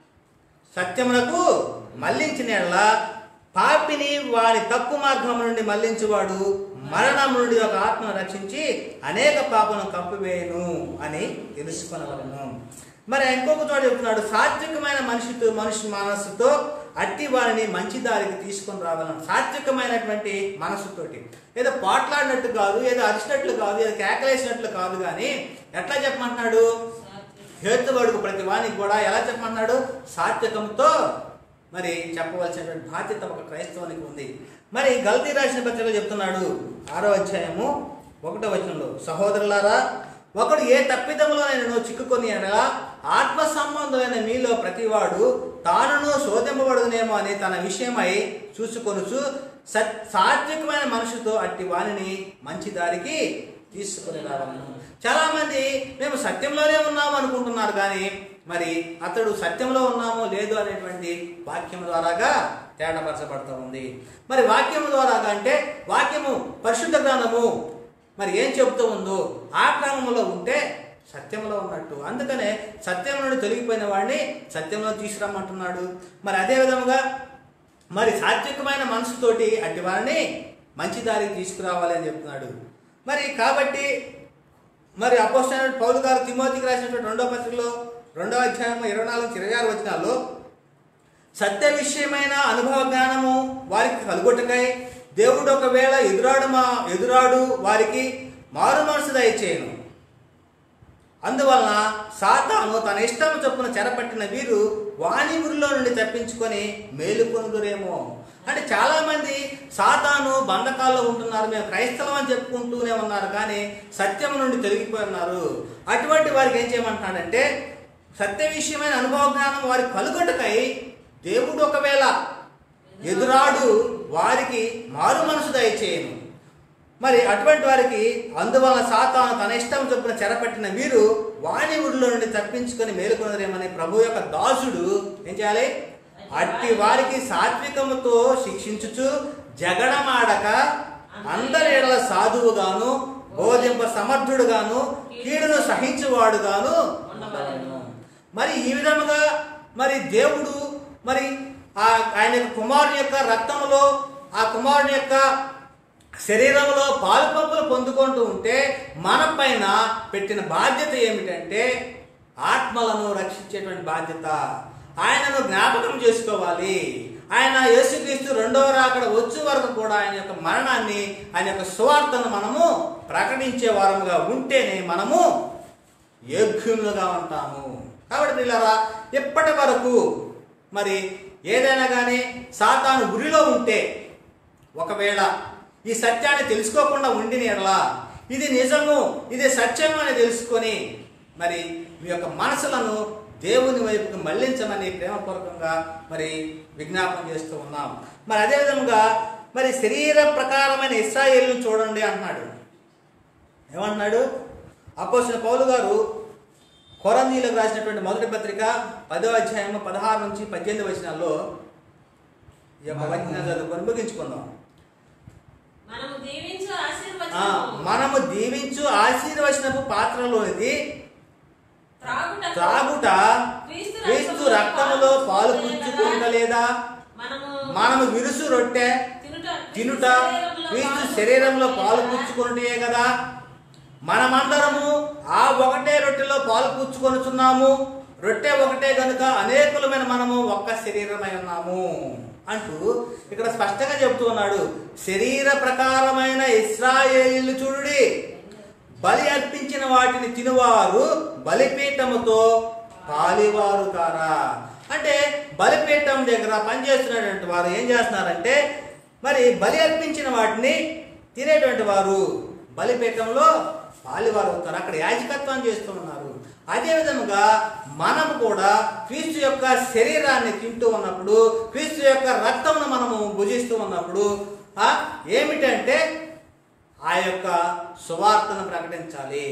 సత్యమునకు మళ్లించిన ఎడల పాపిని వారి తప్పు మార్గం నుండి మళ్లించువాడు మరణం నుండి ఒక ఆత్మను రక్షించి అనేక పాపను కప్పివేయను అని తెలుసుకొనవలను మరి ఇంకొక చోట చెప్తున్నాడు సాత్వికమైన మనిషితో మనిషి మనస్సుతో అట్టి వారిని మంచి దారికి తీసుకొని రావాలని సాత్వికమైనటువంటి మనసుతోటి ఏదో పాట్లాడినట్టు కాదు ఏదో అరిచినట్లు కాదు ఏదో కేకలేసినట్లు కాదు కానీ ఎట్లా చెప్పమంటున్నాడు హేతువడుగు ప్రతి వానికి కూడా ఎలా చెప్పమన్నాడు సాత్వికంతో మరి చెప్పవలసినటువంటి బాధ్యత ఒక క్రైస్తవానికి ఉంది మరి గల్తీ రాసిన పత్రికలో చెప్తున్నాడు ఆరో అధ్యాయము ఒకటో వచనంలో సహోదరులారా ఒకడు ఏ తప్పిదములో నేను చిక్కుకొని అనగా ఆత్మ సంబంధమైన మీలో ప్రతివాడు తానును శోధింపబడునేమో అని తన విషయమై చూసుకొనుచు సత్ సాత్వికమైన మనుషుతో అట్టి వానిని మంచి దారికి తీసుకుని రావాలను చాలా మంది మేము సత్యంలోనే ఉన్నాము అనుకుంటున్నారు కానీ మరి అతడు సత్యంలో ఉన్నామో లేదు అనేటువంటి వాక్యం ద్వారాగా తేడపరచబడుతూ ఉంది మరి వాక్యం ద్వారాగా అంటే వాక్యము పరిశుద్ధ గ్రంథము మరి ఏం చెబుతూ ఉందో ఆ క్రమంలో ఉంటే సత్యంలో ఉన్నట్టు అందుకనే సత్యం నుండి తొలగిపోయిన వాడిని సత్యంలో తీసుకురమ్మంటున్నాడు మరి అదే విధముగా మరి సాత్వికమైన మనసుతోటి అట్టి వారిని మంచి దారికి తీసుకురావాలి అని చెప్తున్నాడు మరి కాబట్టి మరి అపోస్టైన పౌలు గారు తిమోతికి రాసినటువంటి రెండో పత్రికలో రెండో అధ్యాయం ఇరవై నాలుగు నుంచి ఇరవై ఆరు వచనాల్లో సత్య విషయమైన అనుభవ జ్ఞానము వారికి కలుగుటకై దేవుడు ఒకవేళ ఎదురాడు మా ఎదురాడు వారికి మారు మనసు దయచేయను అందువలన సాతాను తన ఇష్టం చొప్పున చెరపట్టిన వీరు వాణి ఊరిలో నుండి తప్పించుకొని మేలుకొనుదురేమో అంటే చాలా మంది సాతాను బంధకాల్లో ఉంటున్నారు మేము క్రైస్తవం అని చెప్పుకుంటూనే ఉన్నారు కానీ సత్యం నుండి తొలగిపోయి ఉన్నారు అటువంటి వారికి ఏం చేయమంటున్నాడంటే సత్య విషయమైన అనుభవ జ్ఞానం వారికి కలుగుటకై దేవుడు ఒకవేళ ఎదురాడు వారికి మారు మనసు దయచేయను మరి అటువంటి వారికి అందువలన సాతాను తన ఇష్టం చొప్పున చెరపట్టిన వీరు వాణి ఊరిలో నుండి తప్పించుకొని మేలుకొనరేమని ప్రభు యొక్క దాసుడు ఏం చేయాలి అట్టి వారికి సాత్వికముతో శిక్షించుచు జగడమాడక అందరేళ్ల సాధువుగాను బోధింప సమర్థుడుగాను కీడును సహించువాడుగాను ఉండవలెను. మరి ఈ విధముగా మరి దేవుడు మరి ఆ ఆయన యొక్క కుమారుని యొక్క రక్తములో ఆ కుమారుని యొక్క శరీరంలో పాలు పంపులు పొందుకుంటూ ఉంటే మన పైన పెట్టిన బాధ్యత ఏమిటంటే ఆత్మలను రక్షించేటువంటి బాధ్యత ఆయనను జ్ఞాపకం చేసుకోవాలి ఆయన యేసుక్రీస్తు రెండవ రాకడ వచ్చే వరకు కూడా ఆయన యొక్క మరణాన్ని ఆయన యొక్క సువార్తను మనము ప్రకటించే వారముగా ఉంటేనే మనము యోగ్యులుగా ఉంటాము కాబట్టి పిల్లరా ఇప్పటి వరకు మరి ఏదైనా కానీ సాతాను గురిలో ఉంటే ఒకవేళ ఈ సత్యాన్ని తెలుసుకోకుండా ఉండిన ఎడలా ఇది నిజము ఇది సత్యము అని తెలుసుకొని మరి మీ యొక్క మనసులను దేవుని వైపుకు మళ్లించమని ప్రేమపూర్వకంగా మరి విజ్ఞాపనం చేస్తూ ఉన్నాం మరి అదేవిధంగా మరి శరీర ప్రకారమైన ఇస్రాయేల్ను చూడండి అంటున్నాడు ఏమంటున్నాడు అపోసిన పౌలు గారు కొరందీలకు రాసినటువంటి మొదటి పత్రిక పదో అధ్యాయం పదహారు నుంచి పద్దెనిమిది వచనాల్లో ఈ యొక్క వచన చదువుకొని ముగించుకుందాం మనము దీవించు ఆ, ఆశీర్వచనము మనము దీవించు ఆశీర్వచనపు పాత్రలోనిది త్రాగుట త్రాగుట క్రీస్తు రక్తములో పాలు పుచ్చుకుంటలేదా మనము మనము విరుసు రొట్టె తినుట తినుట శరీరములో క్రీస్తు పాలు శరీరంలో పాలు పుచ్చుకొనుటయే పుచ్చుకుంటే కదా మనమందరము ఆ ఒకటే రొట్టెలో పాలు పుచ్చుకొనుచున్నాము రొట్టె ఒకటే గనుక అనేకులమైన మనము ఒక్క శరీరమై ఉన్నాము అంటూ ఇక్కడ స్పష్టంగా చెబుతూ ఉన్నాడు శరీర ప్రకారమైన ఇస్రాయేలీలు చూడుడి బలి అర్పించిన వాటిని తినువారు బలిపీఠముతో పాలివారు కారా అంటే బలిపీఠం దగ్గర పనిచేస్తున్నటువంటి వారు ఏం చేస్తున్నారంటే మరి బలి అర్పించిన వాటిని తినేటువంటి వారు బలిపీఠంలో పాలివారు అవుతారు అక్కడ యాజకత్వం చేస్తూ ఉన్నారు అదే విధముగా మనం కూడా క్రీస్తు యొక్క శరీరాన్ని తింటూ ఉన్నప్పుడు క్రీస్తు యొక్క రక్తమును మనము భుజిస్తూ ఉన్నప్పుడు ఆ, ఏమిటంటే ఆ యొక్క సువార్తను ప్రకటించాలి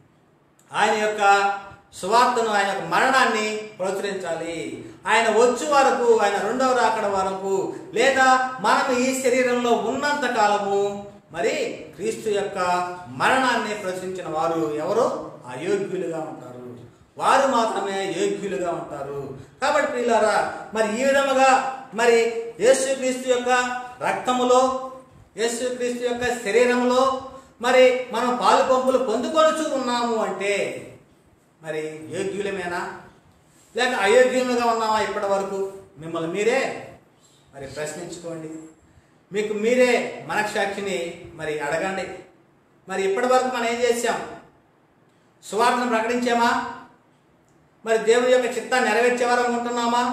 ఆయన యొక్క సువార్తను ఆయన యొక్క మరణాన్ని ప్రచురించాలి ఆయన వచ్చు వరకు ఆయన రెండవ రాకడ వరకు లేదా మనం ఈ శరీరంలో ఉన్నంత కాలము మరి క్రీస్తు యొక్క మరణాన్ని ప్రచురించిన వారు ఎవరు అయోగ్యులుగా ఉంటారు వారు మాత్రమే యోగ్యులుగా ఉంటారు కాబట్టి ప్రియులారా మరి ఈ విధముగా మరి యేసుక్రీస్తు యొక్క రక్తములో యేసుక్రీస్తు యొక్క శరీరంలో మరి మనం పాలు పంపులు పొందుకొనుచు ఉన్నాము అంటే మరి యోగ్యులమేనా లేక అయోగ్యులుగా ఉన్నామా ఇప్పటి వరకు మిమ్మల్ని మీరే మరి ప్రశ్నించుకోండి మీకు మీరే మనక్షాక్షిని మరి అడగండి మరి ఇప్పటి వరకు మనం ఏం చేశాం సువార్తను ప్రకటించామా మరి దేవుని యొక్క చిత్తాన్ని నెరవేర్చే వారం ఉంటున్నామా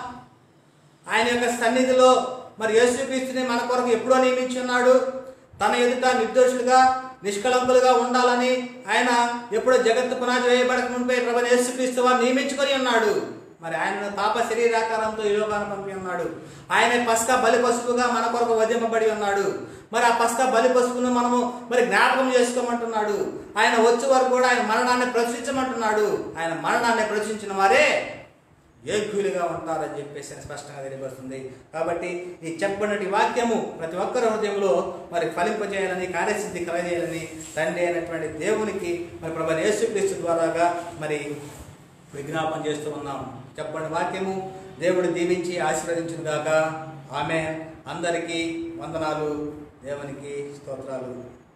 ఆయన యొక్క సన్నిధిలో మరి యేసుక్రీస్తుని మన కొరకు ఎప్పుడో నియమించున్నాడు తన ఎదుట నిర్దోషులుగా నిష్కలంకులుగా ఉండాలని ఆయన ఎప్పుడో జగత్తు పునాది వేయబడక మునిపే ప్రభు యేసుక్రీస్తు వారు నియమించుకొని ఉన్నాడు మరి ఆయన పాప శరీరాకారంతో ఈ లోకాన్ని పంపి ఉన్నాడు ఆయన పస్కా బలి పసుపుగా మన కొరకు వధింపబడి ఉన్నాడు మరి ఆ పస్కా బలి పసుపును మనము మరి జ్ఞాపకం చేసుకోమంటున్నాడు ఆయన వచ్చే వరకు కూడా ఆయన మరణాన్ని ప్రచురించమంటున్నాడు ఆయన మరణాన్ని ప్రచురించిన వారే యోగ్యులుగా ఉంటారని చెప్పేసి ఆయన స్పష్టంగా తెలియబడుతుంది కాబట్టి ఈ చెప్పబడినటి వాక్యము ప్రతి ఒక్కరి హృదయంలో మరి ఫలింపజేయాలని కార్యసిద్ధి కలగజేయాలని తండ్రి అయినటువంటి దేవునికి మరి ప్రభు యేసుక్రీస్తు ద్వారాగా మరి విజ్ఞాపన చేస్తూ ఉన్నాం చెప్పండి వాక్యము దేవుడు దీవించి ఆశీర్వదించిన గాక ఆమె అందరికీ వందనాలు దేవునికి స్తోత్రాలు